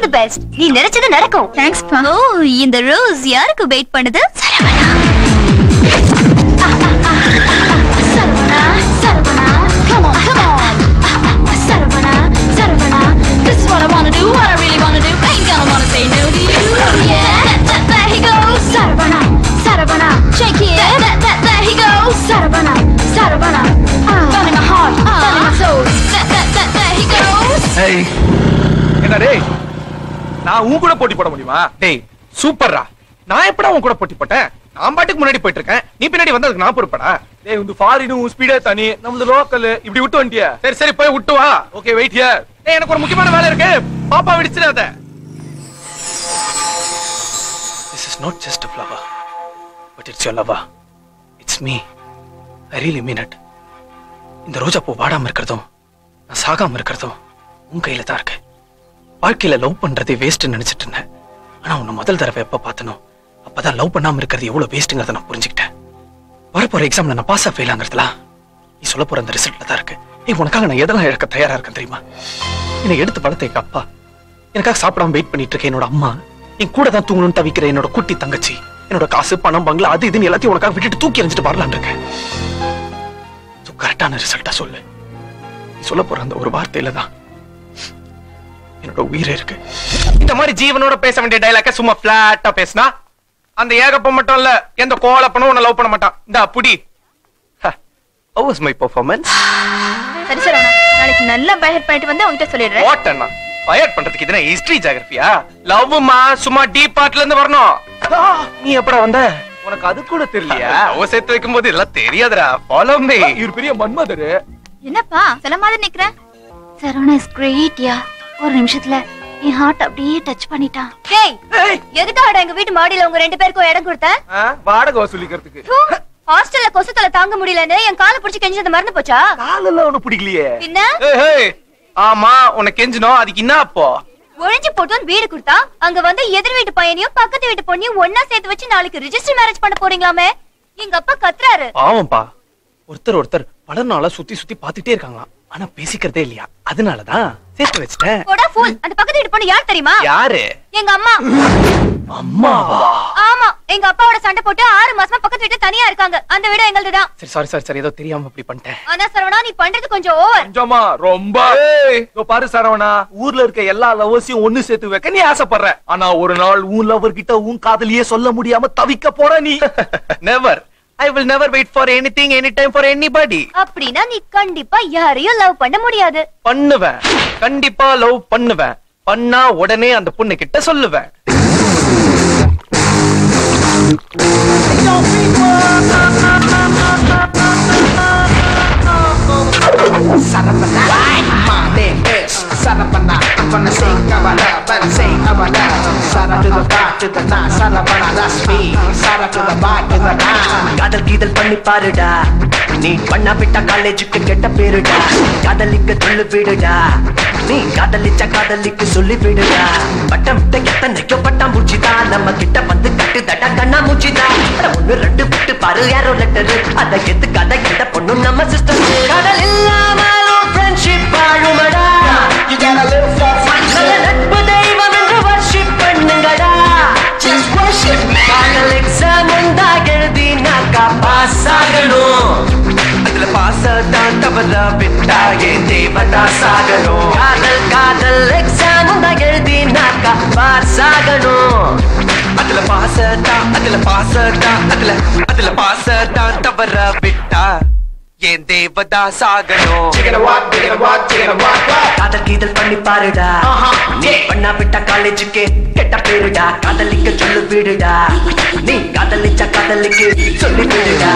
The best நீ நினைச்சது நடக்கும் தேங்க்ஸ் பா ஓ இந்த ரோஸ் யாருக்கு வெயிட் பண்ணுது Sarvana, Sarvana, come on, come on. Sarvana, Sarvana, this is what I wanna do, what I really wanna do. Ain't gonna wanna say no to you. Yeah, that, there he goes. Sarvana, Sarvana, shake it. That, that, that, there he goes. Sarvana, Sarvana, burning my heart, burning my soul. That, that, that, there he goes. ஏய் என்ன டேய் நான் உன் கூட போட்டி போட முடியுமா டேய் சூப்பர்ரா நான் எப்படா உன் கூட போட்டி போட்டேன் நான் பாட்டுக்கு முன்னாடி போயிட்டு இருக்கேன் நீ பின்னாடி வந்து அதுக்கு நான் பொறுப்படா டேய் உங்க ஃபாரின் உன் ஸ்பீடே தனி நம்மளது லோக்கல் இப்படி விட்டு வந்துட்டியா சரி சரி போய் விட்டு வா ஓகே வெயிட் ஹியர் டேய் எனக்கு ஒரு முக்கியமான வேலை இருக்கு பாப்பா விடிச்சிடாத This is not just a flower, but it's your lover. It's me. I really mean it. இந்த ரோஜா பூ வாடாம இருக்கிறதும் நான் சாகாம இருக்கிறதும் உன் கையில தான் இருக்கு வாழ்க்கையில லவ் பண்றதே வேஸ்ட் நினைச்சிட்டு இருந்தேன் ஆனா உன்னை முதல் தடவை எப்ப பார்த்தனோ அப்பதான் லவ் பண்ணாம இருக்கிறது எவ்வளவு வேஸ்ட்ங்கிறத நான் புரிஞ்சுக்கிட்டேன் வரப்போற எக்ஸாம்ல நான் பாஸ் ஃபெயிலாங்கிறதுலாம் நீ சொல்ல போற அந்த ரிசல்ட்ல தான் இருக்கு ஏய் உனக்காக நான் எதெல்லாம் இழக்க தயாரா இருக்கேன் தெரியுமா என்னை எடுத்து வளர்த்த எங்க அப்பா எனக்காக சாப்பிடாம வெயிட் பண்ணிட்டு இருக்க என்னோட அம்மா என் கூட தான் தூங்கணும்னு தவிக்கிற என்னோட குட்டி தங்கச்சி என்னோட காசு பணம் பங்களா அது இதுன்னு எல்லாத்தையும் உனக்காக விட்டுட்டு தூக்கி எறிஞ்சிட்டு வரலான்னு இருக்கேன் கரெக்டான ரிசல்ட்டா சொல்லு நீ சொல்ல போற அந்த ஒரு வார்த்தையில தான் என்னோட உயிரே இருக்கு இந்த மாதிரி ஜீவனோட பேச வேண்டிய டைலாக்க சும்மா பிளாட்டா பேசினா அந்த ஏகப்ப மட்டும் இல்ல எந்த கோலப்பனும் உன்னை லவ் பண்ண மாட்டான் இந்த புடி How was my performance? சரி சரவணா நாளைக்கு நல்லா பைஹெட் பண்ணிட்டு வந்து உங்ககிட்ட சொல்லிடுறேன் வாட் அண்ணா ஃபயர் பண்றதுக்கு இதுனா ஹிஸ்டரி ஜியோகிராஃபியா லவ்மா சும்மா டீப் பார்ட்ல இருந்து வரணும் நீ எப்படா வந்த உனக்கு அது கூட தெரியலையா அவ சேர்த்து வைக்கும் போது எல்லாம் தெரியாதுடா ஃபாலோ மீ இவர் பெரிய மன்மதரு என்னப்பா சில மாதிரி நிக்கிறேன் சரவணா இஸ் கிரேட் யா ஒரு நிமிஷத்துல என் ஹார்ட் அப்படியே டச் பண்ணிட்டான் டேய் எதுக்காக எங்க வீட்டு மாடியில உங்க ரெண்டு பேருக்கும் இடம் கொடுத்த வாடகை வசூலிக்கிறதுக்கு ஹூ, ஹாஸ்டல்ல கொசுத்தல தாங்க முடியலன்னு என் காலை பிடிச்சு கெஞ்சது மறந்து போச்சா காலெல்லாம் ஒண்ணு பிடிக்கலையே பின்ன ஏய், ஏய், ஆமா உனக்கு கெஞ்சணும் அதுக்கு என்ன அப்போ ஒழிஞ்சு போட்டு வந்து வீடு கொடுத்தா அங்க வந்து எதிர் வீட்டு பையனையும் பக்கத்து வீட்டு பொண்ணையும் ஒன்னா சேர்த்து வச்சு நாளைக்கு ரிஜிஸ்டர் மேரேஜ் பண்ண போறீங்களாமே எங்க அப்பா கத்துறாரு பாவம்பா ஒருத்தர் ஒருத்தர் பல நாளா சுத்தி சுத்தி பாத்துட்டே இருக்காங்களாம் ஆனா பேசிக்கிறதே இல்லையா அதனாலதான் சேர்த்து வச்சிட்டேன் போடா ஃபூல் அந்த பக்கத்து வீட்டு பொண்ணு யார் தெரியுமா யாரு எங்க அம்மா அம்மாவா ஆமா எங்க அப்பாவோட சண்டை போட்டு ஆறு மாசமா பக்கத்து வீட்டு தனியா இருக்காங்க அந்த வீடு எங்களுதுதான் சரி சாரி சாரி சாரி ஏதோ தெரியாம இப்படி பண்ணிட்டேன் ஆனா சரவணா நீ பண்றது கொஞ்சம் ஓவர் கொஞ்சமா ரொம்ப இதோ பாரு சரவணா ஊர்ல இருக்க எல்லா லவர்ஸையும் ஒண்ணு சேர்த்து வைக்க நீ ஆசைப்படுற ஆனா ஒரு நாள் உன் லவர் கிட்ட உன் காதலியே சொல்ல முடியாம தவிக்க போற நீ never I will never wait for anything any time for anybody அப்படின்னா நீ கண்டிப்பா யாரையும் லவ் பண்ண முடியாது பண்ணுவேன் கண்டிப்பா லவ் பண்ணுவேன் பண்ணா உடனே அந்த பொண்ணு கிட்ட சொல்லுவேன் My name is Sarapana. I'm gonna sing about love and sing about love. Sara to the bar to the na, Sarapana, that's me. Sara to the bar to the na. காதல் கீதல் பண்ணி பாருடா நீ பண்ணா விட்டா காலேஜுக்கு கெட்ட பேருடா காதலிக்க சொல்லு விடுடா நீ காதலிச்ச காதலிக்கு சொல்லி விடுடா பட்டம் விட்ட எத்தனைக்கோ பட்டம் பூச்சிதா நம்ம கிட்ட வந்து கட்டு தட்டா கண்ணா மூச்சிதா ஒண்ணு ரெண்டு விட்டு பாரு யாரோ லெட்டரு அதை எது கதை எந்த பொண்ணு நம்ம சிஸ்டர் கடல் இல்லாமலும் ஃப்ரெண்ட்ஷிப் வாழுமடா You gotta live for நல்ல friendship. நட்பு தெய்வம் என்று வர்ஷிப் பண்ணுங்கடா Just worship me. காதல் எக்ஸாம் வந்தா எழுதினாக்கா பாஸ் ஆகணும் அதுல பாஸ் தான் தவற விட்டா ஏன் தேவதா சாகணும் காதல் காதல் எக்ஸாம் வந்தா எழுதினாக்கா பாஸ் ஆகணும் அதுல பாஸ் தான் அதுல பாஸ் தான் அதுல அதுல பாஸ் தான் தவற விட்டா ஏன் தேவதா சாகணும் Chicken walk, chicken walk, chicken walk, walk. காதல் கீதல் பண்ணி பாருடா நீ பண்ணா விட்ட காலேஜுக்கு கெட்ட பேருடா காதலிக்க சொல்லு விடுடா நீ காதலிச்ச காதலிக்கு சொல்லி விடுடா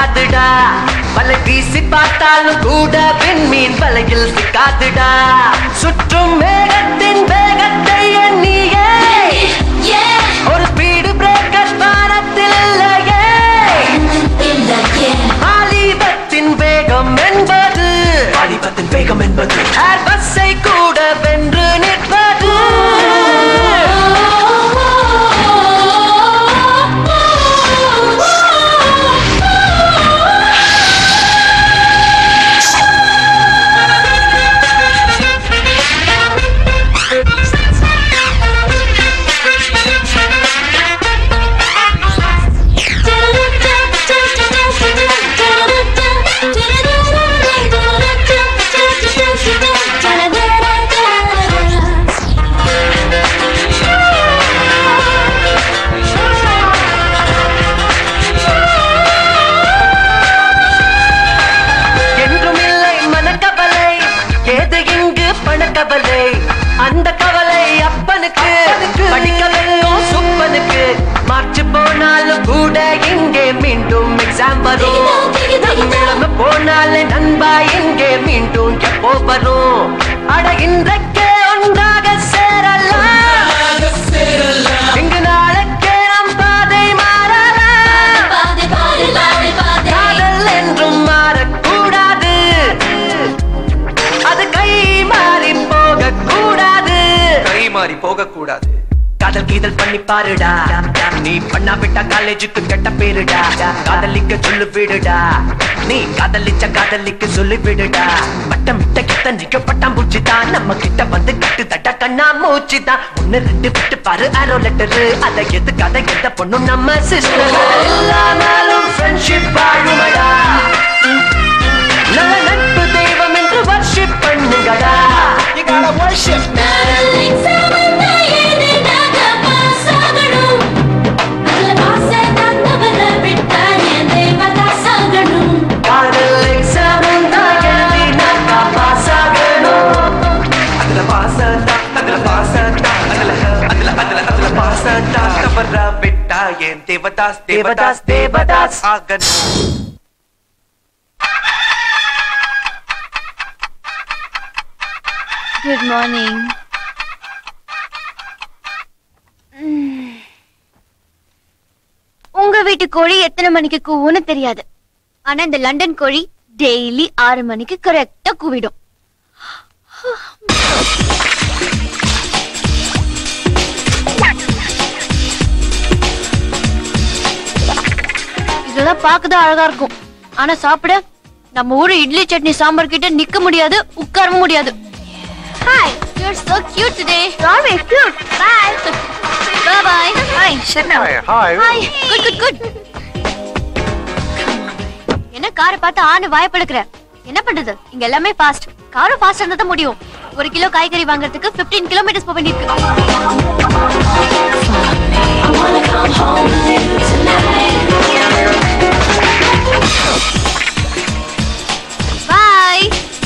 சிக்காதுடா வலை வீசி பார்த்தாலும் கூட விண்மீன் வலையில் சிக்காதுடா சுற்றும் மேகத்தின் வேகத்தை எண்ணியே ஒரு ஸ்பீடு பிரேக்கர் வானத்தில் இல்லையே வாலிபத்தின் வேகம் என்பது வாலிபத்தின் வேகம் என்பது ஏர் பஸ்ஸை கூட வென்று நிற்பது என்றும் இல்லை மனக்கவலை ஏது இங்கு பணக்கவலை அந்த கவலை அப்பனுக்கு படிக்க வைக்கும் சுப்பனுக்கு மார்ச் போனாலும் கூட இங்கே மீண்டும் எக்ஸாம் வரும் கிழமை போனாலே நண்பா இங்கே மீண்டும் எப்போ வரும் அட இன்றைக்கே ஒன்றாக சேரலாம் இங்கு நாளைக்கே நம் பாதை மாறலாம் காதல் என்றும் மாறக்கூடாது அது கை மாறி போக கூடாது கை மாறி போக கூடாது காதல் கீதல் பண்ணி பாருடா நீ பண்ணா விட்டா காலேஜுக்கு கெட்ட பேருடா காதலிக்க சொல்லு விடுடா நீ காதலிச்ச காதலிக்கு சொல்லி விடுடா பட்டம் விட்ட கிட்ட நிக்க பட்டம் பூச்சிதான் நம்ம கிட்ட வந்து கட்டு தட்ட கண்ணா மூச்சுதான் ஒண்ணு ரெண்டு விட்டு பாரு அரோ லெட்டரு அதை எதுக்காத எந்த பொண்ணும் நம்ம சிஸ்டர் இல்லாமலும் ஃப்ரெண்ட்ஷிப் வாழுமடா நல்ல நட்பு தெய்வம் என்று வர்ஷிப் பண்ணுங்கடா You gotta worship. காதல் எக்ஸாம் தான் எழுதி நான் பாஸ் ஆகணும் அதுல பாசத்தா அதுல பாசத்தா அதுல அதுல அதுல அதுல பாசத்தா தவற விட்டா என் தேவதாஸ் தேவதாஸ் தேவதாஸ் ஆகணும் குட் மார்னிங் உங்க வீட்டு கோழி எத்தனை மணிக்கு கூவும்னு தெரியாது ஆனா இந்த லண்டன் கோழி டெய்லி ஆறு மணிக்கு கரெக்டா கூவிடும் இதெல்லாம் பார்க்கதான் அழகா இருக்கும் ஆனா சாப்பிட நம்ம ஊரு இட்லி சட்னி சாம்பார் கிட்ட நிக்க முடியாது உட்காரவும் முடியாது hi you are so cute today always cute bye bye bye hi Sharna hi hi good good good என்ன காரை பார்த்து ஆணு வாயப்படுக்கிற என்ன பண்றது இங்க எல்லாமே ஃபாஸ்ட் காரும் ஃபாஸ்ட் இருந்தா தான் முடியும் ஒரு கிலோ காய்கறி வாங்குறதுக்கு 15 கிலோமீட்டர்ஸ் போக வேண்டியிருக்கு பாய்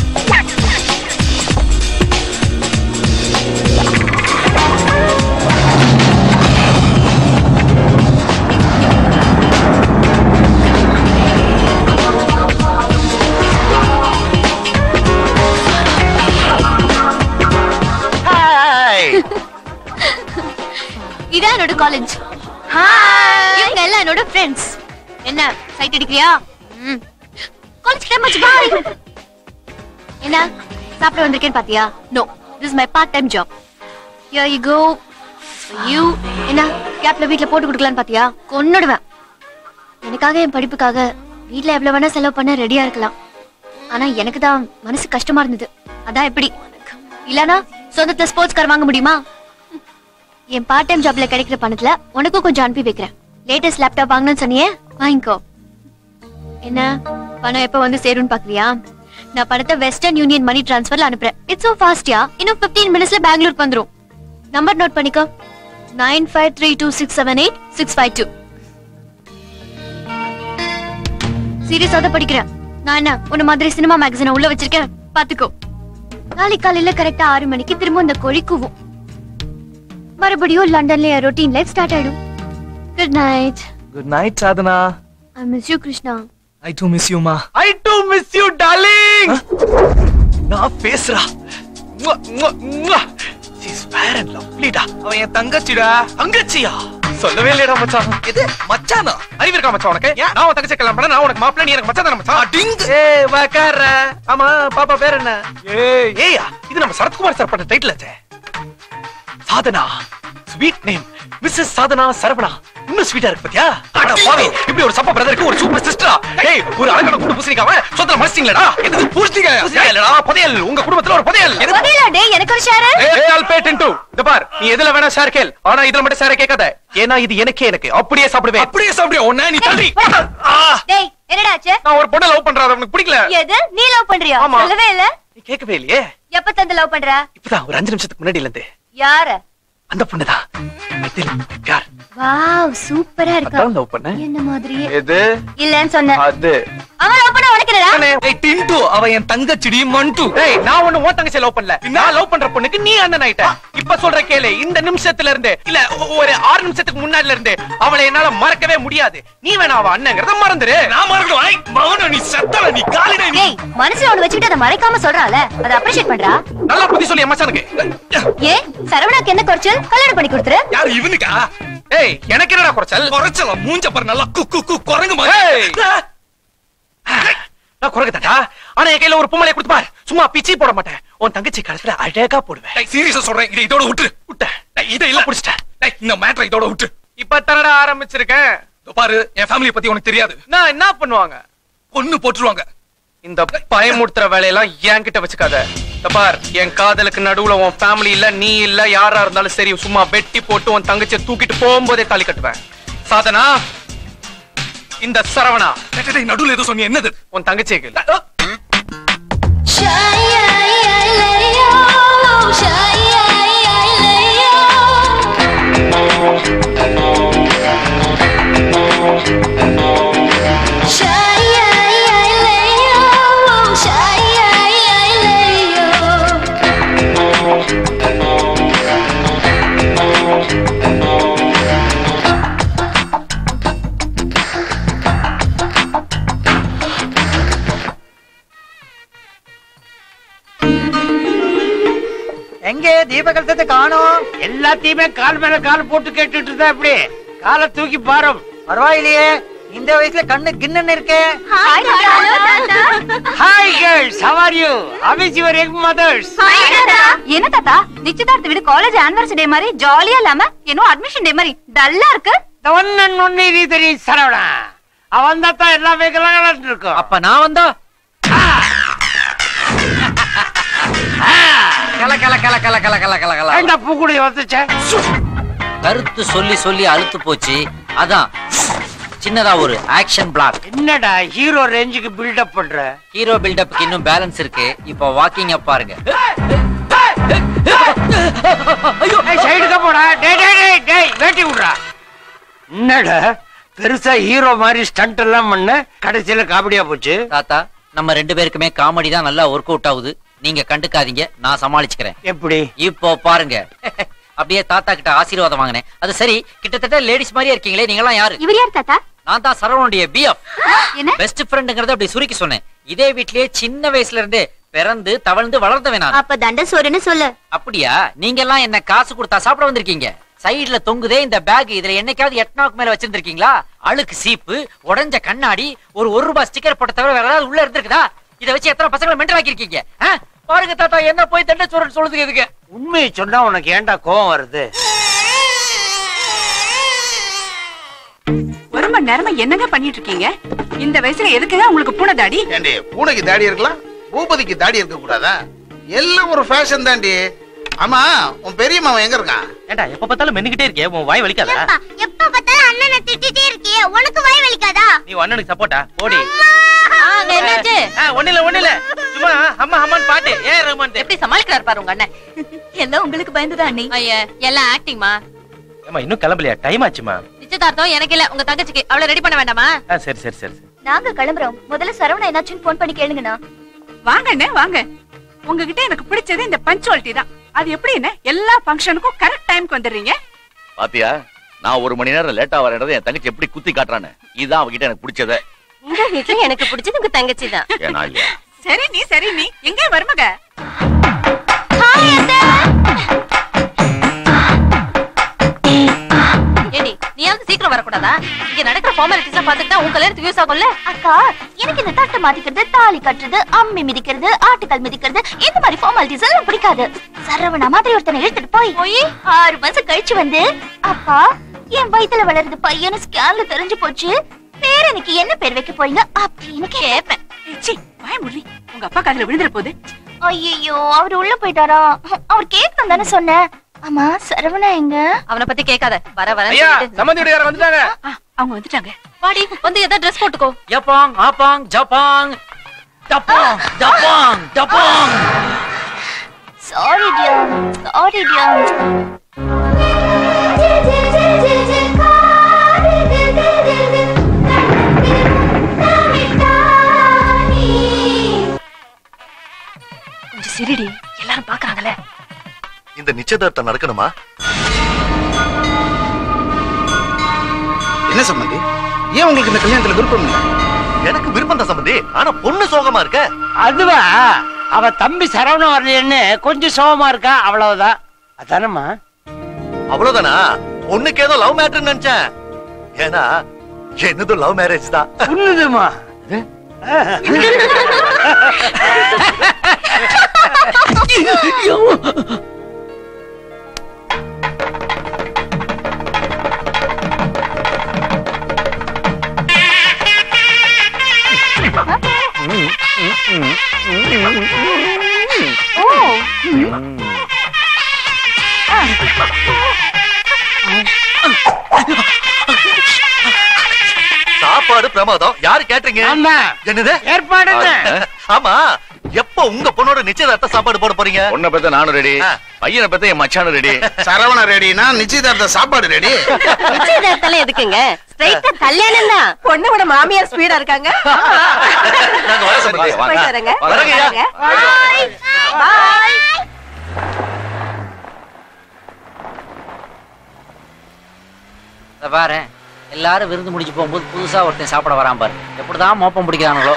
இதான் என்னோட காலேஜ் இவங்க எல்லாம் என்னோட ஃப்ரெண்ட்ஸ் என்ன சைட் அடிக்கிறியா காலேஜ் டைம் ஆச்சு பாய் என்ன சாப்பிட வந்திருக்கேன்னு பாத்தியா no this my part time job ya you go you என்ன கேப்ல வீட்ல போட்டு கொடுக்கலான்னு பாத்தியா கொன்னுடுவேன் எனக்காக என் படிப்புக்காக வீட்ல எவ்வளவு வேணா செலவு பண்ண ரெடியா இருக்கலாம் ஆனா எனக்கு தான் மனசு கஷ்டமா இருந்தது அதான் எப்படி இல்லனா சொந்தத்துல ஸ்போர்ட்ஸ் கார் வாங்க முடியுமா என் பார்ட் டைம் ஜாப்ல கிடைக்கிற பணத்துல உனக்கும் கொஞ்சம் அனுப்பி வைக்கிறேன் லேட்டஸ்ட் லேப்டாப் வாங்கணும்னு சொன்னியே வாங்கிக்கோ என்ன பணம் எப்ப வந்து சேரும்னு பாக்குறியா நான் பணத்தை வெஸ்டர்ன் யூனியன் மணி டிரான்ஸ்ஃபர்ல அனுப்புறேன் இட்ஸ் so ஃபாஸ்ட்யா இன்னும் 15 மினிட்ஸ்ல பெங்களூருக்கு வந்துரும் நம்பர் நோட் பண்ணிக்கோ nine five three two six seven eight six five two சீரியஸா தான் படிக்கிறேன் நான் என்ன உன்ன மாதிரி சினிமா மேகசினை உள்ள வச்சிருக்கேன் பாத்துக்கோ நாளைக்கு காலையில கரெக்டா ஆறு மணிக்கு திரும்ப இந்த கோழி கூவும் மறுபடியும் லண்டன்ல என் ரொட்டீன் லைஃப் ஸ்டார்ட் ஆயிடும் good night good night Sadhana I miss you Krishna I too miss யூமா I too miss you darling நான் பேசுறா இஸ் வேர் அண்ட் லவ்லிடா அவன் என் தங்கச்சிடா தங்கச்சியா சொல்லவே இல்லையடா மச்சான் இது மச்சானா அறிவு இருக்கா மச்சான் உனக்கு நான் உன் தங்கச்சி கல்யாணம் பண்ண நான் உனக்கு மாப்பிள்ள நீ எனக்கு மச்சான் தானே மச்சான் டிங்கு ஏய் வக்கார ஆமா பாப்பா பேர் என்ன ஏய் ஏயா இது நம்ம சரத்குமார் சார் பண்ண டைட்டில் ஆச்சே Sadhana sweet name Mrs Sadhana Saravana இன்னும் ஸ்வீட்டா இருக்கு பாத்தியா அட பாவி இப்படி ஒரு சப்பா பிரதருக்கு ஒரு சூப்பர் சிஸ்டரா ஏய் ஒரு அழகான குண்டு பூசணிக்காம சொத்துல மறைச்சிங்களடா எதுக்கு பூசணிக்கா இல்லடா புதையல் உங்க குடும்பத்துல ஒரு புதையல் எதுக்கு புரியல டேய் எனக்கு ஒரு ஷேர் ஏய் ஆல் பே டென் இந்த பார் நீ எதுல வேணா ஷேர் கேள் ஆனா இதுல மட்டும் ஷேர் கேட்காத ஏன்னா இது எனக்கே எனக்கு அப்படியே சாப்பிடுவேன் அப்படியே சாப்பிடுறியா உன்ன நீ தள்ளி ஆ, டேய் என்னடா ஆச்சு நான் ஒரு பொண்ணை லவ் பண்றேன் அது உனக்கு பிடிக்கல எது நீ லவ் பண்றியா ஆமா. சொல்லவே இல்ல நீ கேட்கவே இல்லையே எப்ப தந்து லவ் பண்ற இப்பதான் ஒரு அஞ்சு நிமிஷத்துக்கு முன்னாடில இருந்து யார அந்த பொண்ணுதான் மெத்தில் யார் வாவ் சூப்பரா இருக்கா அதான் லவ் பண்ண என்ன மாதிரியே எது இல்லன்னு சொன்ன அது அவன் லவ் பண்ண உனக்கு என்னடா ஏய் டிண்டு அவ என் தங்கச்சிடி மண்டு ஏய் நான் ஒண்ணு ஓ தங்கச்சி லவ் பண்ணல நான் லவ் பண்ற பொண்ணுக்கு நீ அண்ணன் ஆயிட்ட இப்ப சொல்ற கேளு இந்த நிமிஷத்துல இருந்து இல்ல ஒ- ஒரு ஆறு நிமிஷத்துக்கு முன்னாடில இருந்து அவளை என்னால மறக்கவே முடியாது நீ வேணா அவ அண்ணங்கிறத மறந்துரு நான் மறக்கணும் ஐ மௌன நீ செத்தல நீ காலிடா நீ ஏய் மனசுல ஒண்ணு வச்சுக்கிட்டு அதை மறைக்காம சொல்றால அதை அப்ரிஷியேட் பண்றா நல்லா புத்தி சொல்லி என் மச்சானுக்கு ஏன் சரவணாக்கு என்ன குறைச்சல் கல்யாணம் பண்ணி கொடுத்துரு யாரு இவனுக்கா ஏய் எனக்கு என்னடா குறைச்சல் குறைச்சல மூஞ்ச பாரு நல்லா கு கு கு குரங்கு ஏய். மாதிரி நான் குறைக்கத்தாட்டா ஆனா என் கையில ஒரு பொம்மலை கொடுத்து பார் சும்மா பிச்சி போட மாட்டேன் உன் தங்கச்சி கழுத்துல அழகா போடுவேன் டேய் சீரியஸா சொல்றேன் இதை இதோட விட்டு விட்டேன் டேய் இதை இல்ல புடிச்சிட்டேன் டேய் இந்த மேட்டரை இதோட விட்டு இப்ப தரடா ஆரம்பிச்சிருக்கேன் இதோ பாரு என் ஃபேமிலிய பத்தி உனக்கு தெரியாது நான் என்ன பண்ணுவாங்க கொன்னு போட்டுருவாங்க இந்த பயமுறுத்துற வேலையெல்லாம் என்கிட்ட வச்சுக்காத இந்த பார் என் காதலுக்கு நடுவுல உன் ஃபேமிலி இல்ல நீ இல்ல யாரா இருந்தாலும் சரி சும்மா வெட்டி போட்டு உன் தங்கச்சியை தூக்கிட்டு போகும்போதே தாலி கட்டுவேன் சாதனா இந்த சரவணா டேய், டேய், டேய், நடுவுல ஏதோ சொன்னி என்னது உன் தங்கச்சியை கேளு எங்க தீபகல்பத்தை காணோம் எல்லாத்தையுமே கால் மேல கால் போட்டு கேட்டுட்டு இருந்தா எப்படி காலை தூக்கி பாரும் பரவாயில்லையே இந்த வயசுல கண்ணு கிண்ணன்னு இருக்கே hi girls how are you how is your young mothers என்ன தாத்தா நிச்சயதார்த்த வீடு காலேஜ் ஆனிவர்சரி டே மாதிரி ஜாலியா இல்லாம என்னோ அட்மிஷன் டே மாதிரி டல்லா இருக்கு the one and only நீ தெரியும் சரவணா அவன் தான் எல்லா வெகலாம் இருக்கும் அப்ப நான் வந்தா கல கல கல கல கல கல கல கல ஏண்டா பூக்குடி வந்துச்சே கருத்து சொல்லி சொல்லி அழுத்து போச்சு அதான் சின்னதா ஒரு ஆக்ஷன் பிளாக் என்னடா ஹீரோ ரேஞ்சுக்கு பில்டப் பண்ற ஹீரோ பில்டப்புக்கு இன்னும் பேலன்ஸ் இருக்கு இப்போ வாக்கிங் அப் பாருங்க சைடுக்கு போடா டேய் டேய் டேய் டேய் வேட்டி விடுறா என்னடா பெருசா ஹீரோ மாதிரி ஸ்டண்ட் எல்லாம் பண்ண கடைசியில காமெடியா போச்சு தாத்தா நம்ம ரெண்டு பேருக்குமே காமெடி தான் நல்லா ஒர்க் அவுட் ஆகுது நீங்க கண்டுக்காதீங்க நான் சமாளிச்சுக்கிறேன் எப்படி இப்போ பாருங்க அப்படியே தாத்தா கிட்ட ஆசீர்வாதம் வாங்கினேன் அது சரி கிட்டத்தட்ட லேடிஸ் மாதிரியே இருக்கீங்களே நீங்களாம் யாரு இவர் யார் தாத்தா நான் தான் சரவணுடைய பிஎஃப் என்ன பெஸ்ட் ஃப்ரெண்டுங்கிறத அப்படி சுருக்கி சொன்னேன் இதே வீட்லயே சின்ன வயசுல இருந்தே பிறந்து தவழ்ந்து வளர்ந்தவன் நான் அப்ப தண்ட சோறுன்னு சொல்லு அப்படியா நீங்க எல்லாம் என்ன காசு கொடுத்தா சாப்பிட வந்திருக்கீங்க சைடுல தொங்குதே இந்த பேக் இதுல என்னைக்காவது எட்னாவுக்கு மேல வச்சிருந்திருக்கீங்களா அழுக்கு சீப்பு உடைஞ்ச கண்ணாடி ஒரு ஒரு ரூபாய் ஸ்டிக்கர் போட்ட தவிர வேற ஏதாவது உள்ள இருந்திருக்குதா இத வச்சு எத்தனை பசங்களை மென்டல் ஆக்கிருக்கீங்க ஆ? பாருங்க தாத்தா என்ன போய் தண்ட சோறுன்னு சொல்லுது எதுக்கு உண்மையை சொன்னா உனக்கு ஏன்டா கோவம் வருது ஒரு மணி நேரமா என்னங்க பண்ணிட்டு இருக்கீங்க இந்த வயசுல எதுக்குங்க உங்களுக்கு பூனை தாடி ஏண்டி பூனைக்கு தாடி இருக்கலாம் பூபதிக்கு தாடி இருக்க கூடாதா எல்லாம் ஒரு ஃபேஷன் தாண்டி ஆமா உன் பெரிய மாவன் எங்க இருக்கான் ஏண்டா எப்ப பார்த்தாலும் மென்னுகிட்டே இருக்கே உன் வாய் வலிக்காதா எப்ப பார்த்தாலும் அண்ணனை திட்டிட்டே இருக்கியே உனக்கு வாய் வலிக்காதா நீ அண்ணனுக்கு சப்போட்டா ஓடி என்னாச்சு ஒண்ணு இல்ல ஒண்ணு இல்ல சும்மா அம்மா அம்மான்னு பாட்டு ஏன் ரஹ்மான் எப்படி சமாளிக்கிறார் பாரு உங்க அண்ணன் எல்லாம் உங்களுக்கு பயந்துதான் அண்ணி ஐயா எல்லாம் ஆக்டிங்மா ஏமா இன்னும் கிளம்பலையா டைம் ஆச்சுமா நிச்சயதார்த்தம் எனக்கு இல்ல உங்க தங்கச்சிக்கு அவளை ரெடி பண்ண வேண்டாமா ஆ, சரி சரி சரி சரி. நாங்க கிளம்புறோம் முதல்ல சரவணா என்னாச்சுன்னு போன் பண்ணி கேளுங்கண்ணா வாங்க அண்ணே வாங்க உங்ககிட்ட எனக்கு பிடிச்சது இந்த பஞ்சுவாலிட்டி தான் அது எப்படி என்ன எல்லா ஃபங்க்ஷனுக்கும் கரெக்ட் டைம்க்கு வந்துடுறீங்க பாத்தியா நான் ஒரு மணி நேரம் லேட்டா வரேன்றதை என் தங்கச்சி எப்படி குத்தி காட்டுறான்னு இதுதான் அவகிட்ட எனக்கு பிடிச்சதே உங்க வீட்டுல எனக்கு பிடிச்சது உங்க தங்கச்சி தான் ஏனா இல்லையா சரி நீ சரி நீ எங்க மருமக ஏடி நீயாவது சீக்கிரம் வரக்கூடாதா இங்க நடக்கிற ஃபார்மாலிட்டிஸ் பாத்துக்கிட்டா உன் கல்யாணத்துக்கு யூஸ் ஆகும்ல அக்கா எனக்கு இந்த தட்டு மாத்திக்கிறது தாலி கட்டுறது அம்மி மிதிக்கிறது ஆட்டுக்கல் மிதிக்கிறது இந்த மாதிரி ஃபார்மாலிட்டிஸ் எல்லாம் பிடிக்காது சரவணா மாதிரி ஒருத்தனை இழுத்துட்டு போய் போய் ஆறு மாசம் கழிச்சு வந்து அப்பா என் வயித்துல வளருது பையனு ஸ்கேன்ல தெரிஞ்சு போச்சு பேர் எனக்கு என்ன பேர் வைக்க போறீங்க அப்படின்னு கேட்பேன் சி வாய் முடி உங்க அப்பா காதுல விழுந்துற போது ஐயோ அவர் உள்ள போயிட்டாரா அவர் கேட்கணும் தானே சொன்னேன் ஆமா சரவணா எங்க அவனை பத்தி கேட்காத வர வர ஐயா சம்மந்தி வீட்டுக்காரர் வந்துட்டாங்க அவங்க வந்துட்டாங்க வாடி வந்து ஏதாவது ட்ரெஸ் போட்டுக்கோ யப்பாங் ஆப்பாங் ஜப்பாங் டப்பாங் டப்பாங் டப்பாங் சாரி டியர் சாரி டியர் கொஞ்சம் சிரிடி எல்லாரும் பாக்குறாங்கல்ல இந்த நிச்சயதார்த்தம் நடக்கணுமா என்ன சம்பந்தி ஏன் உங்களுக்கு இந்த கல்யாணத்துல விருப்பம் இல்லை எனக்கு விருப்பம் தான் சம்பந்தி ஆனா பொண்ணு சோகமா இருக்க அதுவா அவ தம்பி சரவணன் வரலையேன்னு கொஞ்சம் சோகமா இருக்கா அவ்வளவுதான் அதானம்மா அவ்வளவுதானா பொண்ணுக்கு ஏதோ லவ் மேட்டர் நினைச்சேன் ஏன்னா என்னதும் லவ் மேரேஜ் தான் உண்ணுதுமா சாப்பாடு பிரமாதம் யாரு கேட்டீங்க என்னது ஏற்பாடு ஆமா எப்ப உங்க பொண்ணோட நிச்சயதார்த்த சாப்பாடு போட போறீங்க பொண்ணை பத்த நானும் ரெடி பையனை பத்த என் மச்சானும் ரெடி சரவண ரெடினா நிச்சயதார்த்த சாப்பாடு ரெடி நிச்சயதார்த்தம் எதுக்குங்க ஸ்ட்ரைட்டா கல்யாணம் தான் பொண்ணு விட மாமியார் ஸ்பீடா இருக்காங்க நாங்க வர சம்பந்தி போயிட்டு வரேங்க. வரங்கய்யா Bye. Bye. இத பாரு எல்லாரும் விருந்து முடிஞ்சு போகும்போது புதுசா ஒருத்தன் சாப்பிட வரான் பாரு எப்படிதான் மோப்பம் பிடிக்கிறானுங்களோ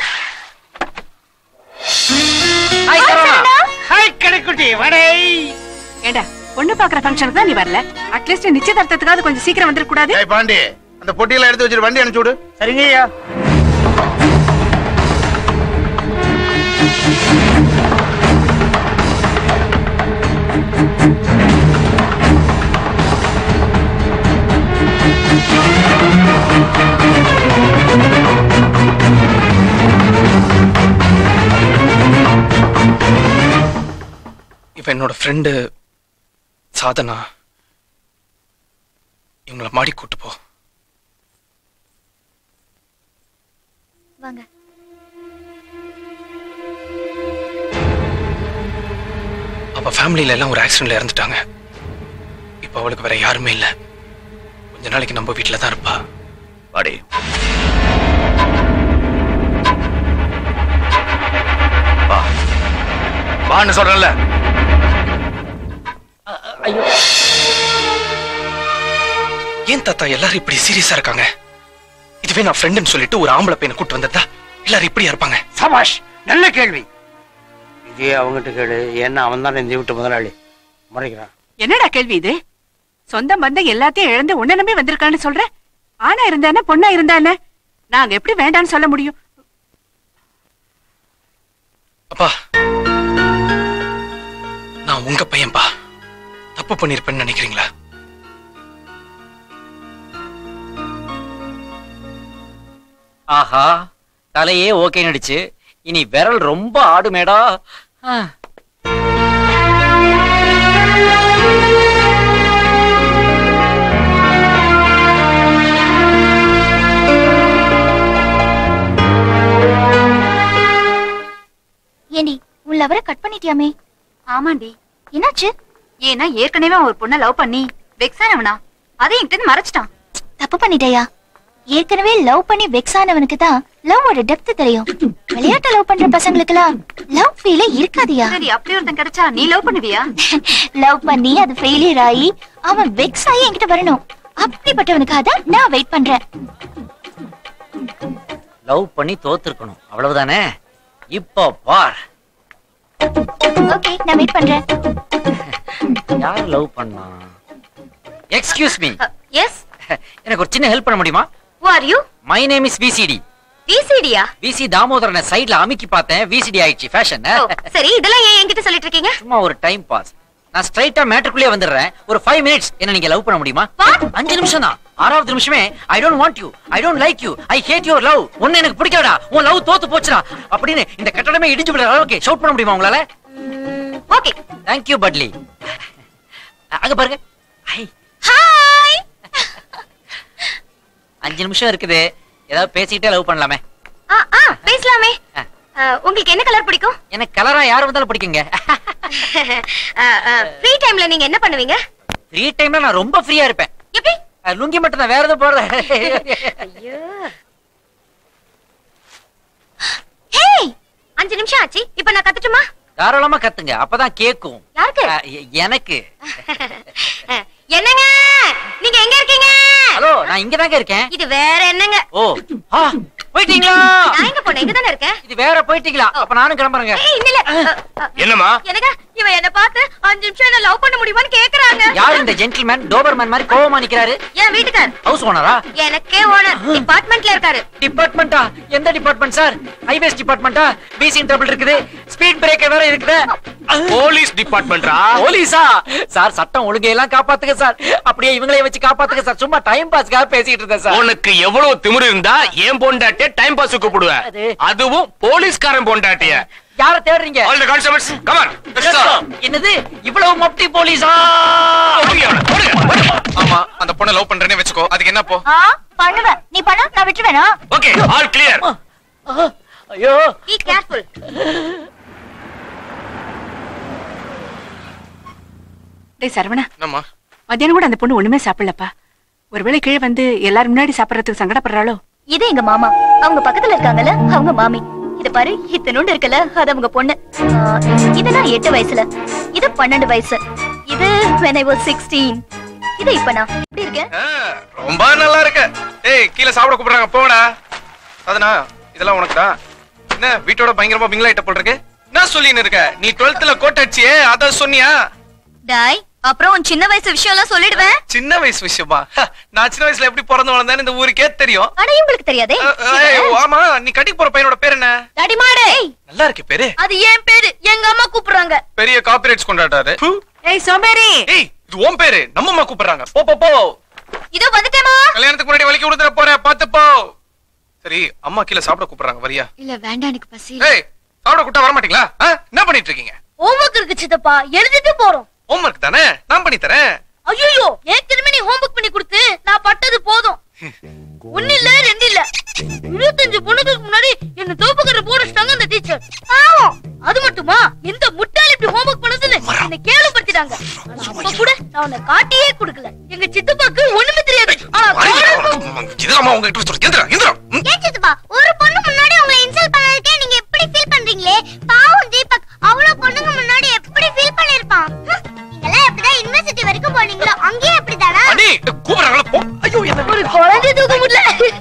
ஹாய் சரவணா ஹாய் கடைக்குட்டி வடை ஏண்டா பொண்ணு பாக்குற ஃபங்க்ஷனுக்கு தான் நீ வரல அட்லீஸ்ட் நிச்சயதார்த்தத்துக்காவது கொஞ்சம் சீக்கிரம் வந்துட கூடாது ஏய் பாண்டி அந்த பொட்டியெல்லாம் எடுத்து வச்சுட்டு வண்டி அனுப்பிச்சு விடு சரிங்க ஐயா இவ என்னோட ஃப்ரெண்டு சாதனா இவங்கள மாடி கூட்டு போ வாங்க அவ ஃபேமிலியில எல்லாம் ஒரு ஆக்சிடென்ட்ல இறந்துட்டாங்க இப்போ அவளுக்கு வேற யாருமே இல்ல கொஞ்ச நாளைக்கு நம்ம வீட்டில தான் இருப்பா வாடி வா வான்னு சொல்றேன்ல ஏன் தாத்தா எல்லாரும் இப்படி சீரியஸா இருக்காங்க இதுவே நான் ஃப்ரெண்டுன்னு சொல்லிட்டு ஒரு ஆம்பளை பையனை கூட்டு வந்ததா எல்லாரும் இப்படியா இருப்பாங்க சபாஷ் நல்ல கேள்வி இதே அவங்ககிட்ட கேளு ஏன்னா அவன் தான் இந்த வீட்டு முதலாளி முறைக்கிறான் என்னடா கேள்வி இது சொந்தம் பந்தம் எல்லாத்தையும் இழந்து உன்ன நம்பி வந்திருக்கான்னு சொல்ற ஆணா இருந்தானே பொண்ணா இருந்தானே நாங்க எப்படி வேண்டாம்னு சொல்ல முடியும் அப்பா நான் உங்க பையன்பா தப்பு பண்ணிருப்பேன்னு நினைக்கிறீங்களா ஆஹா தலையே ஓகே நடிச்சு இனி விரல் ரொம்ப ஆடுமேடா ஆ. ஏண்டி உன் லவரை கட் பண்ணிட்டியாமே ஆமாண்டி என்னாச்சு ஏன்னா ஏற்கனவே அவன் ஒரு பொண்ணை லவ் பண்ணி வெக்ஸானவனா அதை என்கிட்ட மறைச்சிட்டான் தப்பு பண்ணிட்டயா ஏற்கனவே லவ் பண்ணி வெக்ஸ் ஆனவனுக்கு தான் லவ்வோட டெப்த் தெரியும் விளையாட்ட லவ் பண்ற பசங்களுக்குலாம் லவ் ஃபீலே இருக்காதியா சரி அப்படி ஒருத்தன் கிடைச்சா நீ லவ் பண்ணுவியா லவ் பண்ணி அது ஃபெயிலியர் ஆகி அவன் வெக்ஸ் ஆகி என்கிட்ட வரணும் அப்படிப்பட்டவனுக்காக தான் நான் வெயிட் பண்றேன் லவ் பண்ணி தோத்துருக்கணும் அவ்வளவுதானே இப்போ பார் ஓகே நான் வெயிட் பண்றேன் யார் லவ் பண்ணா எக்ஸ்கியூஸ் மீ எஸ் எனக்கு ஒரு சின்ன ஹெல்ப் பண்ண முடியுமா who are you my name is VCD விசிடியா விசி தாமோதரனை சைடுல அமுக்கி பார்த்தேன் விசிடி ஆயிடுச்சு ஃபேஷன் சரி இதெல்லாம் ஏன் என்கிட்ட சொல்லிட்டு இருக்கீங்க சும்மா ஒரு டைம் பாஸ் நான் ஸ்ட்ரைட்டா மேட்டருக்குள்ளே வந்துடுறேன் ஒரு ஃபைவ் மினிட்ஸ் என்ன நீங்க லவ் பண்ண முடியுமா அஞ்சு நிமிஷம் தான் ஆறாவது நிமிஷமே I don't want you I don't like you I hate your love ஒன்னு எனக்கு பிடிக்கலடா உன் லவ் தோத்து போச்சுடா அப்படின்னு இந்த கட்டடமே இடிஞ்சு விடுற அளவுக்கு ஷவுட் பண்ண முடியுமா உங்களால ஓகே தேங்க் யூ பட்லி அங்க பாருங்க ஹாய் அஞ்சு நிமிஷம் இருக்குது ஏதாவது பேசிக்கிட்டே லவ் பண்ணலாமே ஆ ஆ பேசலாமே ஆ, உங்களுக்கு என்ன கலர் பிடிக்கும் எனக்கு கலரா யார் வந்தாலும் பிடிக்குங்க ஃப்ரீ டைம்ல நீங்க என்ன பண்ணுவீங்க ஃப்ரீ டைம்ல நான் ரொம்ப ஃப்ரீயா இருப்பேன் எப்படி அஹ், லுங்கி மட்டும் தான் வேற எதுவும் போடுறேன் ஐயோ ஹேய் அஞ்சு நிமிஷம் ஆச்சு இப்போ நான் கத்துட்டுமா தாராளமா கத்துங்க அப்பதான் கேக்கும் யாருக்கு அஹ், எ- எனக்கு என்னங்க நீங்க எங்க இருக்கீங்க ஹலோ நான் இங்க தாங்க இருக்கேன் இது வேற என்னங்க ஓ ஆ, போயிட்டீங்களா நான் எங்க போனேன் இங்க தானே இருக்கேன் இது வேற போயிட்டீங்களா அப்ப நானும் கிளம்புறேங்க ஏய் இல்ல இல்ல அ, அ, என்னம்மா என்னங்க இவன் என்ன பார்த்து அஞ்சு நிமிஷம் என்ன லவ் பண்ண முடியுமான்னு கேக்குறாங்க யார் இந்த ஜென்டில்மேன் டோபர்மேன் மாதிரி கோவமா நிக்கிறாரு என் வீட்டுக்கார் ஹவுஸ் ஓனரா எனக்கே ஓனர் டிபார்ட்மெண்ட்ல இருக்காரு டிபார்ட்மெண்டா எந்த டிபார்ட்மெண்ட் சார் ஹைவேஸ் டிபார்ட்மெண்டா பிசி ட்ரபிள் இருக்குது ஸ்பீட் பிரேக்கர் வேற இருக்குது போலீஸ் டிபார்ட்மெண்ட்ரா போலீஸா சார் சட்டம் ஒழுங்கை எல்லாம் காப்பாத்துங்க சார் அப்படியே இவங்களே வச்சு காப்பாத்துங்க சார் சும்மா டைம் பாஸ்க்காக பேசிட்டு இருந்தேன் சார் உனக்கு எவ்வளவு திமிரு இருந்தா ஏன் பொண்டாட்டிய டைம் பாஸ் கூப்பிடுவ அதுவும் போலீஸ்காரன் பொண்டாட்டிய யார தேடுறீங்க all the constables come on என்னது இவ்வளவு மப்டி போலீஸா ஆமா அந்த பொண்ணை லவ் பண்றேனே வச்சுக்கோ அதுக்கு என்ன போ ஆ பண்ணுவேன் நீ பண்ண நான் விட்டுருவேனா ஓகே ஆல் கிளியர் ஐயோ பி கேர்ஃபுல் டேய் சரவணா என்னம்மா மத்தியானம் கூட அந்த பொண்ணு ஒண்ணுமே சாப்பிடலப்பா ஒருவேளை கீழே வந்து எல்லாரும் முன்னாடி சாப்பிடறதுக்கு சங்கடப்படுறாளோ இது எங்க மாமா அவங்க பக்கத்துல இருக்காங்கல்ல அவங்க மாமி இத பாரு இத்தனோண்டு இருக்குல்ல அது அவங்க பொண்ணு ஆ, இதெல்லாம் எட்டு வயசுல இது பன்னெண்டு வயசு இது when I was 16 இது இப்ப நான் எப்படி இருக்கேன் ரொம்ப நல்லா இருக்க ஏய் கீழே சாப்பிட கூப்பிடுறாங்க போடா அதனா இதெல்லாம் உனக்கு தான் என்ன வீட்டோட பயங்கரமா பிங்கலாயிட்ட போல் இருக்கு என்ன சொல்லின்னு இருக்க நீ டுவெல்த்ல கோட் அடிச்சியே அத சொன்னியா டாய் அப்புறம் உன் சின்ன வயசு விஷயம் எல்லாம் சொல்லிடுவேன் சின்ன வயசு விஷயமா ஹ, நான் சின்ன வயசுல எப்படி பிறந்து வளர்ந்தேன்னு இந்த ஊருக்கே தெரியும் ஆனா உங்களுக்கு தெரியாதே ஏய், ஆமா நீ கட்டிக்கு போற பையனோட பேர் என்ன டாடி மாடு நல்லா இருக்கு பேரு அது ஏன் பேரு எங்க அம்மா கூப்பிடுறாங்க பெரிய காப்பிரைட்ஸ் கொண்டாட்டாரு ஹு, ஏய் சோம்பேறி ஏய் இது உன் பேரு நம்ம அம்மா கூப்பிடுறாங்க போ போ போ இதோ வந்துட்டேமா கல்யாணத்துக்கு முன்னாடி வலிக்கு விடுத்துற போற பாத்து போ சரி அம்மா கீழே சாப்பிட கூப்பிடுறாங்க வரியா இல்ல வேண்டாம் எனக்கு பசி ஏய் சாப்பிட கூட்டா வர மாட்டீங்களா ஆ? என்ன பண்ணிட்டு இருக்கீங்க ஹோம்ஒர்க் இருக்கு சித்தப்பா எழுதிட்டு போறோம் ஹோம்ஒர்க் தானே நான் பண்ணி தரேன் ஐயோ ஏன் திரும்ப நீ ஹோம்ஒர்க் பண்ணி கொடுத்து நான் பட்டது போதும் ஒண்ணு இல்ல ரெண்டு இல்ல இருபத்தஞ்சு பொண்ணுக்கு முன்னாடி என்ன தோப்புக்கற போட வச்சிட்டாங்க அந்த டீச்சர் பாவம் அது மட்டுமா இந்த முட்டாள் இப்படி ஹோம்ஒர்க் பண்ண சொல்லி என்ன கேவலப்படுத்திட்டாங்க ஆனா அப்ப கூட நான் உன்னை காட்டியே கொடுக்கல எங்க சித்தப்பாக்கு ஒண்ணுமே தெரியாது ஆனா இதெல்லாம் உங்ககிட்ட சொல்றேன் எந்திரா எந்திரா ம். ஏன் சித்தப்பா ஒரு பொண்ணு முன்னாடி உங்களை இன்சல்ட் பண்ணதுக்கே நீங்க எப்படி ஃபீல் பண்றீங்களே பாவம் தீபக் அவ்வளவு பொண்ணுங்க முன்னாடி எப்படி ஃபீல் பண்ணிருப்பான் நீங்கலாம் எப்படிதான் யுனிவர்சிட்டி வரைக்கும் போனீங்களோ அங்கேயே அப்படிதானா அண்ணி கூப்பிடுறாங்களா போ ஐயோ என்ன ஒரு குழந்தை தூக்க முடியல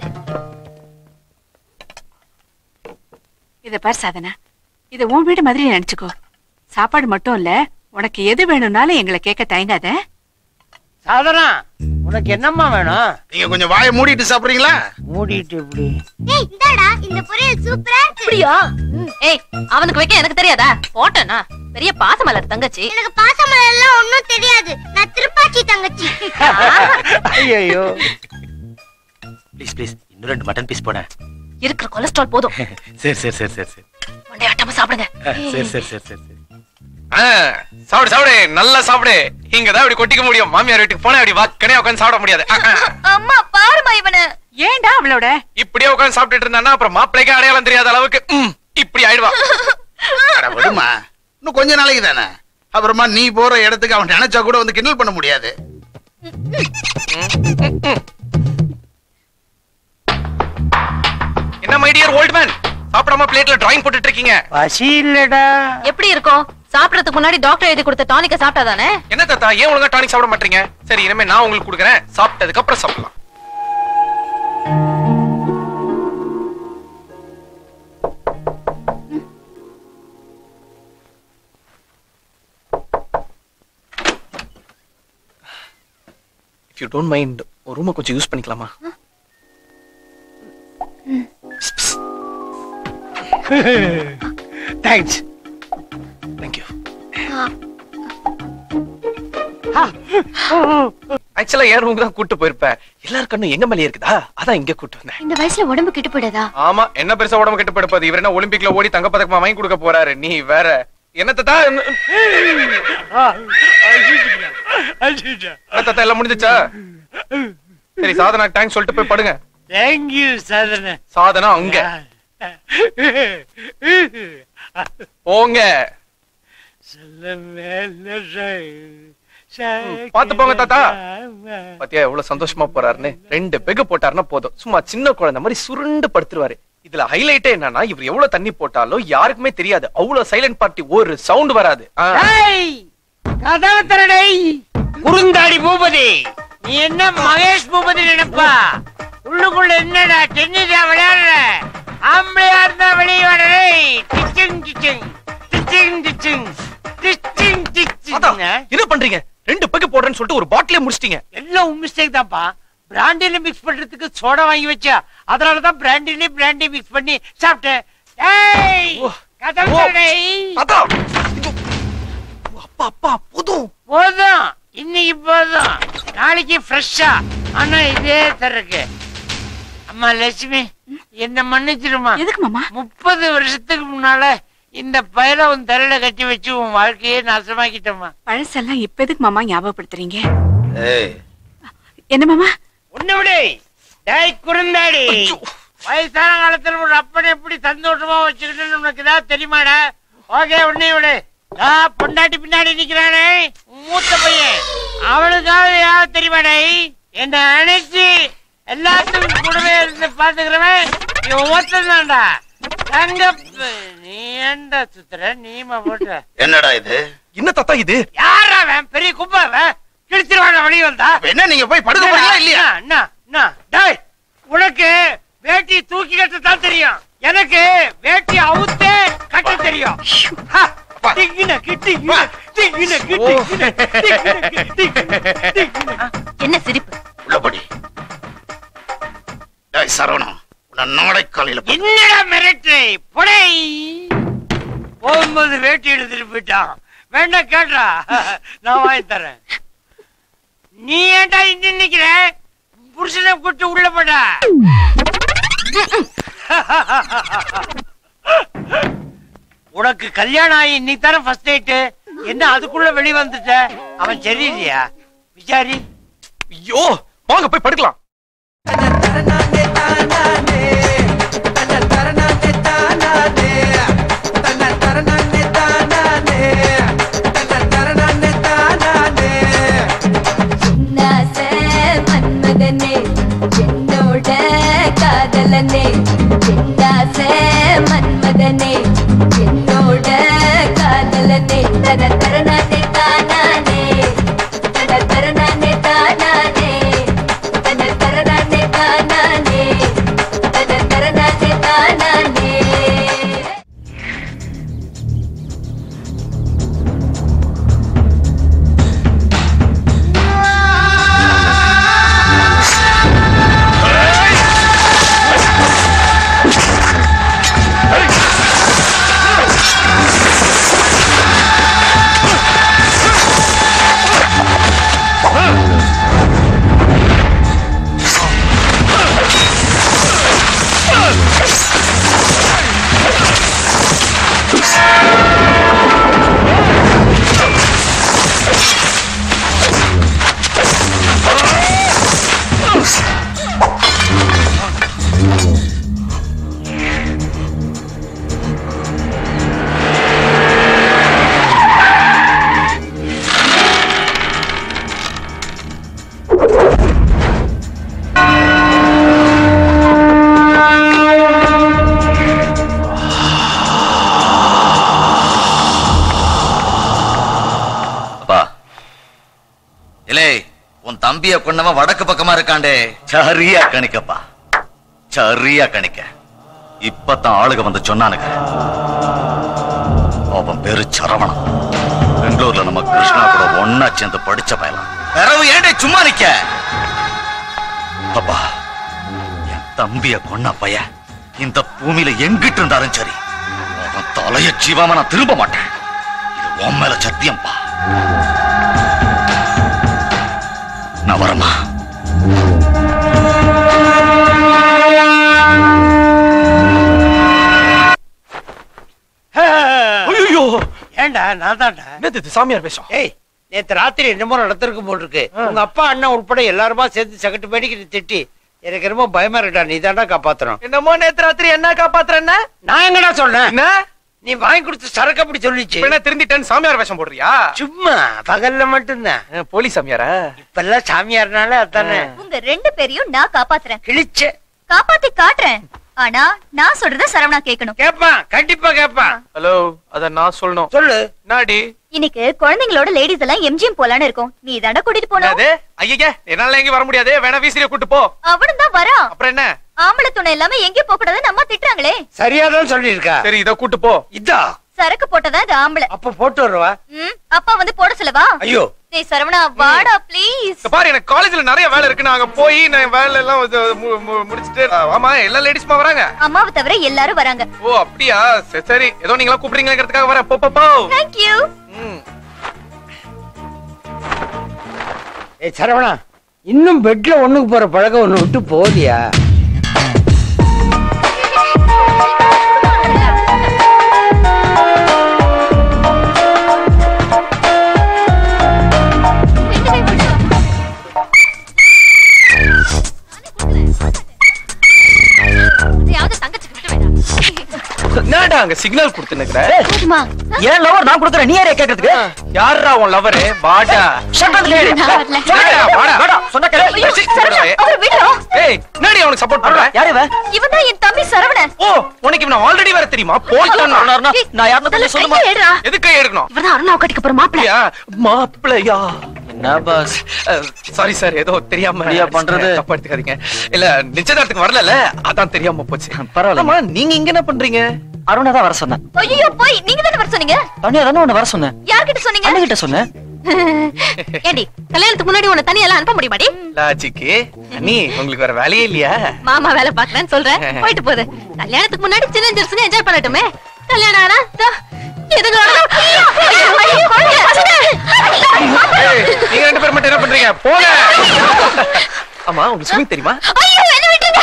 இத பார் சாதனா இத உன் வீடு மாதிரி நினைச்சுக்கோ சாப்பாடு மட்டும் இல்ல உனக்கு எது வேணும்னாலும் எங்களை கேட்க தயங்காத சாதனா உனக்கு என்னம்மா வேணும் நீங்க கொஞ்சம் வாயை மூடிட்டு சாப்பிடுறீங்களா மூடிட்டு இப்படி ஏய் இந்தாடா இந்த பொரியல் சூப்பரா இருக்கு அப்படியா ஏய் அவனுக்கு வைக்க எனக்கு தெரியாதா போட்டனா பெரிய பாசமலர் தங்கச்சி எனக்கு பாசமலர் எல்லாம் ஒண்ணும் தெரியாது நான் திருப்பாச்சி தங்கச்சி ஐயோ ப்ளீஸ் ப்ளீஸ் இன்னும் ரெண்டு மட்டன் பீஸ் போட இருக்கிற கொலஸ்ட்ரால் போதும் சரி சரி சரி சரி சரி ஒன்றே ஆட்டாம சாப்பிடுங்க சரி சரி சரி சரி சரி ஆ, சாப்பிடு சாப்பிடு நல்லா சாப்பிடு இங்க தான் இப்படி கொட்டிக்க முடியும் மாமியார் வீட்டுக்கு போனா அப்படி வக்கனே உட்காந்து சாப்பிட முடியாது ஆ, ஆ. அம்மா பாருமா இவன ஏன்டா அவளோட இப்படியே உட்காந்து சாப்பிட்டுட்டு இருந்தானா அப்புறம் மாப்பிள்ளைக்கு அடையாளம் தெரியாத அளவுக்கு ம், இப்படி ஆயிடுவா அட விடுமா இன்னும் கொஞ்ச நாளைக்கு தானே அப்புறமா நீ போற இடத்துக்கு அவன் நினைச்சா கூட வந்து கிண்டல் பண்ண முடியாது என்ன மை டியர் ஓல்ட் மேன் சாப்பிடாம பிளேட்ல டிராயிங் போட்டுட்டு இருக்கீங்க பசி இல்லடா எப்படி இருக்கும் சாப்பிடறதுக்கு முன்னாடி டாக்டர் எழுதி கொடுத்த டானிக்க சாப்பிட்டாதானே என்ன தாத்தா ஏன் ஒழுங்கா டானிக் சாப்பிட மாட்டீங்க சரி இனிமே நான் உங்களுக்கு கொடுக்குறேன் சாப்பிட்டதுக்கு அப்புறம் சாப்பிடலாம் யூ டோன்ட் மைண்ட் ஒரு ரூமை கொஞ்சம் யூஸ் பண்ணிக்கலாமா தேங்க்ஸ் தேங்க்யூ ஆக்சுவலா ஏன் ரூமுக்கு தான் கூட்டு போயிருப்பேன் எல்லாரும் கண்ணும் எங்க மேலே இருக்குதா அதான் இங்க கூட்டு வந்தேன் இந்த வயசுல உடம்பு கெட்டு போயிடாதா ஆமா என்ன பெருசா உடம்பு கெட்டு போயிடுப்பாது இவர் என்ன ஒலிம்பிக்ல ஓடி தங்க பதக்கமா வாங்கி கொடுக்க போறாரு நீ வேற என்னத்த தான் என்னத்த எல்லாம் முடிஞ்சுச்சா சரி சாதனா தேங்க்ஸ் சொல்லிட்டு போய் படுங்க தேங்க்யூ சாதனை சாதனா அங்க போங்க பாத்து போங்க தாத்தா பாத்தியா எவ்வளவு சந்தோஷமா போறாருன்னு ரெண்டு பெகு போட்டாருன்னா போதும் சும்மா சின்ன குழந்தை மாதிரி சுருண்டு படுத்துருவாரு இதுல ஹைலைட்டே என்னன்னா இவர் எவ்வளவு தண்ணி போட்டாலும் யாருக்குமே தெரியாது அவ்வளவு சைலண்ட் பார்ட்டி ஒரு சவுண்ட் வராது ஆ. கதவை திறடை குறுந்தாடி பூபதி நீ என்ன மகேஷ் பூபதி நினைப்பா உள்ளுக்குள்ள என்னடா டென்னிஸா விளையாடுற ஆம்பளையா இருந்தா வெளியே வரடே டிச்சிங் டிச்சிங் டிச்சிங் டிச்சிங் டிச்சிங் டிச்சிங் என்ன பண்றீங்க ரெண்டு பெகு போடுறேன்னு சொல்லிட்டு ஒரு பாட்டிலே முடிச்சிட்டீங்க எல்லாம் உன் மிஸ்டேக் தான்ப்பா பிராண்டில மிக்ஸ் பண்றதுக்கு சோடா வாங்கி வச்சா அதனால தான் பிராண்டிலே பிராண்டி மிக்ஸ் பண்ணி சாப்பிட்டேன் ஏய் கதவு திறடை அப்பா அப்பா போதும் போதும் இன்னைக்கு போதும் நாளைக்கு ஃப்ரெஷ்ஷா ஆனா இதே தருக்கு அம்மா லட்சுமி என்ன மன்னிச்சிருமா எதுக்கு மாமா முப்பது வருஷத்துக்கு முன்னால இந்த பயல உன் தலையில கட்டி வச்சு உன் வாழ்க்கையே நாசமாக்கிட்டம்மா பழசெல்லாம் இப்ப எதுக்கு மாமா ஞாபகப்படுத்துறீங்க ஏய் என்ன மாமா ஒண்ணு விடு டேய் குறுந்தாடி வயசான காலத்துல ஒரு அப்பனை எப்படி சந்தோஷமா வச்சுக்கிட்டு உனக்கு ஏதாவது தெரியுமாடா ஓகே உன்னை விடு ஆ, பொண்டாட்டி பின்னாடி நிக்கிறானே உன் மூத்த பையன் அவனுக்காவது யாவது தெரியுமாடே என்ன அணைச்சு எல்லாத்துக்கும் கூடவே இருந்து பாத்துக்கிறவன் இவன் ஒருத்தன் தான்டா தங்கப்பு நீ ஏன்டா சுத்துற நீமா போட்ட என்னடா இது என்ன தாத்தா இது யாரா அவன் பெரிய குப்பை அவன் கிழிச்சிருவான வெளியே வந்தா என்ன நீங்க போய் படுக்க போறீங்களா இல்லையா என்ன என்ன டேய் உனக்கு வேட்டி தூக்கி கட்ட தான் தெரியும் எனக்கு வேட்டி அவுத்தே கட்ட தெரியும் ஹா, டிங்கின கிட்டிங்கின, டிங்கின கிட்டிங்கின, டிங்கின கிட்டிங்கின, டிங்கின. என்ன சிரிப்பு உள்ளபடி டேய் சரவணம் உன்னை நாளை காலையில என்னடா மிரட்டு புடை போகும்போது வேட்டி எடுத்துட்டு போயிட்டான் வேண்டாம் கேட்டா நான் வாங்கி தரேன் நீ ஏன்டா இங்க நிக்கிற புருஷனை கூட்டு உள்ள போடா உனக்கு கல்யாணம் ஆகி இன்னைக்கு தானே ஃபர்ஸ்ட் நைட்டு என்ன அதுக்குள்ள வெளிய வந்துட்ட அவன் சரியில்லையா விசாரி ஐயோ வாங்க போய் படுக்கலாம் சின்னாச மன்மகனே என்னோட காதலனே சின்னாச மன்மகனே என்னோட காதலனே தர தரணானே தானானே தர தரணானே தானானே தர தரணானே தானானே தர தரணானே தானானே அப்பா இலே உன் தம்பிய கொண்டவன் வடக்கு பக்கமா இருக்காண்டே சரியா கணிக்கப்பா சரியா கணிக்க இப்பதான் ஆளுக வந்து சொன்னானுங்க அவன் பேரு சரவணன் பெங்களூர்ல நம்ம கிருஷ்ணா கூட ஒன்னா சேர்ந்து படிச்ச பயலாம் பிறவு ஏண்டே சும்மா நிக்க அப்பா என் தம்பிய கொன்ன பைய இந்த பூமியில எங்கிட்டு இருந்தாலும் சரி அவன் தலைய ஜீவாம நான் திரும்ப மாட்டேன் இது உன் மேல சத்தியம்பா நான் வரமா ஐயோ ஏண்டா நான் தான்டா என்னது இது சாமியார் வேஷம் ஏய் நேத்து ராத்திரி என்னமோ நடத்திருக்கு போட்டிருக்கு உங்க அப்பா அண்ணன் உட்பட எல்லாருமா சேர்த்து சகட்டு மேடிக்கிட்டு திட்டி எனக்கு ரொம்ப பயமா இருக்கா நீ தாண்டா காப்பாத்தணும் என்னமோ நேத்து ராத்திரி என்ன காப்பாத்துறேன்னா நான் எங்கடா சொன்னேன் என்ன நீ வாங்கி கொடுத்த சரக்கு அப்படி சொல்லிச்சு இப்ப என்ன திருந்திட்டேன்னு சாமியார் வேஷம் போடுறியா சும்மா பகல்ல மட்டும்தான் அஹ், போலீஸ் சாமியாரா இப்பெல்லாம் சாமியார்னால அதானே உங்க ரெண்டு பேரையும் நான் காப்பாத்துறேன் கிழிச்ச காப்பாத்தி காட்டுறேன் ஆனா நான் சொல்றத சரவணா கேட்கணும் கேப்பான் கண்டிப்பா கேப்பான் ஹலோ அத நான் சொல்லணும் சொல்லு நாடி இன்னைக்கு குழந்தைங்களோட லேடிஸ் எல்லாம் எம்ஜிஎம் போலான்னு இருக்கும் நீ தாண்டா கூட்டிட்டு போனோம் அது ஐயா என்னால எங்க வர முடியாது வேணா வீசிரியை கூட்டு போ அவனும் தான் வரான் அப்புறம் என்ன ஆம்பளை துணை இல்லாம எங்கேயும் போக கூடாதுன்னு அம்மா திட்டுறாங்களே சரியாதான் சொல்லியிருக்கா சரி இத கூட்டு போ இதா சரக்கு போட்டதா இது ஆம்பளை அப்ப போட்டு வருவா ம், அப்பா வந்து போட சொல்லவா ஐயோ டேய் சரவணா வாடா ப்ளீஸ் இங்க பாரு எனக்கு காலேஜ்ல நிறைய வேலை இருக்கு நான் அங்க போய் நான் வேலை எல்லாம் இது மு- மு- முடிச்சிட்டு ஆமா எல்லா லேடிஸ்மா வராங்க அம்மாவை தவிர எல்லாரும் வராங்க ஓ அப்படியா சரி சரி ஏதோ நீங்களா கூப்பிடுறீங்கிறதுக்காக வரேன் போ போ போ தேங்க் யூ ம். ஏய் சரவணா இன்னும் பெட்ல ஒண்ணுக்கு போற பழக்கம் ஒண்ணு விட்டு போதியா அதையாவது தங்கச்சிக்கு விட்டு வேடா என்னடா அங்க சிக்னல் கொடுத்துனுக்குற போதுமா ஏன் லவர் நான் கொடுக்குறேன் நீ யாரே கேக்குறதுக்கு யாரா உன் லவரு வாடா Shut up, lady. நான் வரல. வாடா, வாடா. வாடா, சொன்னா கேளு. ஐயோ, சரவணா, அவர் விடுறா. ஏய் என்னடி அவனுக்கு சப்போர்ட் பண்ற யாரு இவ? இவன் தான் என் தம்பி சரவணன் ஓ உனக்கு இவன ஆல்ரெடி வேற தெரியுமா போயிட்டான் ஏய், நான் யாருன்னு முதல்ல கொஞ்சம் சொல்லுமா? கையை எடுடா. எதுக்கு கை எடுக்கணும் இவர்தான் அருணாவை கட்டிக்க போற மாப்பிள்ளை அப்படியா மாப்பிளையா என்ன பாஸ் சாரி சார் ஏதோ தெரியாம அப்படியா பண்றது? தப்பா எடுத்துக்காதீங்க இல்ல நிச்சயதார்த்தத்துக்கு வரல அதான் தெரியாம போச்சு பரவாயில்ல. ஆமா நீங்க இங்க என்ன பண்றீங்க அருணா தான் வர சொன்னேன் ஐயோ போய் நீங்க தானே வர சொன்னீங்க தனியா தானே உன்னை வர சொன்னேன் யார்கிட்ட சொன்னீங்க அண்ணகிட்ட சொன்னேன் ஏண்டி கல்யாணத்துக்கு முன்னாடி உன்னை தனியா எல்லாம் அனுப்ப முடியுமாடி லாஜிக்கு நீ உங்களுக்கு வேற வேலையே இல்லையா மாமா வேலை பாக்குறேன்னு சொல்றேன் போயிட்டு போகுது கல்யாணத்துக்கு முன்னாடி சின்ன ஜெர்சன் என்ஜாய் பண்ணட்டுமே கல்யாணம் ஆனா தோ, எதுக்கு வரணும்? ஐயோ, ஐயோ, ஐயோ, குழந்தை, பசங்க. ஏய், நீங்க ரெண்டு பேரும் மட்டும் என்ன பண்றீங்க போங்க ஆமா உங்களுக்கு ஸ்விமிங் தெரியுமா ஐயோ, என்ன விட்டுங்க.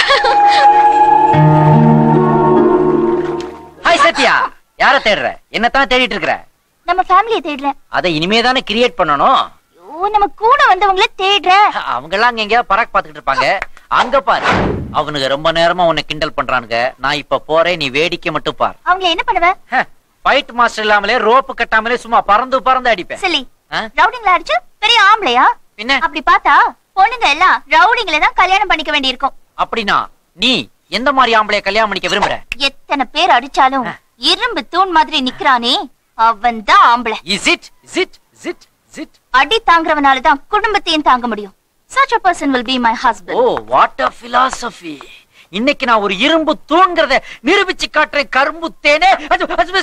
ஹாய் சத்யா யார தேடுற என்னத்தான் தேடிட்டு இருக்கிற நம்ம ஃபேமிலியை தேடுறேன் அதை இனிமே தானே கிரியேட் பண்ணணும் ஓ நம்ம கூட வந்தவங்கள தேடுறேன் அவங்க எல்லாம் அங்க எங்கேயாவது பராக் பாத்துக்கிட்டு இருப்பாங்க அங்க பாரு அவனுக்கு ரொம்ப நேரமா உன்னை கிண்டல் பண்றானுங்க நான் இப்ப போறேன் நீ வேடிக்கை மட்டும் பார் அவங்கள என்ன பண்ணுவ ஃபைட் மாஸ்டர் இல்லாமலே ரோப்பு கட்டாமலே சும்மா பறந்து பறந்து அடிப்பேன் சிலி ஆ? ரவுடிங்கள அடிச்சு பெரிய ஆம்பளையா பின்ன அப்படி பார்த்தா பொண்ணுங்க எல்லாம் ரவுடிங்களை தான் கல்யாணம் பண்ணிக்க வேண்டியிருக்கும் அப்படின்னா நீ எந்த மாதிரி ஆம்பளைய கல்யாணம் பண்ணிக்க விரும்புற எத்தனை பேர் அடிச்சாலும் இரும்பு தூண் மாதிரி நிக்கிறானே அவன் தான் ஆம்பளை is it is it is it is it அடி தாங்குறவனால தான் குடும்பத்தையும் தாங்க முடியும் such a person will be my husband oh what a philosophy இன்னைக்கு நான் ஒரு இரும்பு தூண்கிறத நிரூபிச்சு காட்டுறேன் கரும்பு தேனே அது- அது-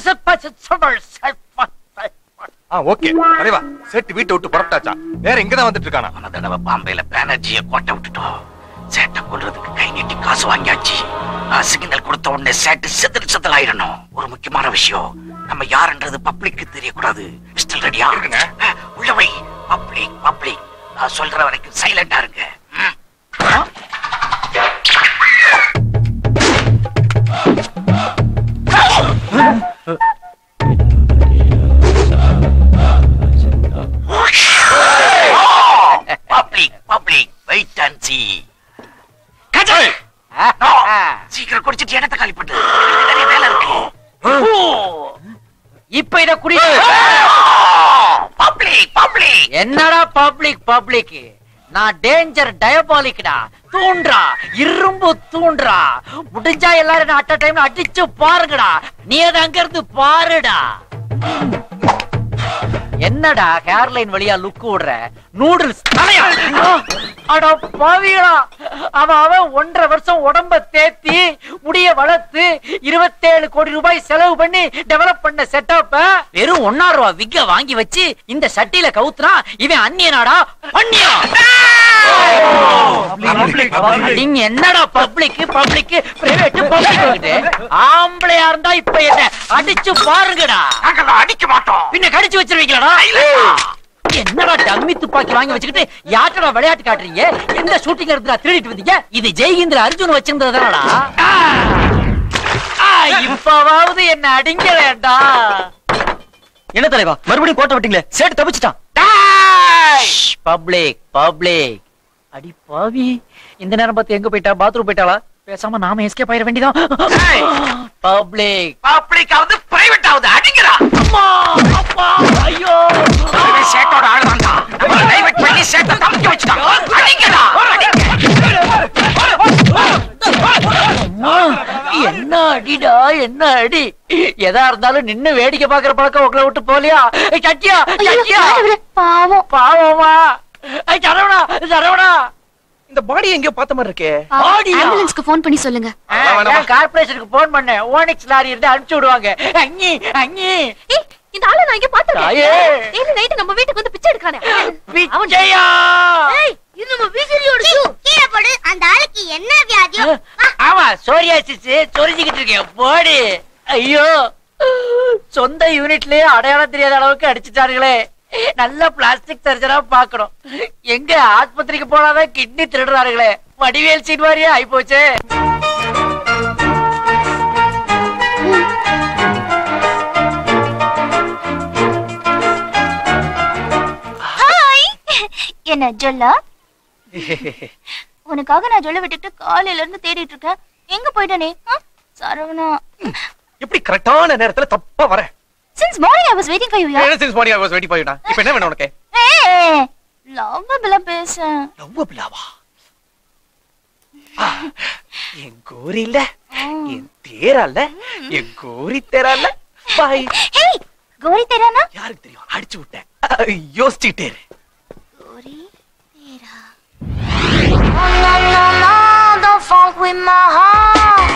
ஆ ஓகே தலைவா செட் வீட்டை விட்டு புறப்பட்டாச்சா வேற எங்க தான் வந்துட்டு இருக்கானா போன தடவை பாம்பேல பானர்ஜிய கோட்டை விட்டுட்டோம் சேட்டை கொல்றதுக்கு கை நீட்டி காசு வாங்கியாச்சு நான் சிக்னல் கொடுத்த உடனே சேட்டு செதில் செதில் ஆயிடணும் ஒரு முக்கியமான விஷயம் நம்ம யாருன்றது பப்ளிக்கு தெரியக்கூடாது மிஸ்டர் ரெடியா இருக்குங்க. உள்ள வை பப்ளிக் பப்ளிக் நான் சொல்ற வரைக்கும் சைலண்டா இருங்க ம். Public public wait and see சீக்கிரம் குடிச்சிட்டு இடத்த காலி பண்ணு எனக்கு நிறைய வேலை இருக்கு இப்ப இத குடி பப்ளிக் பப்ளிக் என்னடா பப்ளிக் பப்ளிக் நான் டேஞ்சர் டயபாலிக்டா தூண்டுறா இரும்பு தூண்டுறா முடிஞ்சா எல்லாரும் அட் டைம்ல அடிச்சு பாருங்கடா நீ அதை அங்க இருந்து பாருடா என்னடா ஹேர்லைன் வழியா லுக் விடுற நூடுல்ஸ் அட பாவிகளா அவன் அவன் ஒன்றரை வருஷம் உடம்ப தேத்தி முடிய வளர்த்து இருபத்தேழு கோடி ரூபாய் செலவு பண்ணி டெவலப் பண்ண செட்டப்ப வெறும் ஒன்னா ரூபா விக்க வாங்கி வச்சு இந்த சட்டியில கவுத்துனா இவன் அந்நியனாடா அந்நியா நீங்க என்னடா பப்ளிக் பப்ளிக் பிரைவேட் பப்ளிக் ஆம்பளையா இருந்தா இப்ப என்ன அடிச்சு பாருங்கடா அடிக்க மாட்டோம் பின்ன கடிச்சு வச்சிருவீங்களா என்னடா டம்மி துப்பாக்கி வாங்கி வச்சுக்கிட்டு யார்டா விளையாட்டு காட்டுறீங்க எந்த ஷூட்டிங் எடுத்து திருடிட்டு வந்தீங்க இது ஜெய்ஹிந்திர அர்ஜுன் வச்சிருந்ததுதானடா இப்பவாவது என்ன அடிங்க வேண்டாம் என்ன தலைவா மறுபடியும் கோட்டை விட்டீங்களே சேட்டு தப்பிச்சிட்டான் பப்ளிக் பப்ளிக் அடி பாவி இந்த நேரம் பார்த்து எங்க போயிட்டா பாத்ரூம் போயிட்டாளா பேசாம நாம எஸ்கேப் ஆயிட வேண்டியதான் பப்ளிக் பப்ளிக் ஆகுது பிரைவேட் ஆகுது அடிங்கடா அம்மா அப்பா ஐயோ இவன் சேட்டோட ஆளுதான்டா நம்மள டைவர்ட் பண்ணி சேட்டை தப்பிக்க வச்சுட்டான் அடிங்கடா அம்மா, என்ன அடிடா என்ன அடி எதா இருந்தாலும் நின்னு வேடிக்கை பாக்குற பழக்கம் உங்களை விட்டு போலியா ஏய், சத்யா சத்யா பாவம் பாவமா ஏய், சரவணா சரவணா இந்த பாடி எங்கேயோ பார்த்த மாதிரி இருக்கே ஆடியா? ஆம்புலன்ஸ்க்கு ஃபோன் பண்ணி சொல்லுங்க கார்பரேஷனுக்கு போன் பண்ணேன் ஓனிக்ஸ் லாரி இருந்து அனுப்பிச்சு விடுவாங்க அங்கி அங்கி ஏய் இந்த ஆளை நான் இங்க தாயே. பாத்துருக்கேன் டெய்லி நைட் நம்ம வீட்டுக்கு வந்து பிச்சை எடுக்கானே அவன் பிச்சையா? ஏய் இது நம்ம விசிறியோட ஷூ கீழே போடு அந்த ஆளுக்கு என்ன வியாதியோ ஆமா சோரியாசிஸ் சொரிஞ்சுக்கிட்டு இருக்கேன் போடி ஐயோ சொந்த யூனிட்லயே அடையாளம் தெரியாத அளவுக்கு அடிச்சுட்டாருங்களே நல்ல பிளாஸ்டிக் சர்ஜரா பாக்கணும் எங்க ஆஸ்பத்திரிக்கு போனாதான் கிட்னி திருடுறாருங்களே வடிவேல் சீன் மாதிரியே ஆயிப்போச்சே ஹாய் என்ன ஜொல்லா உனக்காக நான் ஜொல்ல விட்டுட்டு காலையில இருந்து தேடிட்டு இருக்கேன் எங்க போயிட்டனே சரவணா எப்படி கரெக்டான நேரத்துல தப்பா வர since morning I was waiting for you ya since morning I was waiting for you இப்போ என்ன வேணும் உனக்கு ஏய் லவ் பில பேச லவ் பிளாவா என் கோரி இல்ல என் தேரா இல்ல என் கோரி தேரா இல்ல பாய் ஹேய் கோரி தெரானா யாருக்கு தெரியும் அடிச்சு விட்டேன் அஹ், யோசிச்சுட்டே இரு. கோரி தெரா Oh no no no don't fuck with my heart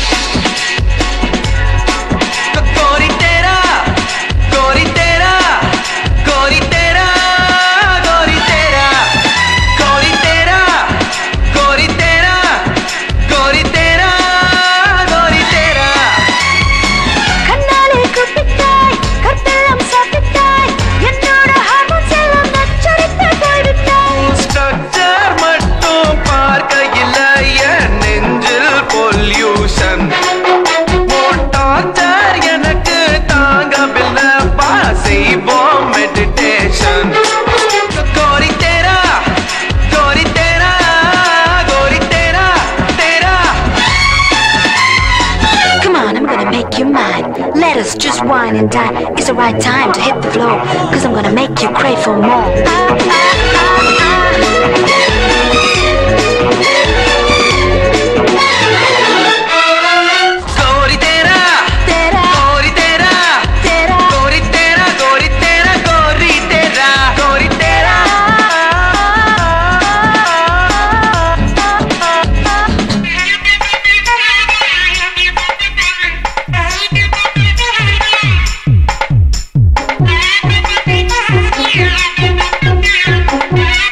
गोरी तेरा गोरी तेरा गोरी तेरा गोरी तेरा गोरी तेरा गोरी तेरा गोरी तेरा गोरी तेरा கண்ணாலே குப்பிட்டாய் கட்டெல்லாம் சாப்பிட்டாய் என்னோட ஹார்மோன்ஸ் எல்லாம் நச்சரித்து போய்விட்டாய் ஸ்ட்ரக்சர் மட்டும் பார்க்கையில் என் நெஞ்சில் பொல்யூஷன் டாக்டர் எனக்கு தாங்கவில்லை பா செய்வோம் மெடிடேஷன் கோரி தேரா கோரி தேரா கோரி தேரா தேரா Come on, I'm gonna make you mine. Let us just wine and dine. It's the right time to hit the floor. Cause I'm gonna make you crave for more. गोरी तेरा तेरा गोरी तेरा तेरा गोरी तेरा गोरी तेरा गोरी तेरा गोरी तेरा Thank you.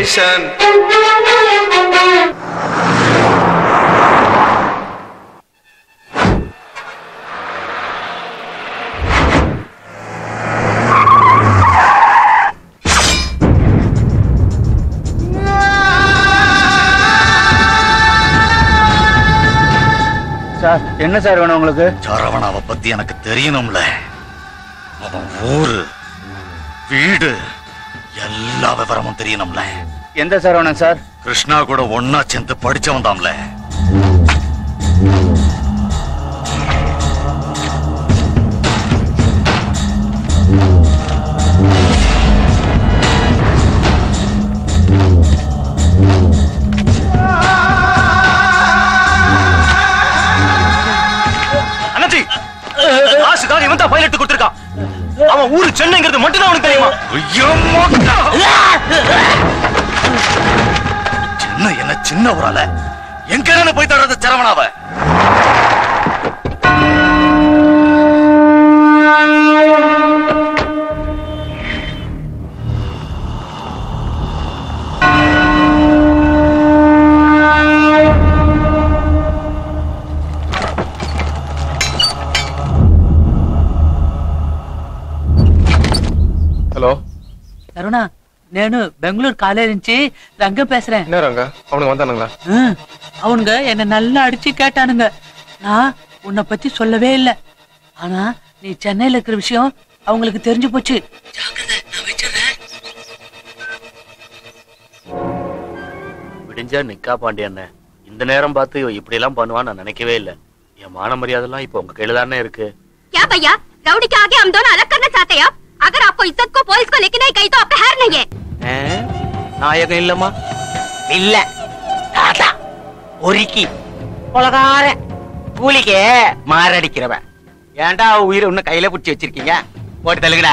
டென்ஷன் சார் என்ன சார் வேணும் உங்களுக்கு சரவணாவை பத்தி எனக்கு தெரியணும்ல அவன் ஊரு வீடு எல்லா விவரமும் தெரியணும்ல எந்த சரவணன் சார் கிருஷ்ணா கூட ஒன்னா சேர்ந்து படிச்சவன் தான்ல அண்ணாச்சி காசுக்காக இவன் தான் பைலட் கொடுத்திருக்கான் அவன் ஊரு சென்னைங்கிறது மட்டும் தான் அவனுக்கு தெரியுமா சின்ன என்ன சின்ன ஊரால எங்க போய் தர்றது சரவணாவை హలో తరుణ నేను బెంగళూరు కాలేజ్ నుంచి రంగం பேசுறேன் என்ன ரங்கா அவனுக்கு வந்தானுங்களா ம், அவனுங்க என்ன நல்லா அடிச்சு கேட்டானுங்க நான் உன்னை பத்தி சொல்லவே இல்லை ஆனா நீ சென்னையில இருக்கிற விஷயம் அவங்களுக்கு தெரிஞ்சு போச்சு விடிஞ்சா நிக்கா பாண்டி அண்ணன் இந்த நேரம் பார்த்து இவன் இப்படி எல்லாம் பண்ணுவான்னு நான் நினைக்கவே இல்லை என் மான மரியாதைலாம் இப்போ உங்க கையில தானே இருக்கு क्या भैया राउडी के आगे हम दोनों अलग करना चाहते हैं आप अगर आपको इज्जत को पुलिस को लेके नहीं गई तो आप हार नहीं है நாயகம் இல்லம்மா இல்ல தாத்தா ஒரிக்கி உலகார கூலிக்கு மாரடிக்கிறவன் ஏன்டா உயிரை இன்னும் கையில பிடிச்சி வச்சிருக்கீங்க போட்டு தள்ளுங்கடா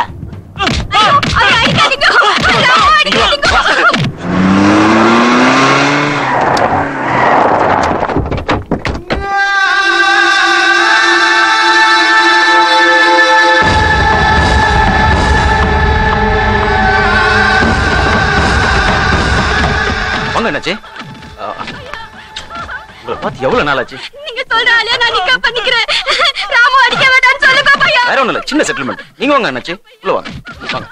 வாங்க என்னாச்சு ஆ, உங்களை பார்த்து எவ்வளவு நாள் ஆச்சு நீங்க சொல்ற ஆளே நான் நிக்கா பண்ணிக்கிறேன் ராமு அடிக்க வேண்டாம்னு சொல்லுங்க பையா வேற ஒண்ணும் இல்ல சின்ன செட்டில்மெண்ட் நீங்க வாங்க என்னாச்சு உள்ள வாங்க வாங்க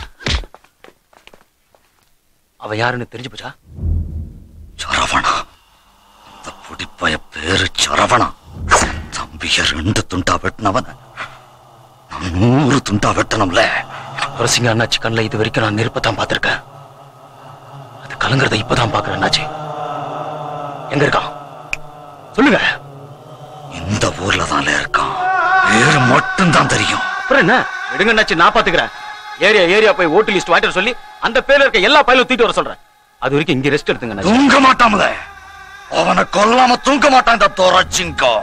அவ யாருன்னு தெரிஞ்சு போச்சா சரவணா இந்த புடிப்பய பேரு சரவணா தம்பிய ரெண்டு துண்டா வெட்டினவன் நான் நூறு துண்டா வெட்டணும்ல நரசிங்க அண்ணாச்சி கண்ணில் இது வரைக்கும் நான் நெருப்பத்தான் பார்த்திருக்கேன் அது கலங்குறத இப்பதான் பாக்குறேன் அண்ணாச்சி எங்க இருக்கான் சொல்லுங்க இந்த ஊர்ல தான் இருக்கான் பேரு மட்டும் தான் தெரியும் அப்புறம் என்ன விடுங்க அண்ணாச்சி நான் பாத்துக்கிறேன் ஏரியா ஏரியா போய் ஓட்டு லிஸ்ட் வாங்கிட்டு வர சொல்லி அந்த பேர்ல இருக்க எல்லா பயிலும் தூக்கிட்டு வர சொல்றேன் அது வரைக்கும் இங்க ரெஸ்ட் எடுத்துங்க அண்ணாச்சி. தூங்க மாட்டாமல அவனை கொல்லாம தூங்க மாட்டான் இந்த தொரச்சிங்கம்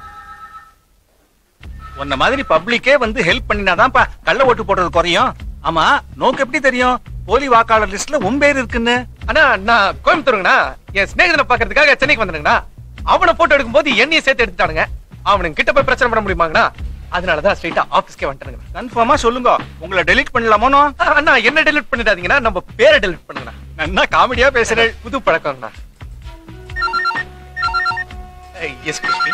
உன்ன மாதிரி பப்ளிக்கே வந்து ஹெல்ப் பண்ணினாதான்ப்பா கள்ள ஓட்டு போடுறது குறையும் ஆமா நோக்கு எப்படி தெரியும் போலி வாக்காளர் லிஸ்ட்ல உன் பேர் இருக்குன்னு அண்ணா நான் கோயம்புத்தூருங்கண்ணா என் சிநேகிதனை பாக்குறதுக்காக சென்னைக்கு வந்தேங்கண்ணா அவனை போட்டோ எடுக்கும்போது என்னைய சேர்த்து எடுத்துட்டானுங்க அவனுக்கு கிட்ட போய் பிரச்சனை பண்ண முடியுமாங்கண்ணா அதனாலதான் ஸ்ட்ரைட்டா ஆபீஸ்க்கே வந்துட்டானுங்க கன்ஃபார்மா சொல்லுங்க உங்களை டெலீட் பண்ணலாமோனோ அண்ணா என்ன டெலிட் பண்ணிடாதீங்கன்னா நம்ம பேரை டெலிட் பண்ணுங்கண்ணா நல்லா காமெடியா பேசுறேன் புது பழக்கம்ண்ணா எஸ் கிருஷ்ணி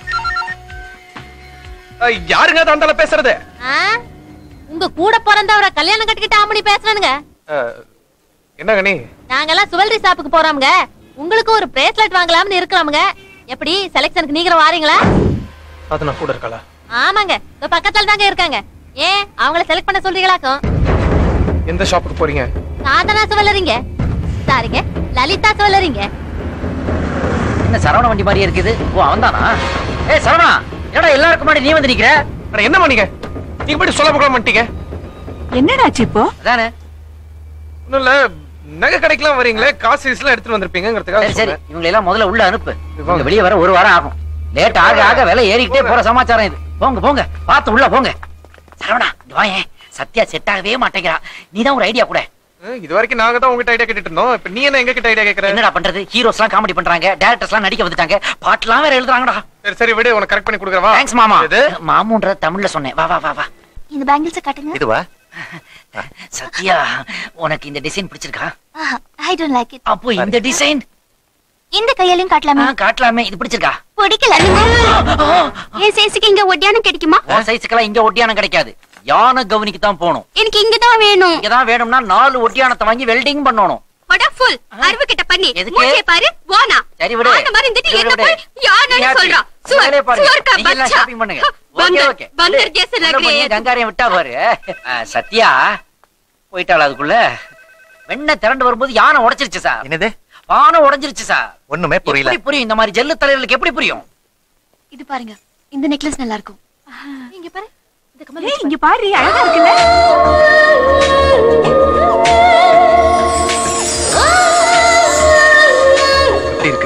ஏய், யாருங்க அது அந்த ஆளு பேசுறது ஆ? உங்க கூட பிறந்தவரை கல்யாணம் கட்டிக்கிட்டு ஆமணி பேசுறானுங்க அஹ், என்னங்க நீ நாங்கெல்லாம் சுவல்லரி ஷாப்புக்கு போறோம்ங்க உங்களுக்கு ஒரு பிரேஸ்லெட் வாங்கலாம்னு இருக்கிறோம்ங்க எப்படி செலக்ஷனுக்கு நீங்க வாரீங்களா அது நான் கூட இருக்காளா ஆமாங்க இதோ பக்கத்துல தாங்க இருக்காங்க ஏன் அவங்கள செலக்ட் பண்ண சொல்றீங்களாக்கும் எந்த ஷாப்புக்கு போறீங்க சாதனா சுவல்லரிங்க சாரிங்க லலிதா சுவல்லரிங்க என்ன சரவண வண்டி மாதிரியே இருக்குது ஓ அவன்தானா ஏய் சரவணா என்னடா எல்லாருக்கும் முன்னாடி நீ வந்து நிக்கிற அட, என்ன பண்ணீங்க நீங்க போயிட்டு சொல்ல போக மாட்டீங்க என்னடாச்சு இப்போ அதானே ஒண்ணும் இல்ல நகை கடைக்கெல்லாம் வரீங்களே காசு எல்லாம் எடுத்துட்டு வந்திருப்பீங்கிறதுக்காக சரி சரி சொன்னேன். இவங்களை எல்லாம் முதல்ல உள்ள அனுப்பு இவங்க வெளியே வர ஒரு வாரம் ஆகும் லேட் ஆக ஆக விலை ஏறிக்கிட்டே போற சமாச்சாரம் இது போங்க போங்க பார்த்து உள்ள போங்க சரவணா இங்க வாயேன் சத்யா செட் ஆகவே மாட்டேங்கிறா நீ தான் ஒரு ஐடியா கூட அஹ், இது வரைக்கும் நாங்க தான் உங்ககிட்ட ஐடியா கேட்டுட்டு இருந்தோம் இப்ப நீ என்ன எங்க கிட்ட ஐடியா கேக்குற என்னடா பண்றது ஹீரோஸ் எல்லாம் காமெடி பண்றாங்க டேரக்டர்ஸ் எல்லாம் நடிக்க வந்துட்டாங்க பாட்டுலாம் வேற எழுதுறாங்கடா சரி சரி விடு உனக்கு கரெக்ட் பண்ணி கொடுக்குறவா தேங்க்ஸ் மாமா மாமுன்ற தமிழ்ல சொன்னேன் வா வா வா வா இந்த பேங்கிள்ஸ் காட்டுங்க இதுவா சத்யா உனக்கு இந்த டிசைன் பிடிச்சிருக்கா ஆஹா, ஐ டோன்ட் லைக் இட் அப்போ இந்த டிசைன் இந்த கையாலையும் காட்டலாமே காட்டலாமே இது பிடிச்சிருக்கா பிடிக்கல என் சைஸுக்கு இங்க ஒட்டியானம் கிடைக்குமா உன் சைஸுக்கெல்லாம் இங்க ஒட்டியானம் கிடைக்காது யானை கவனிக்கு தான் போகணும் எனக்கு இங்க தான் வேணும் இங்கதான் வேணும்னா நாலு ஒட்டியானத்தை வாங்கி வெல்டிங் பண்ணணும் படா ஃபுல் அருவு கிட்ட பண்ணி எதுக்கு? மூஞ்சிய பாரு வானா சரி விடு ஆன மாதிரி இருந்துட்டு விடு, என்ன விடு. போய் யானன்னு நீ happy. சொல்றா சுவர் வேலையை பாருங்க. சுவர் கா நீங்க எல்லாம் பச்சா shopping பண்ணுங்க ஓகே बंदर ஓகே बंदर जैसे लग रहे हैं கங்காரியம் விட்டா பாரு ஆ, சத்யா போயிட்டாள் அதுக்குள்ள வெண்ணெய் திரண்டு வரும்போது யானை உடைச்சிருச்சு சார் என்னது வானை உடைஞ்சிருச்சு சார் ஒண்ணுமே புரியல எப்படி புரியும் இந்த மாதிரி ஜெல்லு தலைவர்களுக்கு எப்படி புரியும் இது பாருங்க இந்த நெக்லஸ் நல்லா இருக்கும் இங்க பாரு இந்த கமல் ஏய், இங்க பாரு அழகா இருக்குல்ல எப்படி இருக்கு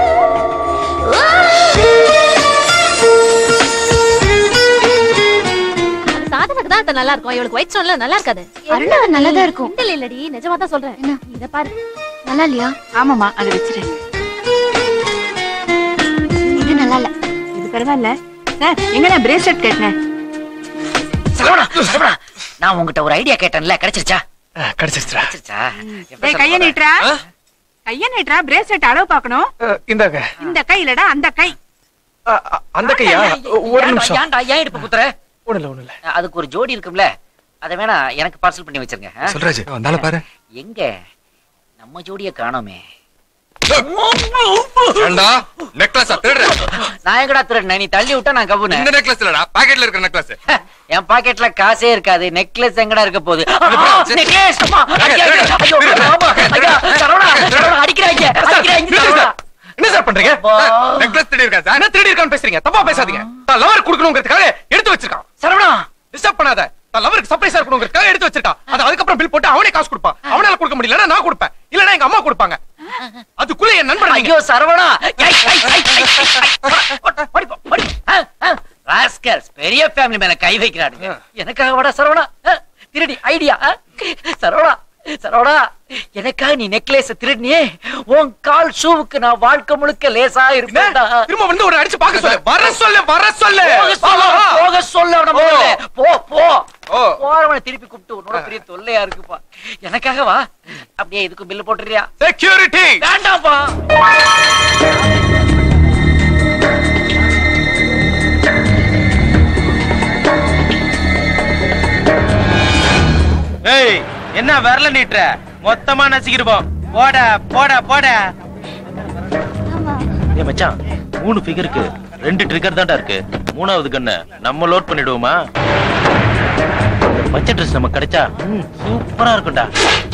சாதனக்கு தான் அது நல்லா இருக்கும் இவளுக்கு ஒயிட் ஸ்டோன்ல நல்லா இருக்காது அருணா நல்லாதான் இருக்கும் இல்ல இல்லடி நிஜமா தான் சொல்றேன் இத பாரு நல்லா இல்லையா ஆமாமா அதை வச்சிரு இது நல்லா இல்ல இது பரவாயில்ல சார் எங்கடா பிரேஸ்லெட் கட்டினேன் சரவணா சரவணா நான் உங்ககிட்ட ஒரு ஐடியா கேட்டேன்ல கிடைச்சிருச்சா கிடைச்சிருச்சா கிடைச்சிருச்சா எப்படி டேய் சொல்ல கைய போற? நீட்டுறா கைய நீட்டுறா பிரேஸ்லெட் அளவு பார்க்கணும் இந்தாங்க இந்த கை இல்லடா அந்த கை அந்த கையா ஒரு ஏன்டா, நிமிஷம் ஏன்டா ஏன் இடுப்பு குத்துற ஒண்ணு இல்ல ஒண்ணு இல்ல அதுக்கு ஒரு ஜோடி இருக்கும்ல அத வேணா எனக்கு பார்சல் பண்ணி வச்சிருங்க ஆ? சொல்றாஜ் வந்தால பாரு எங்க நம்ம ஜோடிய காணோமே ஏண்டா நெக்லஸ் திருடுற நான் எங்கடா திருடுனேன் நீ தள்ளி விட்டா நான் கவுனேன் இந்த நெக்லஸ் இல்லடா பாக்கெட்ல இருக்கிற நெக்லஸ் என் பாக்கெட்ல காசே இருக்காது நெக்லஸ் எங்கடா இருக்க போகுது பாரு. நெக்லஸ் திருடு, திருடு. அடிக்கிறாங்க அடிக்கிறாங்க சரவணா. என்ன சார் பண்றீங்க நெக்லஸ் திருடி இருக்கா சார் என்ன திருடி இருக்கான்னு பேசுறீங்க தப்பா பேசாதீங்க தான் லவர் கொடுக்கணுங்கிறதுக்காக எடுத்து வச்சிருக்கான் சரவணா டிஸ்டர்ப் பண்ணாத தான் லவருக்கு சர்ப்ரைஸா இருக்கணுங்கிறதுக்காக எடுத்து வச்சிருக்கான் அது அதுக்கப்புறம் பில் போட்டு அவனே காசு கொடுப்பான் அவனால கொடுக்க முடியலன்னா நான் கொடுப்பேன் இல்லனா எங்க அம்மா கொடுப்பாங்க அதுக்குள்ள என் நண்பன் ஐயோ சரவணா ஐ, ஐ, ஐ, ஐ, ஐ, ஐ. ஓடி போ, ஓடி. ஆ, ஆ. Rascals, பெரிய ஃபேமிலி மேல கை வைக்கிறானுங்க எனக்காக வாடா சரவணா ஆ, திருடி ஐடியா சரவணா சரவணா எனக்காக நீ நெக்லேஸ் திருடினியே உன் கால் ஷூவுக்கு நான் வாழ்க்கை முழுக்க லேசா இருப்பேன்டா திரும்ப வந்து ஒரு அடிச்சு பார்க்க சொல்லு வர சொல்லு வர சொல்லு போக சொல்லு, வா, வா. போக சொல்லு அவன ஓ. முதல்ல. போ போ ஓ. போறவனை திருப்பி கூப்பிட்டு உன்னோட பெரிய தொல்லையா இருக்குப்பா எனக்காக வா அப்படியே இதுக்கு பில்லு போட்டுறியா செக்யூரிட்டி வேண்டாம்ப்பா ஏய் என்ன விரல நீட்டுற மொத்தமா நசுக்கிருப்போம் போட போட போட ஏ மச்சான் மூணு ஃபிகருக்கு ரெண்டு ட்ரிகர் தான்டா இருக்கு மூணாவது கண்ண நம்ம லோட் பண்ணிடுவோமா பச்சை ட்ரெஸ் நமக்கு கிடைச்சா ம், சூப்பரா இருக்கும்டா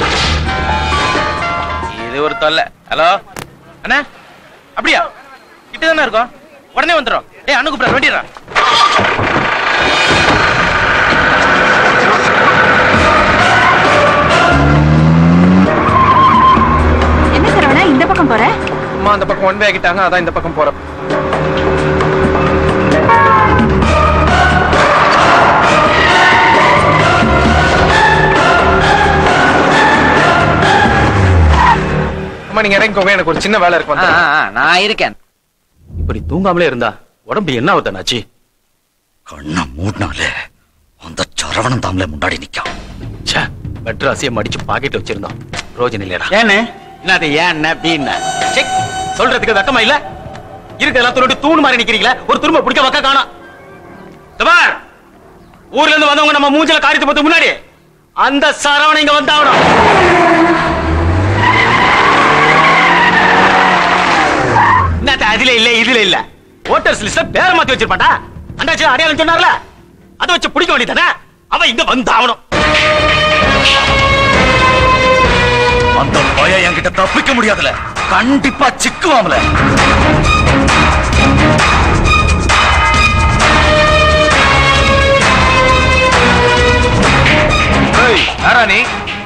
இது ஒரு தொல்லை ஹலோ அண்ணா அப்படியா கிட்ட தானே இருக்கோம் உடனே வந்துடும் ஏய் அண்ணு கூப்பிட வேண்டிடுறா என்ன சரவணா இந்த பக்கம் போற அம்மா அந்த பக்கம் ஒன் வே ஆகிட்டாங்க அதான் இந்த பக்கம் போறேன் அம்மா நீங்க இறங்கிக்கோங்க எனக்கு ஒரு சின்ன வேலை இருக்கு ஆ, ஆ, ஆ, நான் இருக்கேன் இப்படி தூங்காமலே இருந்தா உடம்பு என்ன ஆகுதாச்சு கண்ணை மூடினாலே அந்த சரவணன் தாமலே முன்னாடி நிக்கான் ச்சே மெட்ராசியை மடிச்சு பாக்கெட்ல வச்சிருந்தோம் ரோஜன் இல்லையடா ஏன்னு என்னது ஏன் அப்படின்னு செக் சொல்றதுக்கு வெக்கமா இல்ல இருக்கிறதெல்லாம் துருட்டு தூண் மாதிரி நிக்கிறீங்களா ஒரு துரும்ப பிடிக்க வக்க காணோம் தபார் ஊர்ல இருந்து வந்தவங்க நம்ம மூஞ்சில காரியத்தை பார்த்து முன்னாடி அந்த சரவணன் இங்க வந்தாகணும் என்னத்த அதுல இல்ல இதுல இல்ல ஓட்டர்ஸ் லிஸ்ட்ல பேர மாத்தி வச்சிருப்பாட்டா அண்டாச்சு அடையாளம் சொன்னார்ல அதை வச்சு பிடிக்க வேண்டியதானே அவன் இங்க வந்தாகணும் அந்த பையன் என்கிட்ட தப்பிக்க முடியாதுல கண்டிப்பா சிக்குவாமல யாரா நீ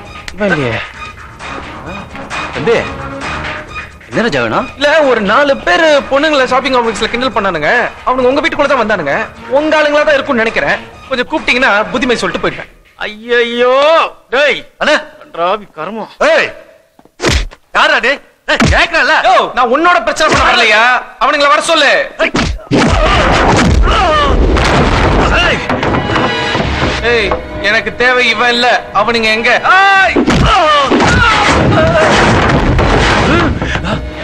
தம்பி என்ன ராஜா வேணும் இல்ல ஒரு நாலு பேர் பொண்ணுங்களை ஷாப்பிங் காம்ப்ளெக்ஸ்ல கிண்டல் பண்ணானுங்க அவனுங்க உங்க வீட்டுக்குள்ள தான் வந்தானுங்க உங்க ஆளுங்களா தான் இருக்கும்னு நினைக்கிறேன் கொஞ்சம் கூப்பிட்டீங்கன்னா புத்திமை சொல்லிட்டு போயிட்டேன் ஐயோ டேய் அண்ணா ராவி கர்மம் ஏய் யாரா டேய் கேக்குறல யோ நான் உன்னோட பிரச்சனை பண்ண வரலையா அவனுங்கள வர சொல்லு ஏய் எனக்கு தேவை இவன் இல்ல அவனுங்க எங்க ஆய்!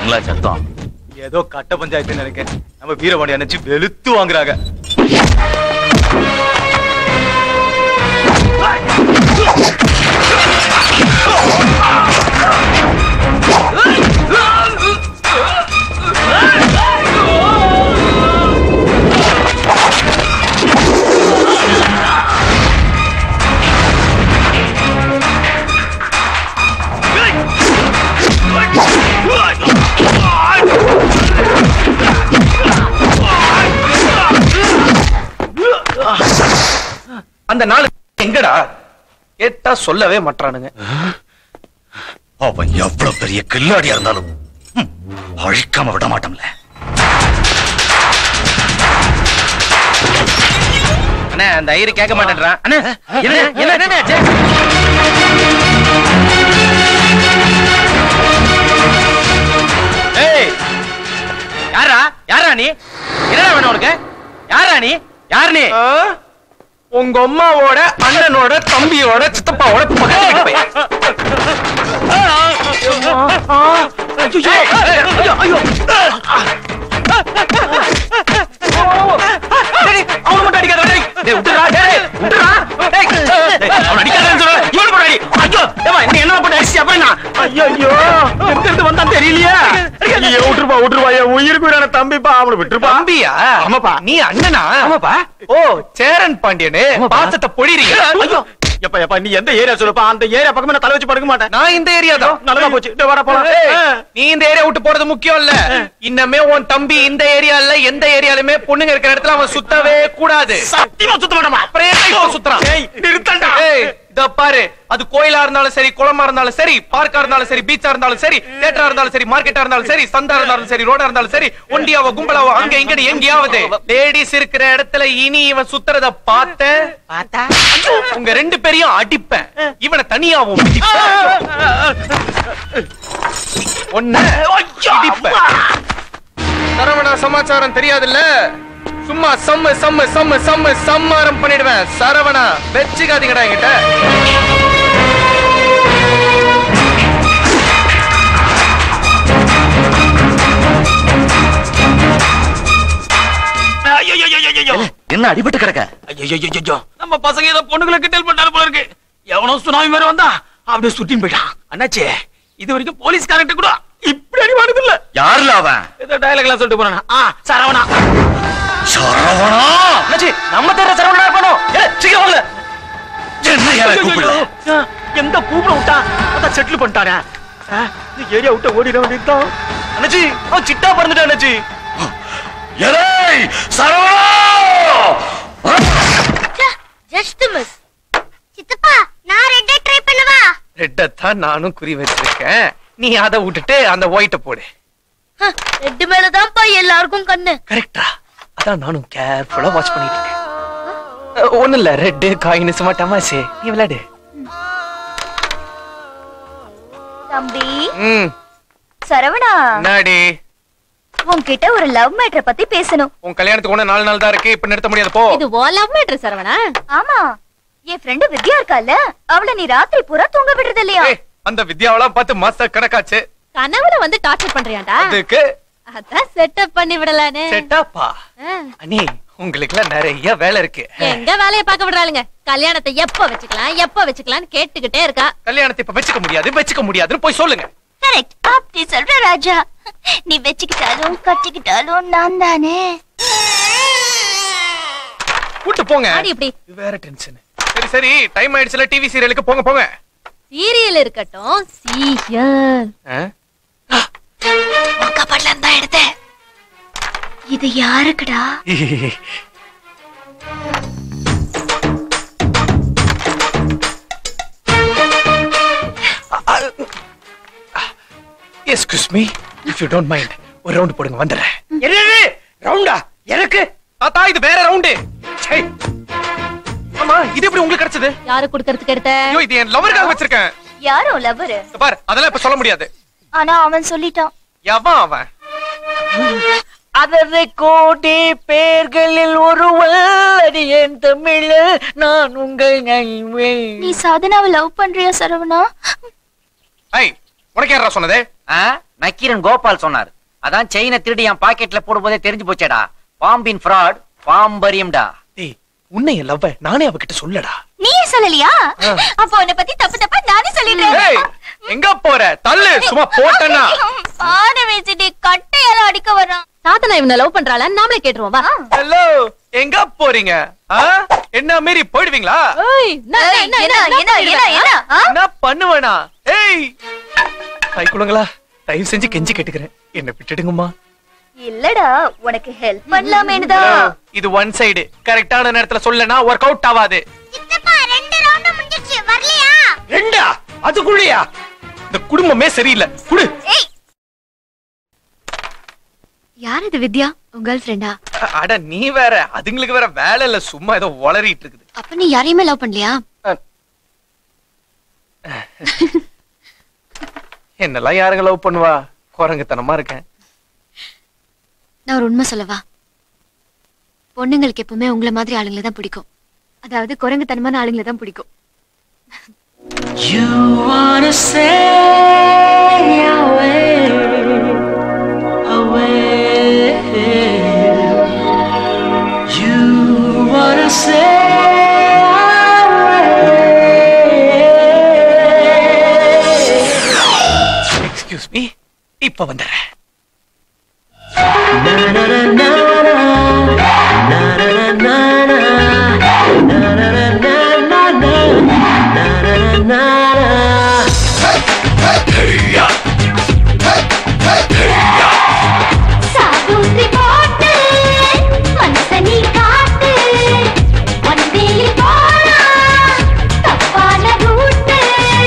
என்னங்களா சத்தம் ஏதோ கட்ட பஞ்சாயத்து நினைக்கிறேன் நம்ம வீரபாண்டி அணைச்சு வெளுத்து வாங்குறாங்க அந்த நாள் எங்கடா கேட்டா சொல்லவே மாட்டானுங்க அவன் எவ்வளவு பெரிய கில்லாடியா இருந்தாலும் ம், அழிக்காம விட மாட்டோம்ல அண்ணா அந்த ஐயரு கேட்க மாட்டேன்றான் அண்ணா என்ன என்ன என்ன ஆச்சு? ஏய் யாரா யாரா நீ என்னடா வேணும் உனக்கு யாரா நீ யார் நீ ஆ? உங்க அம்மாவோட அண்ணனோட தம்பியோட சித்தப்பாவோட பக்கத்து வீட்டு பையன். ஐயோ, ஐயோ. டேய், அவனை மட்டும் அடிக்காத, டேய். டேய், விட்டுடுறா, டேய், விட்டுடுறா. டேய், டேய், அவனை அடிக்காதன்னு சொல்றேன். இவனை போட்டு அடி. ஐயோ, ஏம்மா, நீ என்ன போட்டு அடிச்சியா? அப்புறம் என்ன? ஐயோ, ஐயோ, எங்க இருந்து வந்தான் தெரியலையே. ஐயோ, விட்டுருப்பா, விட்டுருப்பா, என் உயிருக்கு உயிரான தம்பிப்பா, அவனை விட்டுருப்பா. தம்பியா? ஆமாப்பா. நீ அண்ணனா? ஆமாப்பா. ஓ, சேரன் பாண்டியனு பாசத்தை பொழிறீங்க ஐயோ எப்பா எப்பா நீ எந்த ஏரியா சொல்லுப்பா அந்த ஏரியா பக்கமே நான் தலை வச்சு படுக்க மாட்டேன் நான் இந்த ஏரியா தான் நல்லதா போச்சு டேய், வாடா போலாம் ஏய், ஆ. நீ இந்த ஏரியா விட்டு போறது முக்கியம் இல்ல இன்னமே உன் தம்பி இந்த ஏரியால எந்த ஏரியாலுமே பொண்ணுங்க இருக்கிற இடத்துல அவன் சுத்தவே கூடாது சத்தியமா சுத்த மாட்டோமா அப்புறம் ஏன் இப்போ சுத்துறான் ஏய் நிறுத்தண்டா ஏய் இத பாரு அது கோயிலா இருந்தாலும் சரி குளமா இருந்தாலும் சரி பார்க்கா இருந்தாலும் சரி பீச்சா இருந்தாலும் சரி தியேட்டரா இருந்தாலும் சரி மார்க்கெட்டா இருந்தாலும் சரி சந்தா இருந்தாலும் சரி ரோடா இருந்தாலும் சரி ஒண்டியாவோ கும்பலாவோ அங்க இங்க எங்கேயாவது லேடிஸ் இருக்கிற இடத்துல இனி இவன் சுத்துறத பார்த்த பார்த்தா உங்க ரெண்டு பேரையும் அடிப்பேன் இவனை தனியாவும் ஒன்னு இடிப்பேன் சரவணா சமாச்சாரம் தெரியாதுல்ல சும்மா சம்ம சம்ம சம்ம சம்ம சம்மாரம் பண்ணிடுவேன் சரவணா வெச்சுக்காதீங்கடா என்கிட்ட என்ன அடிபட்டு கிடக்க ஐயோ நம்ம பசங்க ஏதோ பொண்ணுங்களை கிண்டல் பண்ணாரு போல இருக்கு எவனோ சுனாமி மாதிரி வந்தா அப்படியே சுட்டின்னு போயிட்டான் அண்ணாச்சி இது வரைக்கும் போலீஸ்காரங்கிட்ட கூட இப்படி அடி வாடுது இல்ல யாருல அவன் ஏதோ டயலாக் எல்லாம் சொல்லிட்டு போறானா ஆ சரவணா சரவணா அண்ணாச்சி நம்ம தேர சரவணா இருக்கணும் ஏய், சீக்கிரம் வாங்க என்ன ஏன் கூப்பிடல ஆ, எந்த கூப்பிட விட்டா அதான் செட்டில் பண்ணிட்டானே ஆ, இந்த ஏரியா விட்டு ஓடிட வேண்டியதுதான் அண்ணாச்சி அவன் சிட்டா பறந்துட்டான் அண்ணாச்சி ஏய் சரவணா ஜஸ்ட் மிஸ் சித்தப்பா நான் ரெட்டை ட்ரை பண்ணவா ரெட்டத்தான் நானும் குறி வச்சிருக்கேன் நீ அதை விட்டுட்டு அந்த ஒயிட்ட போடு ரெட்டு மேலதான்ப்பா எல்லாருக்கும் கண்ணு கரெக்டா அதான் நானும் கேர்ஃபுல்லா வாட்ச் பண்ணிட்டு இருக்கேன் அஹ், ஒண்ணும் இல்ல ரெட்டு காயின் சும்மா டமாசே நீ விளையாடு தம்பி ம் சரவணா என்னடி உன்கிட்ட ஒரு லவ் மேட்டரை பத்தி பேசணும் உன் கல்யாணத்துக்கு ஒண்ணு நாலு நாள் தான் இருக்கு இப்ப நிறுத்த முடியாது போ இது ஓ லவ் மேட்ரு சரவணா ஆமா என் ஃப்ரெண்டு வித்யா இருக்கால அவள நீ ராத்திரி பூரா தூங்க விடுறது இல்லையா ஏய், அந்த வித்யாவெல்லாம் பார்த்து மாச கணக்காச்சு கனவுல வந்து டார்ச்சர் பண்றியாடா அதுக்கு அதான் செட்டப் பண்ணி விடலானே செட்டாப்பா ஆ. அண்ணி உங்களுக்கு எல்லாம் நிறைய வேலை இருக்கு எங்க வேலைய பார்க்க விடுறாளுங்க கல்யாணத்தை எப்ப வச்சுக்கலாம் எப்ப வச்சுக்கலாம்னு கேட்டுக்கிட்டே இருக்கா கல்யாணத்தை இப்ப வச்சுக்க முடியாது வச்சுக்க முடியாதுன்னு போய் சொல்லுங்க கரெக்ட் அப்படி சொல்ற ராஜா நீ வச்சுக்கிட்டாலும் கட்டிக்கிட்டாலும் நான் தானே கூட்டு போங்க ஆடி இப்படி இது வேற டென்ஷன் சரி சரி டைம் ஆயிடுச்சுல டிவி சீரியலுக்கு போங்க போங்க சீரியல் இருக்கட்டும் சீரியல் ஆ? உன் கபட்ல இருந்தா எடுத்தேன் இது யாருக்குடா excuse me if you don't mind ஒரு ரவுண்ட் போடுங்க வந்துடுறேன் என்னது ரவுண்டா எனக்கு தாத்தா இது வேற ரவுண்டு சை ஆமா இது எப்படி உங்களுக்கு கிடைச்சது யாரு குடுக்கறதுக்கு எடுத்த ஐயோ இது என் லவருக்காக வச்சிருக்கேன் யாரோ லவ்வரு இத பார் அதெல்லாம் இப்ப சொல்ல முடியாது ஆனா அவன் சொல்லிட்டான் எவன் அவன் அதனை கோடி பேர்களில் ஒருவள் அது என் தமிழ் நான் உங்கள் நல்வேன் நீ சாதனாவை லவ் பண்றியா சரவணா ஐய் உனக்கு யாரா சொன்னது நக்கீரன் கோபால் சொன்னார் அதான் செயினை திருடி என் பாக்கெட்ல போடும்போதே தெரிஞ்சு போச்சேடா பாம்பின் ஃப்ராட் பாம்பரியம்டா டேய் உன்னை என் லவ்வ நானே அவகிட்ட சொல்லடா நீயே சொல்லலையா அப்போ உன்னை பத்தி தப்பு தப்பா நானே ஏய் சொல்லிடுறேன் எங்க போற தள்ளு சும்மா போட்டேன்னா பானை வச்சுட்டு கட்டையால அடிக்க வரான் தாத்தா நான் இவனை லவ் பண்றாளா நாமளே கேட்டுருவோம் வா ஹலோ எங்க போறீங்க ஆ? என்ன மீறி போயிடுவீங்களா ஏய், என்ன, என்ன, என்ன, என்ன, என்ன, என்ன, என்ன, ஆ? என்ன பண்ணுவேனா ஏய் கை கொடுங்களா தயவு செஞ்சு கெஞ்சி கேட்டுக்கிறேன் என்ன விட்டுடுங்கம்மா இல்லடா உனக்கு ஹெல்ப் பண்ணலாமேனுதா இது ஒன் சைடு கரெக்டான நேரத்துல சொல்லனா ஒர்க் அவுட் ஆகாது ரெண்டு ரவுண்ட் முடிஞ்சிச்சு வரலையா ரெண்டா அதுக்குள்ளயா இந்த குடும்பமே சரியில்லை குடு யார் இது வித்யா உங்க கேர்ள் ஃப்ரெண்டா அட நீ வேற அதுங்களுக்கு வேற வேலை இல்ல சும்மா ஏதோ வளரிட்டு இருக்குது அப்ப நீ யாரையுமே லவ் பண்ணலையா என்னெல்லாம் யாருங்க லவ் பண்ணுவா குரங்குத்தனமா இருக்கேன் நான் ஒரு உண்மை சொல்லவா பொண்ணுங்களுக்கு எப்பவுமே உங்களை மாதிரி ஆளுங்களை தான் பிடிக்கும் அதாவது குரங்குத்தனமான ஆளுங்களை தான் பிடிக்கும் You wanna say away, away. You wanna say away. Excuse me இப்ப வந்துடுறேன் Na na na na na na na na na na na na na na na na சாகுந்தி போட்டு மனச நீ காட்டு வண்டியில் போனா தப்பான ரூட்டு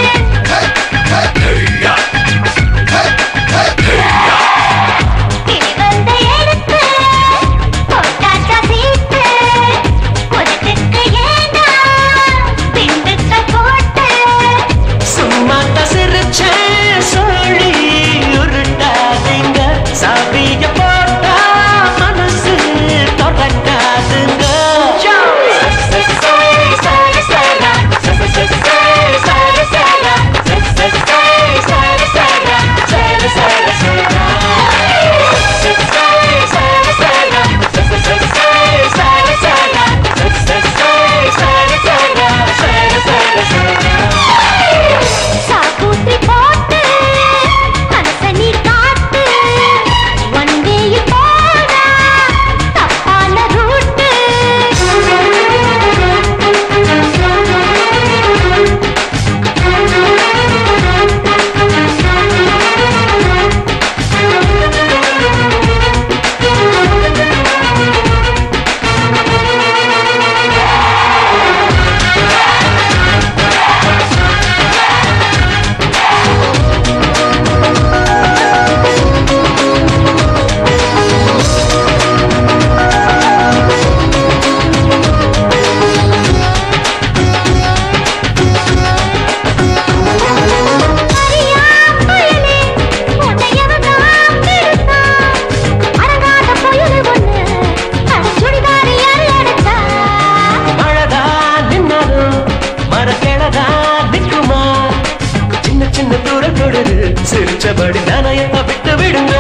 கிளிவந்த எடுத்து போட்டாக்கா சீட்டு உதட்டுக்கு ஏண்டா திண்டுக்க போட்டு சும்மாட்ட சிரிச்சேன் சொல்லி உருட்டாதீங்க சாவிய போட்டா மனசு தொடங்காதுங்க சாக்கூத்தி போட்டு மனச நீ காட்டு வண்டியில் போனா தப்பான ரூட்டு மழதா நின்னாலும் மரக்கிழதா நிக்குமா சின்ன சின்ன தூரம் கொடுது சிரிச்சபடி நனைய விட்டு விடுங்க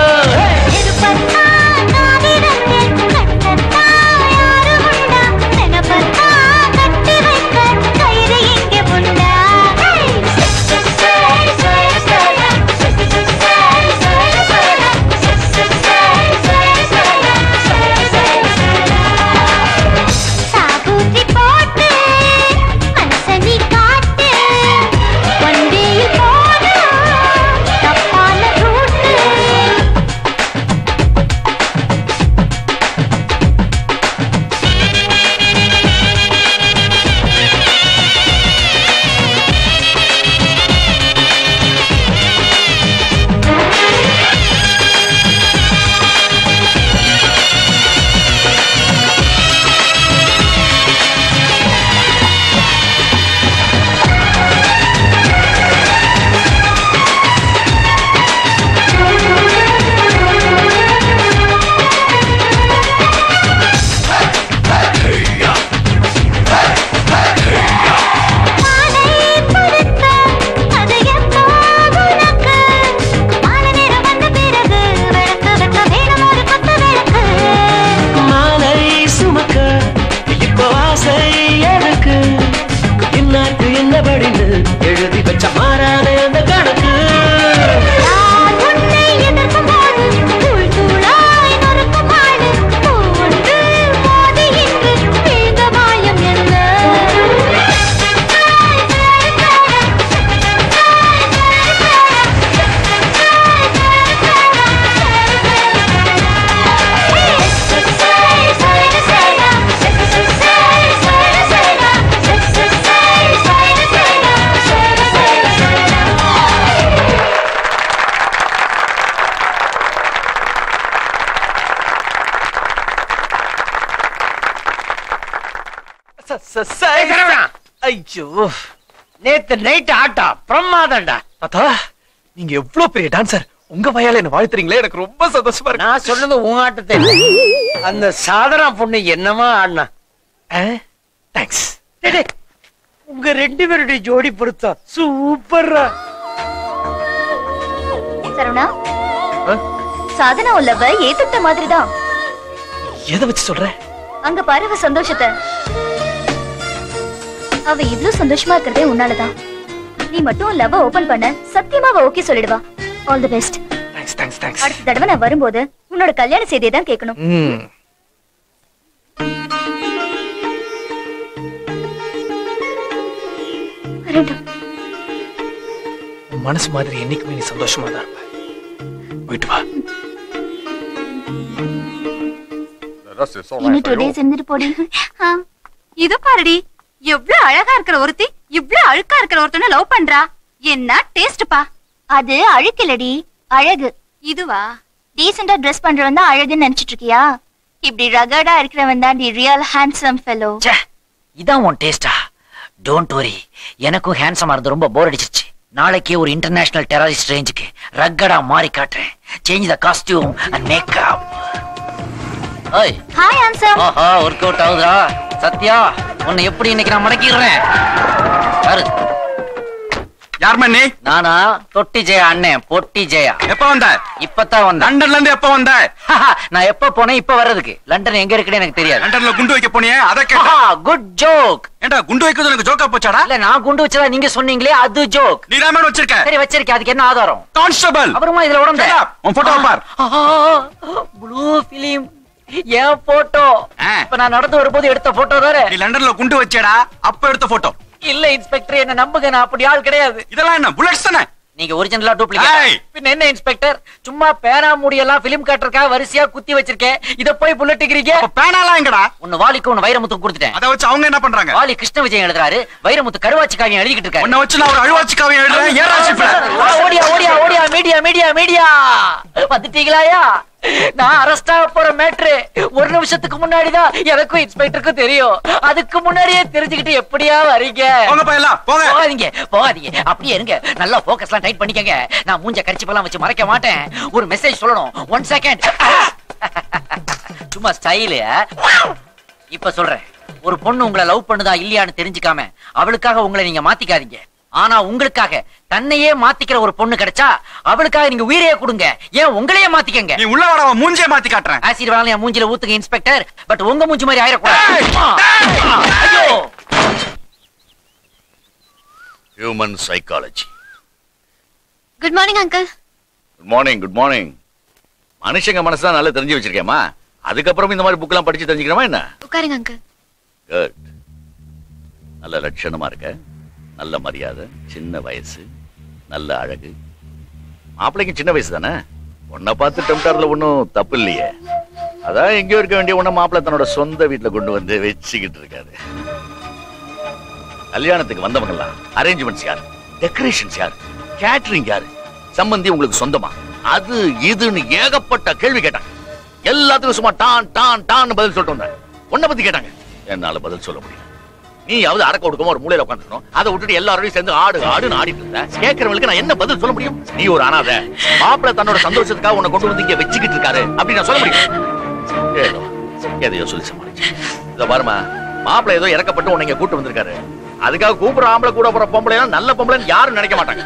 சாக்கூத்தி போட்டு மனச நீ காட்டு வண்டியில் போனா தப்பான ரூட்டு ஐயோ நேத்து நைட் ஆட்டா பிரமாதம்டா தாத்தா நீங்க எவ்வளவு பெரிய டான்சர் உங்க வயால என்ன வாழ்த்துறீங்களே எனக்கு ரொம்ப சந்தோஷமா இருக்கு நான் சொன்னது உன் ஆட்டத்தை இல்ல. அந்த சாதனா பொண்ணு என்னமா ஆடினா தேங்க்ஸ் டேய், டேய், உங்க ரெண்டு பேருடைய ஜோடி பொருத்தம் சூப்பர்ரா சரவணா சாதனா உள்ளவ ஏத்துட்ட மாதிரிதான் எதை வச்சு சொல்ற அங்க பாரு அவ சந்தோஷத்தை அவ இவ்ளோ சந்தோஷமா இருக்கிறதே உன்னாலதான் நீ மட்டும் லவ் ஓபன் பண்ண சத்தியமா அவ ஓகே சொல்லிடுவா all the best thanks thanks thanks அடுத்த தடவை நான் வரும்போது உன்னோட கல்யாண செய்தியை தான் கேட்கணும் ம் வரட்டும். உன் மனசு மாதிரி என்னைக்குமே நீ சந்தோஷமா தான் இருப்ப போயிட்டு வா இன்னும் டூ டேஸ் இருந்துட்டு போடி ஆ. இது பாருடி எவ்வளவு அழகா இருக்கிற ஒருத்தி இவ்ளோ அழுக்கா இருக்கிற ஒருத்தனை லவ் பண்றா என்ன டேஸ்ட்பா அது அழுக்கில்லடி அழகு இதுவா டீசெண்டா ட்ரெஸ் பண்றவன் தான் அழகுன்னு நினைச்சிட்டு இருக்கியா இப்படி ரகடா இருக்கிறவன் தான் டி ரியல் ஹேண்ட்ஸம் ஃபெலோ இதான் உன் டேஸ்டா டோன்ட் வரி எனக்கும் ஹேண்ட்ஸமா இருந்து ரொம்ப போர் அடிச்சிருச்சு நாளைக்கே ஒரு இன்டர்நேஷனல் டெரரிஸ்ட் ரேஞ்சுக்கு ரக்கடா மாறி காட்டுறேன் change the costume and makeup ஓய் ஹாய் ஹேண்ட்ஸம் ஆஹா ஒர்க் அவுட் ஆகுதா சத்யா உன்னை எப்படி இன்னைக்கு நான் மடக்கிடுறேன் யாரு யார் மண்ணி நானா தொட்டி ஜெயா அண்ணன் பொட்டி ஜெயா எப்ப வந்த இப்பதான் வந்தேன் லண்டன்ல இருந்து எப்ப வந்த நான் எப்ப போனேன் இப்ப வர்றதுக்கு லண்டன் எங்க இருக்குன்னு எனக்கு தெரியாது லண்டன்ல குண்டு வைக்க போனியே அத கேட்டா குட் ஜோக் ஏண்டா குண்டு வைக்கிறது எனக்கு ஜோக்கா போச்சாடா இல்ல நான் குண்டு வச்சதா நீங்க சொன்னீங்களே அது ஜோக் நீ தான் மேடம் வச்சிருக்க சரி வச்சிருக்கேன் அதுக்கு என்ன ஆதாரம் கான்ஸ்டபிள் அப்புறமா இதுல உடம்பு Shut up. உன் photo பார். ப்ளூ பிலிம் என் போட்டோ இப்ப நான் நடந்து வரும்போது எடுத்த போட்டோ தானே நீ லண்டன்ல குண்டு வச்சேடா அப்ப எடுத்த போட்டோ இல்ல இன்ஸ்பெக்டர் என்ன நம்புங்க நான் அப்படி ஆள் கிடையாது இதெல்லாம் என்ன புல்லட்ஸ் தானே நீங்க ஒரிஜினலா டூப்ளிகேட் பின்ன என்ன இன்ஸ்பெக்டர் சும்மா பேனா முடியெல்லாம் பிலிம் காட்டுறக்கா வரிசையா குத்தி வச்சிருக்கேன் இத போய் புல்லட் டிகிரிங்க பேனாலாம் எங்கடா உன்ன வாலிக்கு உன்ன வைரமுத்து கொடுத்துட்டேன் அத வச்சு அவங்க என்ன பண்றாங்க வாலி கிருஷ்ண விஜயம் எழுதுறாரு வைரமுத்து கருவாச்சி காவியம் எழுதிக்கிட்டு இருக்காரு உன்னை வச்சு நான் ஒரு அழுவாச்சி காவியம் எழுதுறேன் ஏன் ராசிப்ல ஆ, ஓடியா ஓடியா ஓடியா மீடியா மீடியா மீடியா வந்துட்டீங்களாயா நான் அரெஸ்ட் ஆக போற மேட்ரு ஒரு நிமிஷத்துக்கு முன்னாடி தான் எனக்கும் இன்ஸ்பெக்டருக்கும் தெரியும் அதுக்கு முன்னாடியே தெரிஞ்சுக்கிட்டு எப்படியா வரீங்க போங்க போயலாம் போங்க போகாதீங்க போகாதீங்க அப்படியே இருங்க நல்லா போக்கஸ்லாம் டைட் பண்ணிக்கங்க நான் மூஞ்ச கரிச்சிப்பெல்லாம் வச்சு மறைக்க மாட்டேன் ஒரு மெசேஜ் சொல்லணும் ஒன் செகண்ட் சும்மா ஸ்டைலு இப்ப சொல்றேன் ஒரு பொண்ணு உங்களை லவ் பண்ணுதா இல்லையான்னு தெரிஞ்சுக்காம அவளுக்காக உங்களை நீங்க மாத்திக்காதீங்க ஆனா உங்களுக்காக தன்னையே மாத்திக்கிற ஒரு பொண்ணு கிடைச்சா அவளுக்காக நீங்க உயிரையே கொடுங்க ஏன் உங்களையே மாத்திக்கங்க நீ உள்ள வாடா உன் மூஞ்சியே மாத்தி காட்டுறேன் ஆசிட் வேணாலும் என் மூஞ்சில ஊத்துங்க இன்ஸ்பெக்டர் பட் உங்க மூஞ்சி மாதிரி ஆயிடக்கூடாது ஆ, ஆ, ஐயோ human psychology good morning uncle good morning good morning மனுஷங்க மனசு தான் நல்லா தெரிஞ்சு வச்சிருக்கேம்மா அதுக்கப்புறம் இந்த மாதிரி புக்கெல்லாம் படிச்சு தெரிஞ்சுக்கிறோமா என்ன உட்காருங்க அங்கிள் குட் நல்ல லட்சணமா இருக்க நல்ல மரியாதை சின்ன வயசு நல்ல அழகு மாப்பிள்ளைக்கு சின்ன வயசு தானே உன்னை பார்த்து டெம்டார்ல ஒன்றும் தப்பு இல்லையே அதான் எங்கேயோ இருக்க வேண்டிய உன்னை மாப்பிள்ளை தன்னோட சொந்த வீட்டுல கொண்டு வந்து வச்சுக்கிட்டு இருக்காரு கல்யாணத்துக்கு வந்தவங்கலாம் அரேஞ்ச்மெண்ட்ஸ் யாரு டெக்கரேஷன்ஸ் யாரு கேட்டரிங் யாரு சம்பந்தி உங்களுக்கு சொந்தமா அது இதுன்னு ஏகப்பட்ட கேள்வி கேட்டாங்க எல்லாத்துக்கும் சும்மா டான் டான் டான் பதில் சொல்லிட்டு வந்தேன் உன்னை பத்தி கேட்டாங்க என்னால பதில் சொல்ல முடியல நீயாவது அடக்க ஒடுக்கமா ஒரு மூலையில உட்காந்துக்கணும் அதை விட்டுட்டு எல்லாரோடையும் சேர்ந்து ஆடு ஆடுன்னு ஆடிட்டு இருந்த கேட்கறவங்களுக்கு நான் என்ன பதில் சொல்ல முடியும் நீ ஒரு அனாதை மாப்பிள்ளை தன்னோட சந்தோஷத்துக்காக உன்னை கொண்டு வந்து இங்க வச்சுக்கிட்டு இருக்காரு அப்படின்னு நான் சொல்ல முடியும் ஏதோ எதையோ சொல்லி சமாளிச்சு இத பாருமா மாப்பிள்ளை ஏதோ இறக்கப்பட்டு உன்னை இங்க கூட்டு வந்திருக்காரு அதுக்காக கூப்பிடுற ஆம்பளை கூட போற பொம்பளை எல்லாம் நல்ல பொம்பளைன்னு யாரும் நினைக்க மாட்டாங்க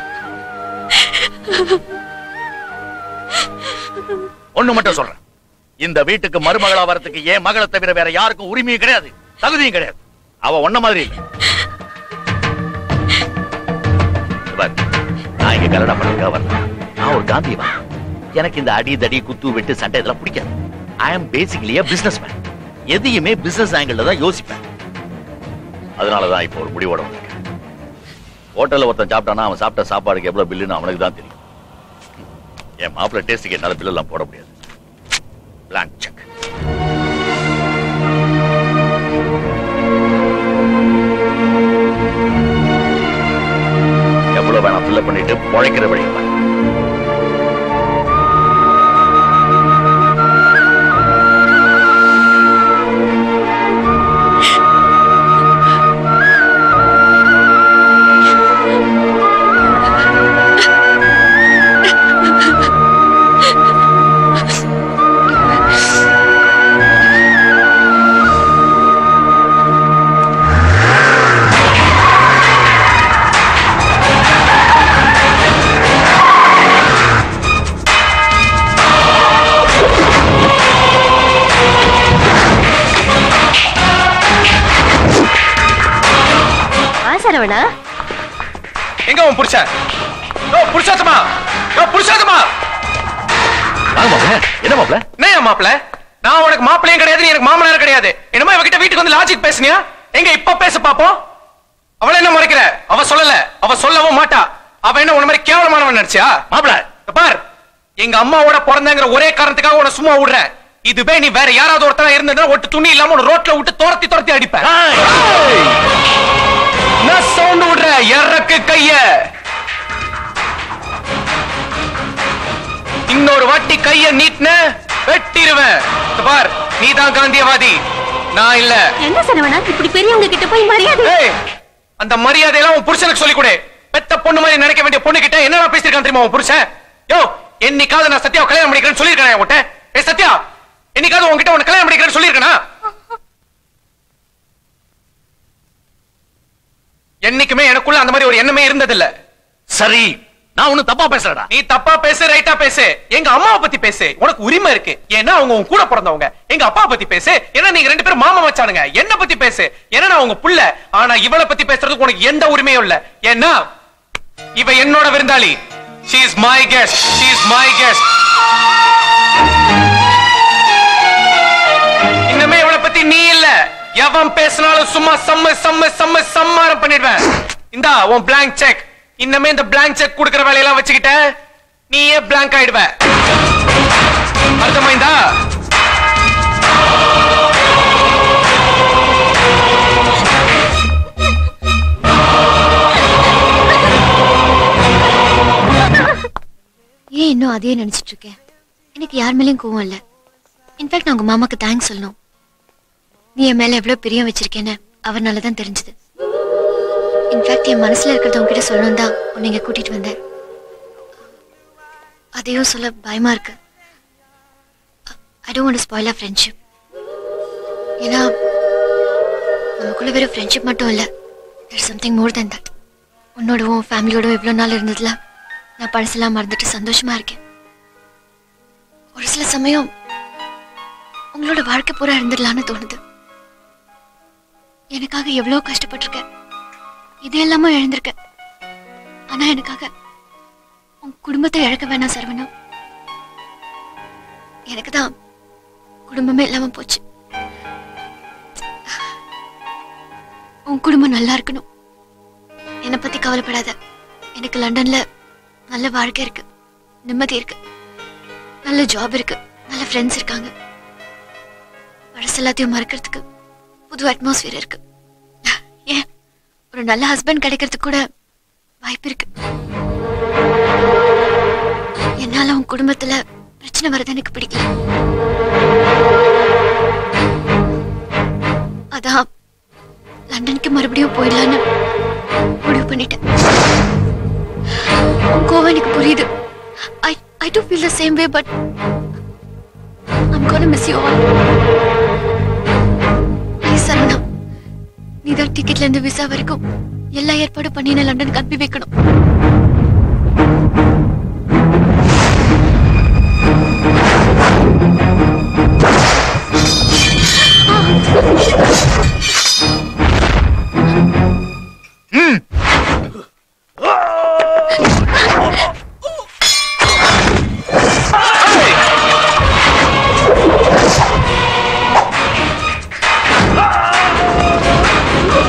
ஒண்ணு மட்டும் சொல்றேன் இந்த வீட்டுக்கு மருமகளா வரதுக்கு ஏன் மகளை தவிர வேற யாருக்கும் உரிமையும் கிடையாது தகுதியும் கிடையாது அவ ஒன்ன மாதிரி இல்ல இங்க பாரு, நான் இங்க கல்யாணம் பண்ணிருக்கா வரல நான் ஒரு காந்தியவன் எனக்கு இந்த அடி தடி குத்து வெட்டு சண்டை இதெல்லாம் பிடிக்காது I am basically business man எதையுமே பிசினஸ் ஆங்கிள் தான் யோசிப்பேன் அதனாலதான் இப்போ ஒரு முடிவோட வந்திருக்கேன் ஹோட்டல்ல ஒருத்தன் சாப்பிட்டானா அவன் சாப்பிட்ட சாப்பாடுக்கு எவ்வளவு பில்லுன்னு அவனுக்கு தான் தெரியும் என் மாப்பிள்ளை டேஸ்ட்டுக்கு என்னால பில் எல்லாம் போட முடியாது blank check எவ்வளவு வேணா ஃபில் பண்ணிட்டு பொழைக்கிற வழி பாரு. வா சரவணா எங்க உன் புருஷன் யோ புருஷாத்தமா யோ புருஷாத்தமா வாங்க மாப்ள என்ன மாப்ள என்ன மாப்ள நான் உனக்கு மாப்பிளையும் கிடையாது நீ எனக்கு மாமனார் கிடையாது என்னமோ இவகிட்ட வீட்டுக்கு வந்து லாஜிக் பேசுனியா எங்க இப்ப பேச பாப்போம் அவள என்ன மறைக்கிற அவ சொல்லல அவ சொல்லவும் மாட்டா அவ என்ன உன மாதிரி கேவலமானவன் நினைச்சியா மாப்ள பார் எங்க அம்மாவோட பிறந்தங்கிற ஒரே காரணத்துக்காக உன சும்மா விடுறேன் இதுவே நீ வேற யாராவது ஒருத்தனா இருந்ததுன்னா ஒட்டு துணி இல்லாம உன்னை ரோட்ல விட்டு துரத்தி துரத்தி அடிப்பேன் நான் சவுண்ட் விடுற இறக்கு கைய இன்னொரு வாட்டி கைய நீட்ன வெட்டிடுவேன் இத பார் நீ தான் காந்தியவாதி நான் இல்ல என்ன சரவணா இப்படி பெரியவங்க கிட்ட போய் மரியாதை ஏய், அந்த மரியாதையெல்லாம் உன் புருஷனுக்கு சொல்லிக் கொடு பெத்த பொண்ணு மாதிரி நினைக்க வேண்டிய பொண்ணு கிட்ட என்னடா பேசிருக்கான் தெரியுமா உன் புருஷன் யோ என்னைக்காவது நான் சத்யாவை கல்யாணம் பண்ணிக்கிறேன்னு சொல்லியிருக்கேன் உன்கிட்ட ஏ சத்யா என்னைக்காவது உன்கிட்ட உன்னை கல்யாணம் பண்ணிக்கிறேன்னு சொல்லியிருக்கேனா என்னைக்குமே எனக்குள்ள அந்த மாதிரி ஒரு எண்ணமே இருந்ததில்ல சரி நான் ஒண்ணு தப்பா பேசுறடா நீ தப்பா பேசு ரைட்டா பேசு எங்க அம்மாவை பத்தி பேசு உனக்கு உரிமை இருக்கு ஏன்னா அவங்க உன் கூட பிறந்தவங்க எங்க அப்பா பத்தி பேசு ஏன்னா நீங்க ரெண்டு பேரும் மாமா மச்சானுங்க என்ன பத்தி பேசு ஏன்னா நான் உங்க புள்ள ஆனா இவளை பத்தி பேசுறதுக்கு உனக்கு எந்த உரிமையும் இல்ல ஏன்னா இவ என்னோட விருந்தாளி she is my guest she is my guest இன்னமே இவளை பத்தி நீ இல்ல எவன் பேசினாலும் சும்மா செம்ம செம்ம செம்ம சம்மாரம் பண்ணிடுவேன் இந்தா உன் blank செக் இன்னமே இந்த blank செக் கொடுக்கிற வேலையெல்லாம் வச்சுக்கிட்ட நீயே blank ஆயிடுவ அர்த்தமாய்ந்தா ஏன் இன்னும் அதையே நினைச்சிட்டு இருக்கேன் எனக்கு யார் மேலயும் கோவம் இல்ல இன்ஃபேக்ட் நான் உங்க மாமாக்கு தேங்க்ஸ் சொல்லணும் நீ என் மேல எவ்வளவு பிரியம் வச்சிருக்கேன்னு அவர்னால தான் தெரிஞ்சது இன்ஃபேக்ட் என் மனசுல இருக்கிறத உங்ககிட்ட சொல்லணும் தான் உன்னை இங்க கூட்டிட்டு வந்தேன் அதையும் சொல்ல பயமா இருக்கு I don't want spoil a friendship ஏன்னா நமக்குள்ள வெறும் ஃப்ரெண்ட்ஷிப் மட்டும் இல்ல there something more then that உன்னோடவும் ஃபேமிலியோடவும் இவ்வளோ நாள் இருந்ததுல நான் பழசெல்லாம் மறந்துட்டு சந்தோஷமா இருக்கேன் ஒரு சில சமயம் உங்களோட வாழ்க்கை பூரா இருந்துடலான்னு தோணுது எனக்காக எவ்வளவு கஷ்டப்பட்டிருக்கேன் இது எல்லாமே இழந்திருக்கேன் ஆனா எனக்காக உன் குடும்பத்தை இழக்க வேணாம் சரவணா எனக்கு தான் குடும்பமே இல்லாம போச்சு உன் குடும்பம் நல்லா இருக்கணும் என்னை பத்தி கவலைப்படாத எனக்கு லண்டன்ல நல்ல வாழ்க்கை இருக்கு நிம்மதி இருக்கு நல்ல ஜாப் இருக்கு நல்ல ஃப்ரெண்ட்ஸ் இருக்காங்க பழசு எல்லாத்தையும் மறக்கிறதுக்கு புது அட்மாஸ்பியர் இருக்கு ஏன் ஒரு நல்ல ஹஸ்பண்ட் கிடைக்கிறதுக்கு கூட வாய்ப்பு இருக்கு என்னால உன் குடும்பத்துல பிரச்சனை வரது எனக்கு பிடிக்கல அதான் லண்டனுக்கு மறுபடியும் போயிடலான்னு முடிவு பண்ணிட்டேன் உன் கோவம் எனக்கு புரியுது I I too feel the same way but I'm gonna miss you all please Saravana நீ தான் டிக்கெட்ல இருந்து விசா வரைக்கும் எல்லா ஏற்பாடும் பண்ணி நான் லண்டனுக்கு அனுப்பி வைக்கணும்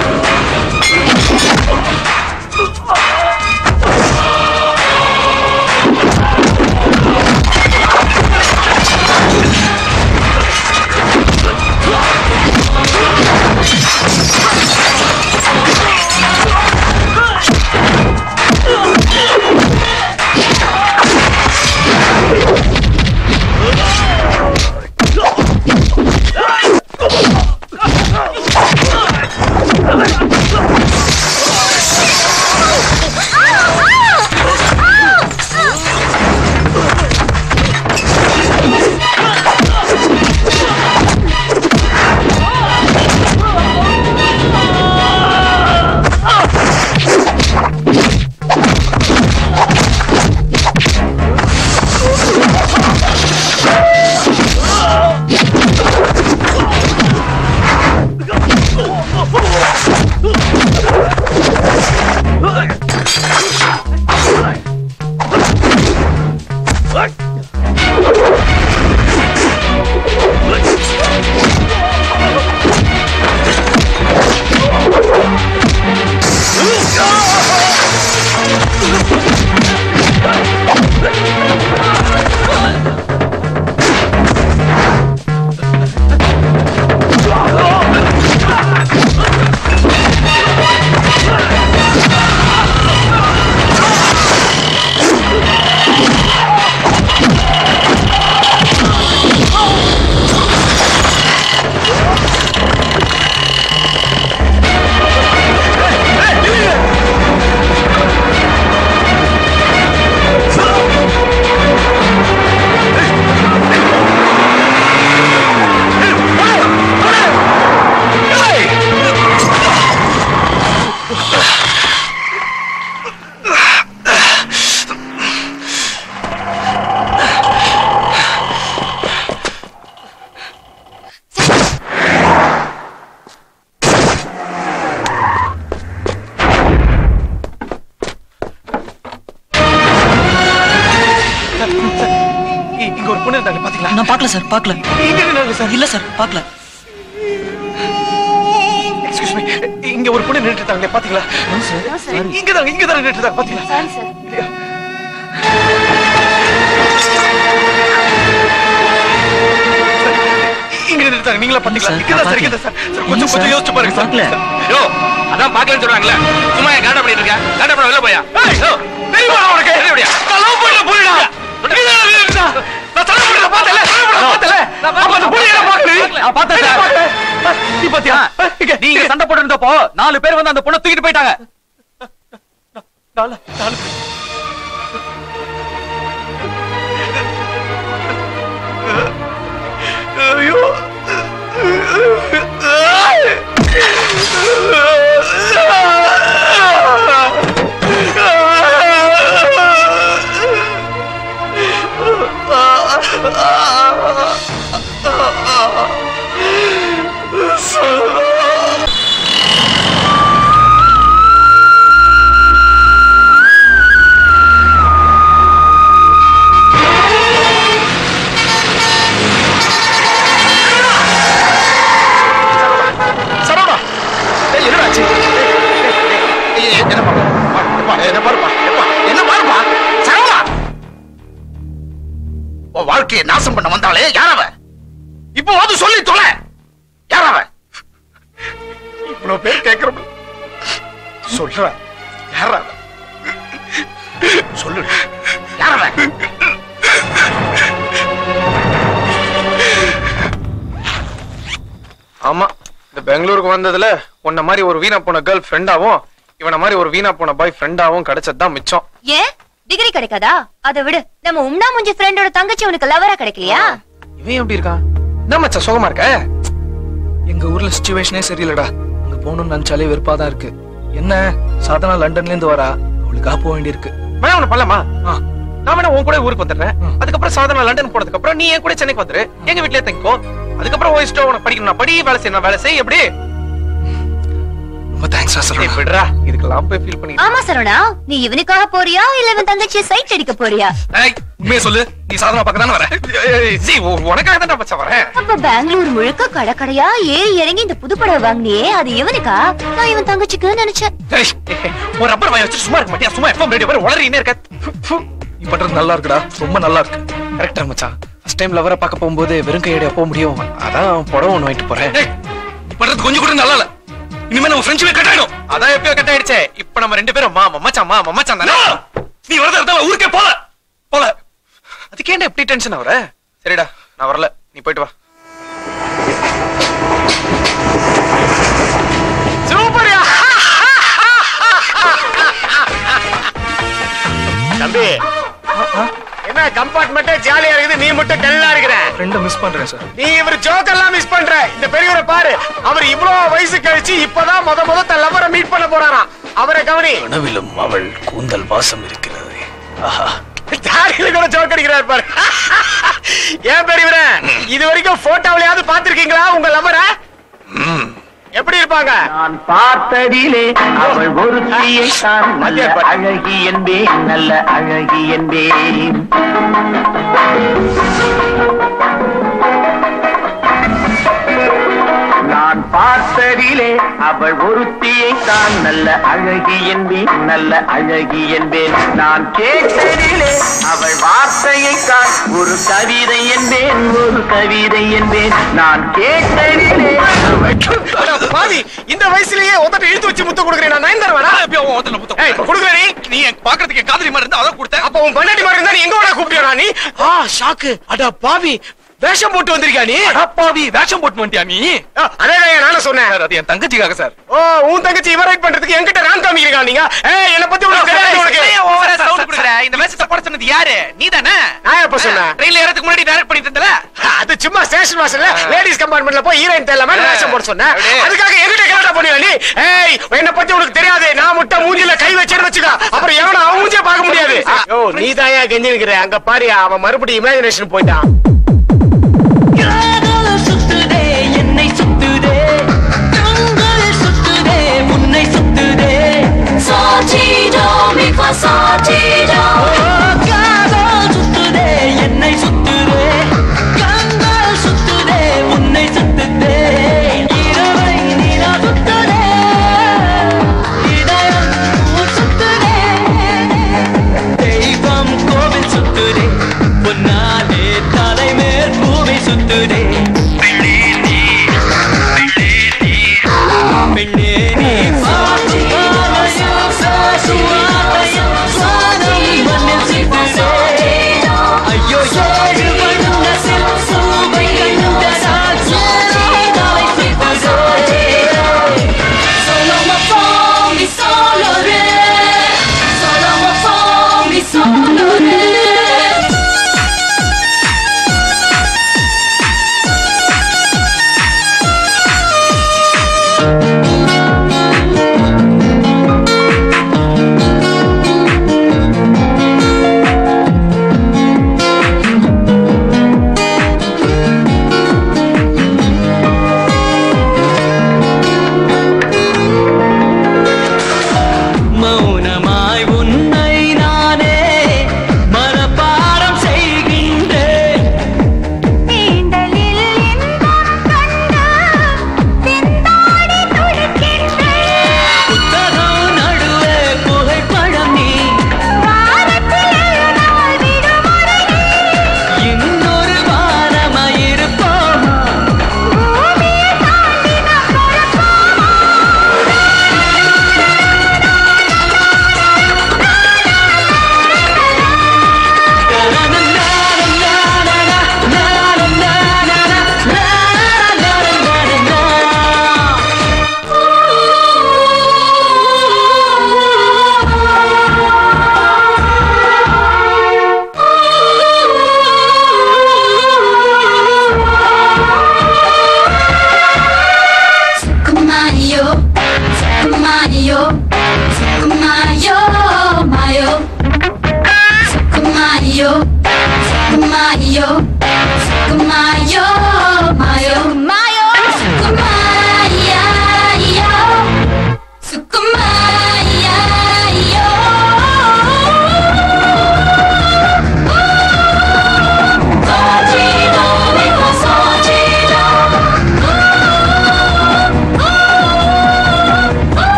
Ah! இங்க ஒரு பொண்ணு இருந்தாங்க பாத்தீங்களா நான் பார்க்கல சார் பார்க்கல இங்க நின்னாங்க சார் இல்ல சார் பார்க்கல எக்ஸ்கியூஸ் மீ இங்க ஒரு பொண்ணு நின்னுட்டு இருந்தாங்களே பாத்தீங்களா இங்க தான் இங்க தான் நின்னுட்டு இருந்தாங்க பாத்தீங்களா சாரி சார் இங்க நின்னுட்டு இருந்தாங்க நீங்களா பாத்தீங்களா இங்க தான் சார் இங்க தான் சார் சார், கொஞ்சம் இல்ல, கொஞ்சம் சார். யோசிச்சு பாருங்க சார் யோ அதான் பாக்கலன்னு சொல்றாங்கல்ல சும்மா ஏன் காண்டா பண்ணிட்டு இருக்க காண்டா பண்ண வெளில போயா ஏய், யோ, தெரியுமா உனக்கு வெளிய போயா? நான் லவ் பண்ணல புரியடா நான் தலை பண்ணல பார்த்தல தலை பண்ணல பார்த்தல அப்ப அந்த புரியல பாக்கல நான் பார்த்தேன் சார். நீ பாத்தியா இங்க நீங்க சண்டை போட்டு இருந்தப்போ நாலு பேர் வந்து அந்த பொண்ணை தூக்கிட்டு போயிட்டாங்க நாலு நாலு ஐயோ சரவணா ஏய் என்னடா ஆச்சு ஏய், ஏய், என்ன பாரு எப்பா என்ன பாருப்பா எப்பா என்ன பாருப்பா சரவணா உன் வாழ்க்கையை நாசம் பண்ண வந்தாலே யாரவ இப்போ வந்து சொல்லி தொலை யாரவ இவ்வளவு பேர் கேக்குறோம் சொல்ற யாரா அவ? சொல்லு யாரவ ஆமா இந்த பெங்களூருக்கு வந்ததுல உன்ன மாதிரி ஒரு வீணா போன கேர்ள் ஃப்ரெண்டாவும் இவன மாதிரி ஒரு வீணா போன பாய் ஃப்ரெண்டாவும் கிடைச்சதுதான் மிச்சம் ஏன் டிகிரி கிடைக்காதா அதை விடு நம்ம உம்னா முஞ்சி ஃப்ரெண்டோட தங்கச்சி உனக்கு லவரா கிடைக்கலையா இவன் எப்படி இருக்கான் என்ன மச்சான் சுகமா இருக்க எங்க ஊர்ல சுச்சுவேஷனே சரியில்லடா அங்க போகணும்னு நினைச்சாலே வெறுப்பா தான் இருக்கு என்ன சாதனா லண்டன்ல இருந்து வரா அவளுக்காக போக வேண்டியிருக்கு வேணா ஒண்ணு பண்ணலாமா நான் வேணா உன் கூட ஊருக்கு வந்துடுறேன் அதுக்கப்புறம் சாதனா லண்டன் போனதுக்கு அப்புறம் நீ என் கூட சென்னைக்கு வந்துரு எங்க வீட்லயே தங்கிக்கோ அதுக்கப்புறம் உன் இஷ்டம் உனக்கு படிக்கணும் படி வேலை செய்யணும் வேலை செய் எப்படி ரொம்ப தேங்க்ஸ் ஏய், விடுறா இதுக்கெல்லாம் போய் ஃபீல் பண்ணி ஆமா சரவணா நீ இவனுக்காக போறியா இல்ல இவன் தங்கச்சியை சைட் அடிக்க போறியா உண்மையை சொல்லு நீ சாதனா பார்க்க தானே வர சி உனக்காக தான் மச்சான் வரேன் அப்ப பெங்களூர் முழுக்க கடற்கடையா ஏறி இறங்கி இந்த புது படம் வாங்கினியே அது இவனுக்கா நான் இவன் தங்கச்சிக்கு நினைச்சேன் ஏய், ஒரு ரப்பர் வாய் வச்சு சும்மா இருக்க மாட்டியா சும்மா எஃப்எம் ரேடியோ வர உளறினே இருக்க நீ பண்றது நல்லா இருக்குடா ரொம்ப நல்லா இருக்கு கரெக்டா மச்சான் ஃபர்ஸ்ட் டைம் லவரை பார்க்க போகும்போது வெறும் கையோட போக முடியும் அதான் புடவை ஒன்று வாங்கிட்டு போறேன் நீ பண்றது கொஞ்சம் கூட நல்லா இல்ல இனிமே நம்ம ஃப்ரெண்ட்ஷிப்பே கட் ஆயிடும் அதான் எப்பயோ கட் ஆயிடுச்சே இப்ப நம்ம ரெண்டு பேரும் மாமா மச்சான் மாமா மச்சான் தானே நீ வரத இடத்துல ஊருக்கே போல போல அதுக்கேண்டா எப்படி டென்ஷன் ஆகுற சரிடா நான் வரல நீ போயிட்டு வா சூப்பர்யா தம்பி என்ன கம்பார்ட்மெண்ட்டே ஜாலியா இருக்குது நீ மட்டும் டல்லா இருக்கிற ஃப்ரெண்டை மிஸ் பண்றேன் சார் நீ இவர் ஜோக் எல்லாம் மிஸ் பண்ற இந்த பெரியவரை பாரு அவர் இவ்வளவு வயசு கழிச்சு இப்பதான் முத முத தன் லவரை மீட் பண்ண போறாராம் அவரை கவனி கனவிலும் அவள் கூந்தல் வாசம் இருக்கிறது ஆஹா தாடியில கூட ஜோக் அடிக்கிறார் பாரு ஏன் பெரியவரே இது வரைக்கும் போட்டோவிலையாவது பாத்திருக்கீங்களா உங்க லவரை எப்படி இருப்பாங்க நான் பார்த்ததிலே அவள் ஒருத்தியை தான் நல்ல அழகி என்பேன் நல்ல அழகி என்பேன் நான் பார்த்ததிலே அவள் ஒருத்தியை தான் நல்ல அழகி என்பேன் நல்ல அழகி என்பேன் நான் கேட்டதிலே அவள் வார்த்தையை தான் ஒரு கவிதை என்பேன் ஒரு கவிதை என்பேன் நான் கேட்டதிலே அட பாவி இந்த வயசுலயே உதட்ட இழுத்து வச்சு முத்த கொடுக்குறேன் நான் நயன்தார் வேணா ஏய் கொடுக்குற நீ நீ என் பாக்குறதுக்கு காதலி மாதிரி இருந்தா அதான் கொடுத்தேன் அப்ப உன் பண்ணாடி மாதிரி இருந்தா நீ எங்க வேணா கூப்பிட்டியா நீ ஆ ஷாக்கு அட பாவி வேஷம் போட்டு வந்திருக்கியா நீ அடப்பாவி வேஷம் போட்டு வந்துட்டியா நீ அதே நானும் சொன்னேன் சார் அது என் தங்கச்சிக்காக சார் ஓ உன் தங்கச்சி இவரைட் பண்றதுக்கு என்கிட்ட நான் காமிக்கிறீங்க நீங்க ஏய் என்ன பத்தி உனக்கு தெரியாது உனக்கு ஏன் ஓவரா சவுண்ட் கொடுக்குற இந்த வேஷத்தை போட சொன்னது யாரு நீ தானே நான் எப்ப சொன்னேன் ட்ரெயின்ல ஏறதுக்கு முன்னாடி டைரக்ட் பண்ணிட்டு இருந்தல அது சும்மா ஸ்டேஷன் வாசல்ல லேடிஸ் கம்பார்ட்மெண்ட்ல போய் ஹீரோயின் தெரியலாம வேஷம் போட சொன்னேன் அப்படியே. அதுக்காக என்கிட்ட கலாட்டா பண்ணுவ நீ ஏய் என்ன பத்தி உனக்கு தெரியாது நான் முட்டை மூஞ்சில கை வச்சேன்னு வச்சுக்க அப்புறம் எவனும் அவன் மூஞ்சிய பார்க்க முடியாது ஓ நீ தான் ஏன் கெஞ்சி நிக்கிற அங்க பாரு அவன் மறுபடியும் இமேஜினேஷன் போயிட்டான் சுத்துதே என்னை சுத்துதே கண்கள் சுத்துதே உன்னை சுத்துதே Saltido, mi fa saltido. காதல் சுத்துதே என்னை சுத்துதே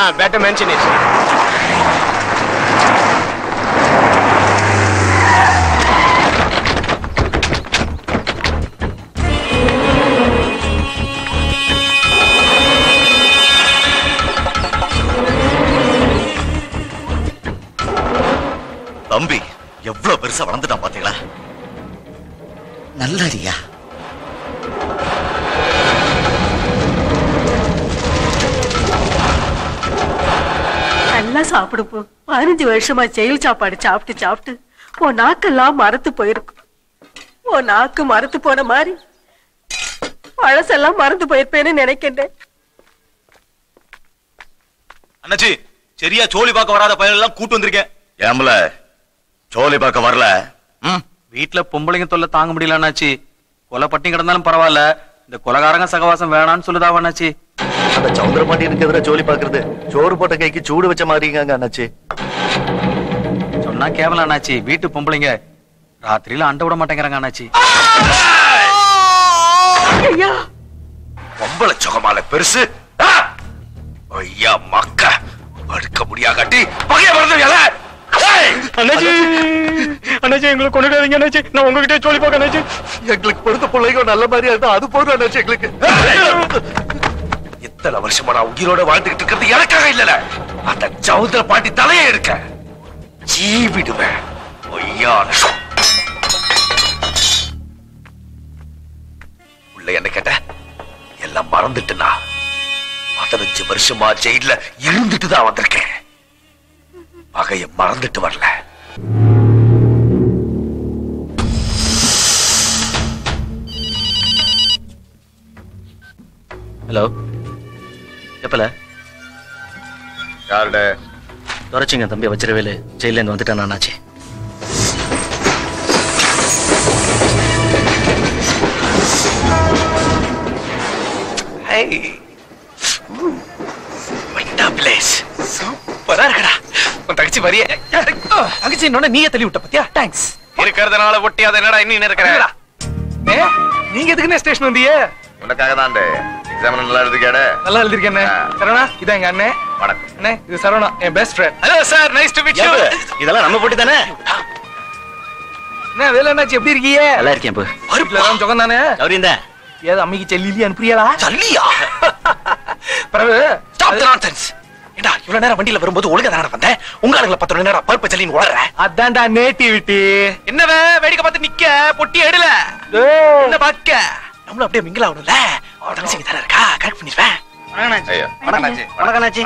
better mention it. தம்பி எவ்வளவு பெருசா வளர்ந்துட்டான் பாத்தீங்களா நல்லடியா நல்லா சாப்பிடுப்போம் பதினஞ்சு வருஷமா ஜெயில் சாப்பாடு சாப்பிட்டு சாப்பிட்டு உன் நாக்கெல்லாம் மரத்து போயிருக்கும் உன் நாக்கு மரத்து போன மாதிரி பழசெல்லாம் மறந்து போயிருப்பேன்னு நினைக்கின்றேன் அண்ணாச்சி சரியா சோழி பார்க்க வராத பையன் எல்லாம் கூட்டு வந்திருக்கேன் ஏம்பல சோழி பார்க்க வரல வீட்டுல பொம்பளைங்க தொல்லை தாங்க முடியல அண்ணாச்சி கொலை பட்டி கிடந்தாலும் பரவாயில்ல இந்த கொலகாரங்க சகவாசம் வேணான்னு சொல்லுதா அண்ணாச்சி அந்த சவுந்தர பாண்டியனுக்கு எதிராக ஜோலி பாக்குறது சோறு போட்ட கைக்கு சூடு வச்ச மாதிரிங்க அண்ணாச்சி சொன்னா கேவலம் அண்ணாச்சி வீட்டு பொம்பளைங்க ராத்திரியில அண்டை விட மாட்டேங்கிறாங்க அண்ணாச்சி பொம்பளை சுகமால பெருசு ஆ! ஐயா மக்க படுக்க முடியாகாட்டி பகைய மறந்துவியால அண்ணாச்சி அண்ணாச்சி எங்களை கொண்டுடாதீங்க அண்ணாச்சி நான் உங்ககிட்ட சொல்லி பார்க்க அண்ணாச்சி எங்களுக்கு பொறுத்த பிள்ளைங்க நல்ல மாதிரியா இருந்தா அது போதும் அண்ணாச்சி எங்களுக்கு இத்தனை வருஷமா நான் உயிரோட வாழ்ந்துகிட்டு இருக்கிறது எனக்காக இல்லல அந்த சவுந்தர பாட்டி தலையை எடுக்க ஜீவிடுவேன் ஐயான உள்ள என்ன கேட்ட எல்லாம் மறந்துட்டுனா பதினஞ்சு வருஷமா ஜெயில இருந்துட்டு தான் வந்திருக்கேன் பகைய மறந்துட்டு வரல ஹலோ எப்பல யாருட துரைச்சிங்க தம்பி வச்சிரவேலு ஜெயில இருந்து வந்துட்டான் அண்ணாச்சி பிளேஸ் சூப்பரா இருக்கடா உன் தங்கச்சி வரிய தங்கச்சி இன்னொன்னு நீயே தள்ளி விட்ட பத்தியா தேங்க்ஸ் இருக்கிறதுனால ஒட்டி அதை என்னடா இன்னும் இருக்கிற ஏ நீங்க எதுக்குண்ணே ஸ்டேஷன் வந்தீங்க உனக்காக தான் எக்ஸாம் நல்லா எழுதிக்காட நல்லா எழுதிருக்கேன் சரவணா இதான் எங்க அண்ணே வணக்கம் அண்ணே இது சரவணா என் best friend hello sir nice to meet you இதெல்லாம் நம்ம போட்டி தானே என்ன வேலை என்னாச்சு எப்படி இருக்கீங்க நல்லா இருக்கேன் இப்போ பருப்புல தான் சுகம் தானே கௌரிந்தா ஏது அம்மிக்கு செல்லிலி அனுப்புறியாளா சல்லியா பிறகு ஸ்டாப் தி நான்சென்ஸ் ஏண்டா இவ்வளவு நேரம் வண்டியில வரும்போது ஒழுங்கா தானே வந்தேன் உங்க ஆளுங்களை பத்து நேரம் பருப்பு சல்லின்னு உளற அதான்டா நேட்டிவிட்டி என்னவே வேடிக்கை பார்த்து நிக்க பொட்டி எடுல என்ன பாக்க நம்மளும் அப்படியே மிங்கில் ஆகணும்ல அவன் தங்கச்சிங்க தானே இருக்கா கரெக்ட் பண்ணிடுவேன் ஐயா வணக்கம் வணக்கம் அண்ணாச்சி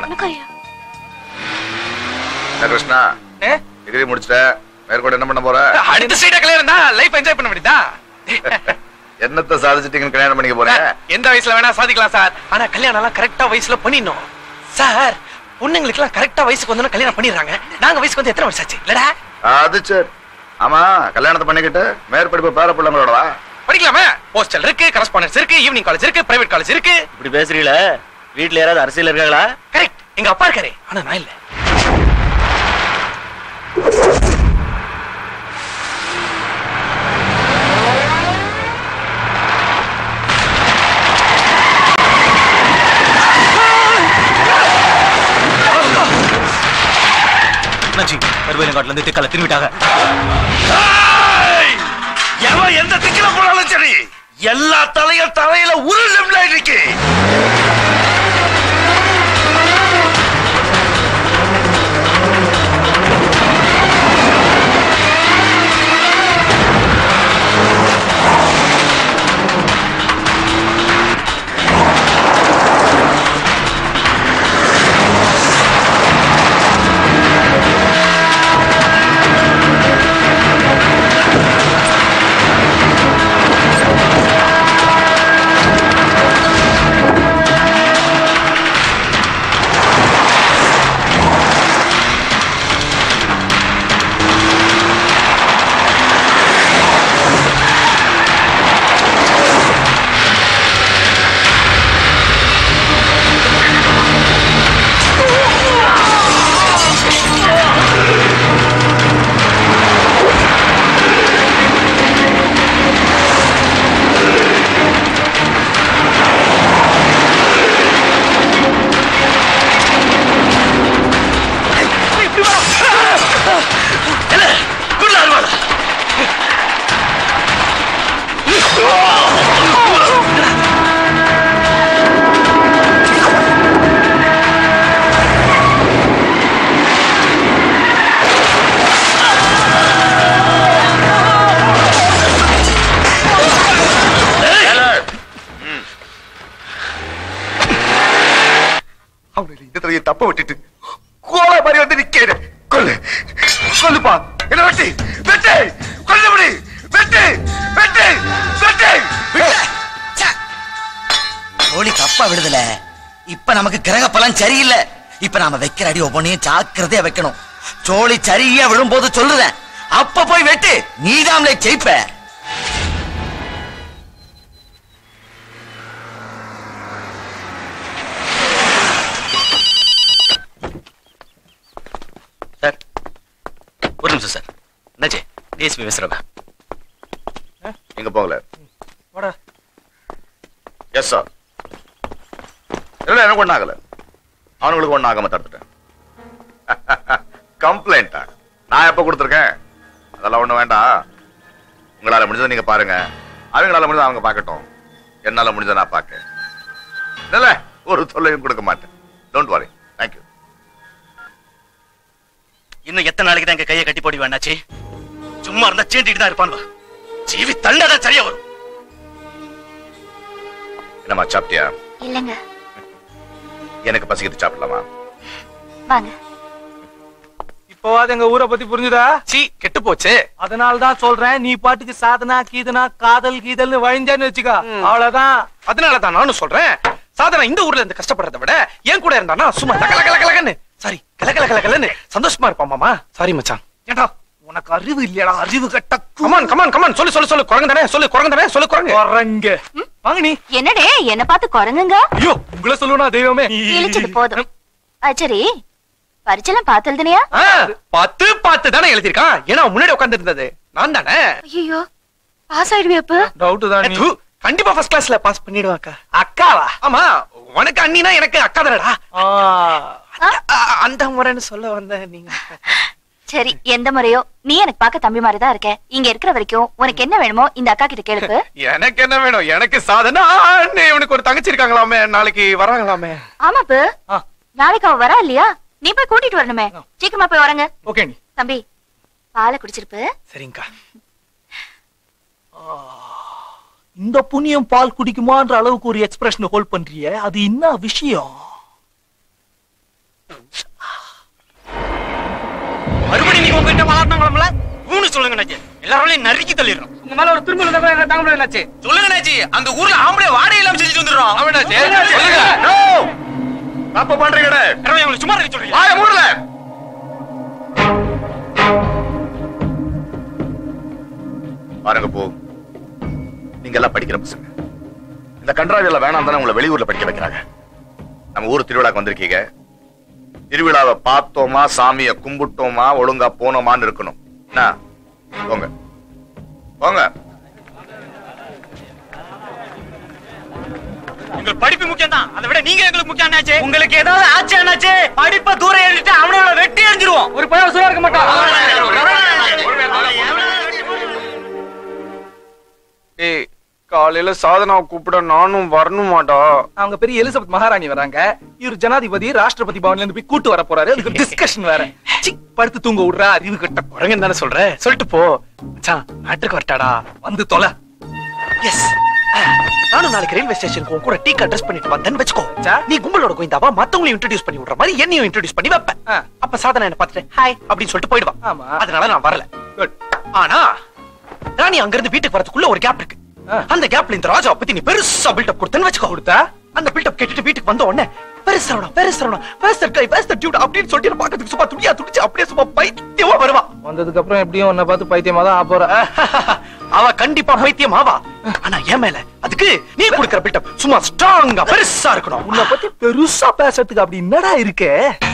என்ன கிருஷ்ணா டிகிரி முடிச்சிட்ட மேற்கொண்டு என்ன பண்ண போற அடுத்த சைடா கல்யாணம் தான் லைஃப் என்ஜாய் பண்ண வேண்டியதா என்னத்த சாதிச்சிட்டீங்கன்னு கல்யாணம் பண்ணிக்க போறேன் எந்த வயசுல வேணா சாதிக்கலாம் சார் ஆனா கல்யாணம் எல்லாம் கரெக்டா வயசுல பண்ணிடணும் சார் பொண்ணுங்களுக்கு எல்லாம் கரெக்டா வயசுக்கு வந்தோம்னா கல்யாணம் பண்ணிடுறாங்க நாங்க வயசுக்கு வந்து எத்தனை வருஷம் ஆச்சு இல்லடா அது சரி ஆமா கல்யாணத்தை பண்ணிக்கிட்டு மேற்படிப்பு பேர பிள்ளைங்களோட வா படிக்கலாமே ஹாஸ்டல் இருக்கு கரஸ்பாண்டன்ஸ் இருக்கு ஈவினிங் காலேஜ் இருக்கு பிரைவேட் காலேஜ் இருக்கு இப்படி பேசுறீங்களா வீட்ல யாராவது அரசியல் இருக்காங்களா கரெக்ட் எங்க அப்பா இருக்காரு ஆனா நான் இல்ல அண்ணாச்சி கருவேலங்காட்டுல இருந்து திக்கல திரும்பிட்டாங்க எவன் எந்த திக்கில போனாலும் சரி எல்லா தலையும் தலையில உருளும்ல இன்னைக்கு Thank சொல்லுப்பா என்ன வெட்டி வெட்டு கொல்லபடி வெட்டு வெட்டு வெட்டு கோழி தப்பா விடுதல இப்ப நமக்கு கிரக பலன் சரியில்லை இப்ப நாம வைக்கிற அடி ஒவ்வொன்றையும் ஜாக்கிரதையா வைக்கணும் சோழி சரியா விழும்போது சொல்லுறேன் அப்ப போய் வெட்டு நீதாம்லே ஜெயிப்ப சார் ஒரு நிமிஷம் சார் என்னாச்சு டிஎஸ்பி பேசுறவங்க எங்க போகல வாடா எஸ் சார் இல்ல எனக்கு ஒண்ணு ஆகல அவனுங்களுக்கு ஒண்ணு ஆகாம தடுத்துட்டேன் கம்ப்ளைண்டா நான் எப்ப கொடுத்துருக்கேன் அதெல்லாம் ஒண்ணு வேண்டாம் உங்களால முடிஞ்சதை நீங்க பாருங்க அவங்களால முடிஞ்சதை அவங்க பார்க்கட்டும் என்னால முடிஞ்சதை நான் பார்க்க இல்ல ஒரு தொல்லையும் கொடுக்க மாட்டேன் டோன்ட் வரி தேங்க்யூ இன்னும் எத்தனை நாளைக்கு தான் எங்க கையை கட்டி போடி வேண்டாச்சு சும்மா இருந்தா சீண்டிட்டு தான் இருப்பான் ஜீவி தண்டாதான் சரியா வரும் என்னம்மா சாப்பிட்டியா இல்லங்க எனக்கு பசிக்குது சாப்பிடலாமா வாங்க இப்போவாது எங்க ஊரை பத்தி புரிஞ்சுதா சீ கெட்டு போச்சு அதனால தான் சொல்றேன் நீ பாட்டுக்கு சாதனா கீதனா காதல் கீதல்னு வழிஞ்சான்னு வச்சுக்கா அவ்வளவுதான் அதனால தான் நானும் சொல்றேன் சாதனா இந்த ஊர்ல இருந்து கஷ்டப்படுறத விட என் கூட இருந்தானா சும்மா கல கல கலகன்னு சாரி கல கல கல கலன்னு சந்தோஷமா இருப்பான் மாமா சாரி மச்சான் ஏண்டா உனக்கு அறிவு இல்லையடா அறிவு கட்ட கமான் கமான் கமான் சொல்லு சொல்லு சொல்லு குரங்கு தானே சொல்லு குரங்கு தானே சொல்லு குரங்கு குரங்கு வாங்க நீ என்னடே என்ன பார்த்து குரங்குங்க ஐயோ உங்களை சொல்லுவனா தெய்வமே இழிச்சது போதும் ஆ, சரி பரிச்செல்லாம் பார்த்து எழுதுனியா ஆ, பத்து பார்த்து தானே எழுதிருக்கான் ஏன்னா அவன் முன்னாடி உட்கார்ந்து இருந்தது நான் தானே ஐயோ பாஸ் ஆயிடுவியா அப்ப டவுட் தான் தூ, கண்டிப்பா ஃபர்ஸ்ட் கிளாஸ்ல பாஸ் பண்ணிடுவாக்கா அக்காவா ஆமா உனக்கு அண்ணினா எனக்கு அக்கா தானடா அந்த முறைன்னு சொல்ல வந்த நீங்க சரி எந்த முறையோ நீ எனக்கு பார்க்க தம்பி மாதிரி தான் இருக்க இங்க இருக்கிற வரைக்கும் உனக்கு என்ன வேணுமோ இந்த அக்கா கிட்ட கேளுப்பு எனக்கு என்ன வேணும் எனக்கு சாதனா அண்ணே, இவனுக்கு ஒரு தங்கச்சி இருக்காங்களாமே நாளைக்கு வராங்களாமே ஆமாப்பு நாளைக்கு அவ வரா இல்லையா நீ போய் கூட்டிட்டு வரணுமே சீக்கிரமா போய் வரங்க ஓகே நீ தம்பி பாலை குடிச்சிருப்பு சரிங்கக்கா இந்த புண்ணியம் பால் குடிக்குமான்ற அளவுக்கு ஒரு எக்ஸ்பிரஷன் ஹோல்ட் பண்றியே அது என்ன விஷயம் மறுபடியும் நீங்க உங்ககிட்ட மாட்டினாங்களா மூணு சொல்லுங்க நாச்சி எல்லாரும் நறுக்கி தள்ளிடுறோம் உங்க மேல ஒரு திரும்ப இருந்தா தாங்க முடியாது நாச்சி சொல்லுங்க நாச்சி அந்த ஊர்ல ஆம்பளை வாடகை இல்லாம செஞ்சுட்டு வந்துடுறோம் அவனாச்சி சொல்லுங்க நோ தப்பு பண்றீங்கடே உங்களுக்கு சும்மா இருக்க சொல்றீங்க வாய மூடல பாருங்க போ நீங்க எல்லாம் படிக்கிற பசங்க இந்த கன்றாவியில வேணாம் தானே உங்களை வெளியூர்ல படிக்க வைக்கிறாங்க நம்ம ஊர் திருவிழாக்கு வந்திருக்கீங்க திருவிழாவை பார்த்தோமா சாமிய கும்பிட்டோமா ஒழுங்கா போனோமான்னு இருக்கணும் என்ன போங்க போங்க எங்களுக்கு படிப்பு முக்கியம் தான் அதை விட நீங்க எங்களுக்கு முக்கியம் ஆனாச்சு உங்களுக்கு ஏதாவது ஆச்சு ஆனாச்சு படிப்பை தூரம் எழுதிட்டு அவனோட வெட்டி எறிஞ்சிருவோம் ஒரு பையன் சும்மா இருக்க ஏய் காலையில சாதனாவை கூப்பிட நானும் வரணுமாடா அவங்க பெரிய எலிசபெத் மகாராணி வராங்க இவர் ஜனாதிபதி ராஷ்டிரபதி பவன்ல இருந்து போய் கூட்டு வர போறாரு அதுக்கு டிஸ்கஷன் வேற சி, படுத்து தூங்க விடுறா அறிவு கட்ட குரங்கன்னு தானே சொல்ற சொல்லிட்டு போ மச்சான் நாட்டுக்கு வரட்டாடா வந்து தொலை எஸ் நானும் நாளைக்கு ரயில்வே ஸ்டேஷனுக்கு உன் கூட டீ ட்ரெஸ் பண்ணிட்டு வந்தேன்னு வச்சுக்கோ நீ கும்பலோட கோயிந்தாவா மத்தவங்களையும் இன்ட்ரோடியூஸ் பண்ணி விடுற மாதிரி என்னையும் இன்ட்ரோடியூஸ் பண்ணி வைப்பேன் அப்ப சாதனா என்ன பார்த்துட்டு ஹாய் அப்படின்னு சொல்லிட்டு போயிடுவான் அதனால நான் வரல குட் ஆனா ராணி அங்க இருந்து வீட்டுக்கு வரதுக்குள்ள ஒரு கேப் இருக்கு அந்த கேப்ல இந்த ராஜாவை பத்தி நீ பெருசா பில்டப் கொடுத்தேன்னு வச்சுக்கோ கொடுத்தா அந்த பில்டப் கேட்டுட்டு வீட்டுக்கு வந்த உடனே பெருசரவணம் பெருசரவணம் பெருசர் கை பெருசர் டியூட் அப்படின்னு சொல்லிட்டு பாக்கிறதுக்கு சும்மா துடியா துடிச்சு அப்படியே சும்மா பைத்தியமா வருவா வந்ததுக்கு அப்புறம் எப்படியும் உன்னை பார்த்து பைத்தியமா தான் போற அவ கண்டிப்பா பைத்தியம் ஆவா ஆனா ஏன் மேல அதுக்கு நீ கொடுக்கிற பில்டப் சும்மா ஸ்ட்ராங்கா பெருசா இருக்கணும் உன்னை பத்தி பெருசா பேசுறதுக்கு அப்படி என்னடா இருக்கு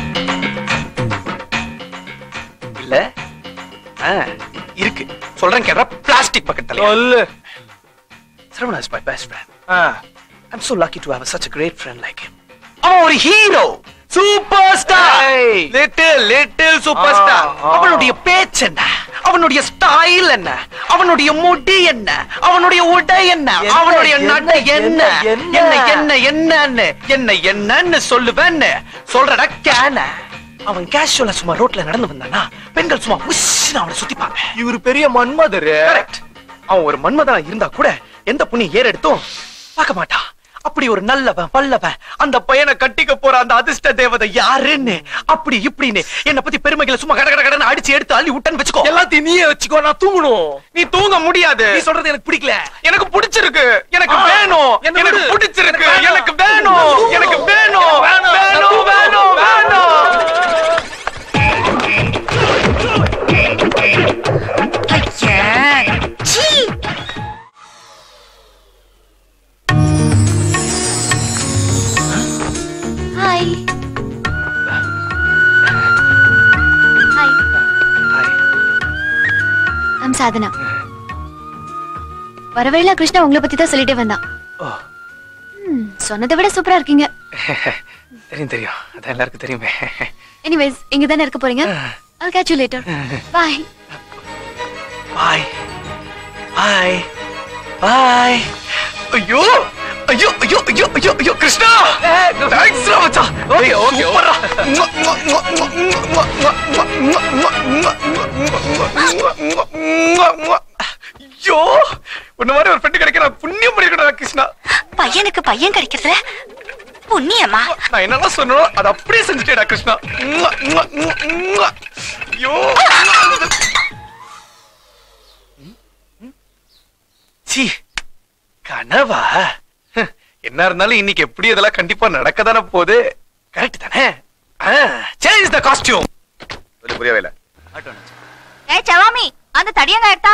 இல்ல ஆ, இருக்கு சொல்றேன் கேட்ற பிளாஸ்டிக் பக்கெட்ல சொல்லு Sravana is my best friend. I'm so lucky to have such a great friend like him. அவன் ஒரு hero super star little little super star அவனுடைய பேச்சு என்ன அவனுடைய ஸ்டைல் என்ன அவனுடைய முடி என்ன அவனுடைய உடை என்ன அவனுடைய நடை என்ன என்ன என்ன என்னன்னு என்ன என்னன்னு சொல்லுவேன்னு சொல்றடா கேன அவன் கேஷுவலா சும்மா ரோட்ல நடந்து வந்தானா பெண்கள் சும்மா உஷ்னு அவனை சுத்திப்பாங்க இவர் பெரிய மன்மதர் கரெக்ட் அவன் ஒரு மன்மதனா இருந்தா கூட எந்த புண்ணியம் ஏற எடுத்தும் பார்க்க மாட்டான் அப்படி ஒரு நல்லவன் வல்லவன் அந்த பையனை கட்டிக்க போற அந்த அதிர்ஷ்ட தேவதை யாருன்னு அப்படி இப்படின்னு என்ன பத்தி பெருமைகளை சும்மா கட கட கடன்னு அடிச்சு எடுத்து அள்ளி விட்டேன்னு வச்சுக்கோ எல்லாத்தையும் நீயே வச்சுக்கோ நான் தூங்கணும் நீ தூங்க முடியாது நீ சொல்றது எனக்கு பிடிக்கல எனக்கு பிடிச்சிருக்கு எனக்கு வேணும் எனக்கு பிடிச்சிருக்கு எனக்கு வேணும் எனக்கு வேணும் வேணும் வேணும் வேணும் ஹாய் ஹாய் ஐம் சாதனா வர வழியில கிருஷ்ணா உங்களை பத்தி தான் சொல்லிட்டே வந்தான் ம், சொன்னதை விட சூப்பரா இருக்கீங்க தெரியும் தெரியும் அதான் எல்லாருக்கும் தெரியுமே எனிவேஸ் இங்க தானே இருக்க போறீங்க I'll catch you later bye பாய் பாய் பாய் ஐயோ ஐயோ ஐயோ ஐயோ ஐயோ ஐயோ கிருஷ்ணா தேங்க்ஸ் ரா மச்சான் ஓகே ஓகே சூப்பரா ஐயோ உன்ன மாதிரி ஒரு ஃப்ரெண்ட் கிடைக்கிற புண்ணியம் பண்ணிருக்கடா கிருஷ்ணா பையனுக்கு பையன் கிடைக்கிறதுல புண்ணியமா நான் என்னெல்லாம் சொன்னோ அதை அப்படியே செஞ்சுட்டேடா கிருஷ்ணா ஐயோ சி கனவா ஹ், என்ன இருந்தாலும் இன்னைக்கு எப்படி இதெல்லாம் கண்டிப்பா நடக்க தானே போகுது கரெக்ட் தானே சேஞ்ச் த காஸ்டியூம் கொஞ்சம் புரியவே இல்லை ஏ சவாமி அந்த தடியங்க எடுத்தா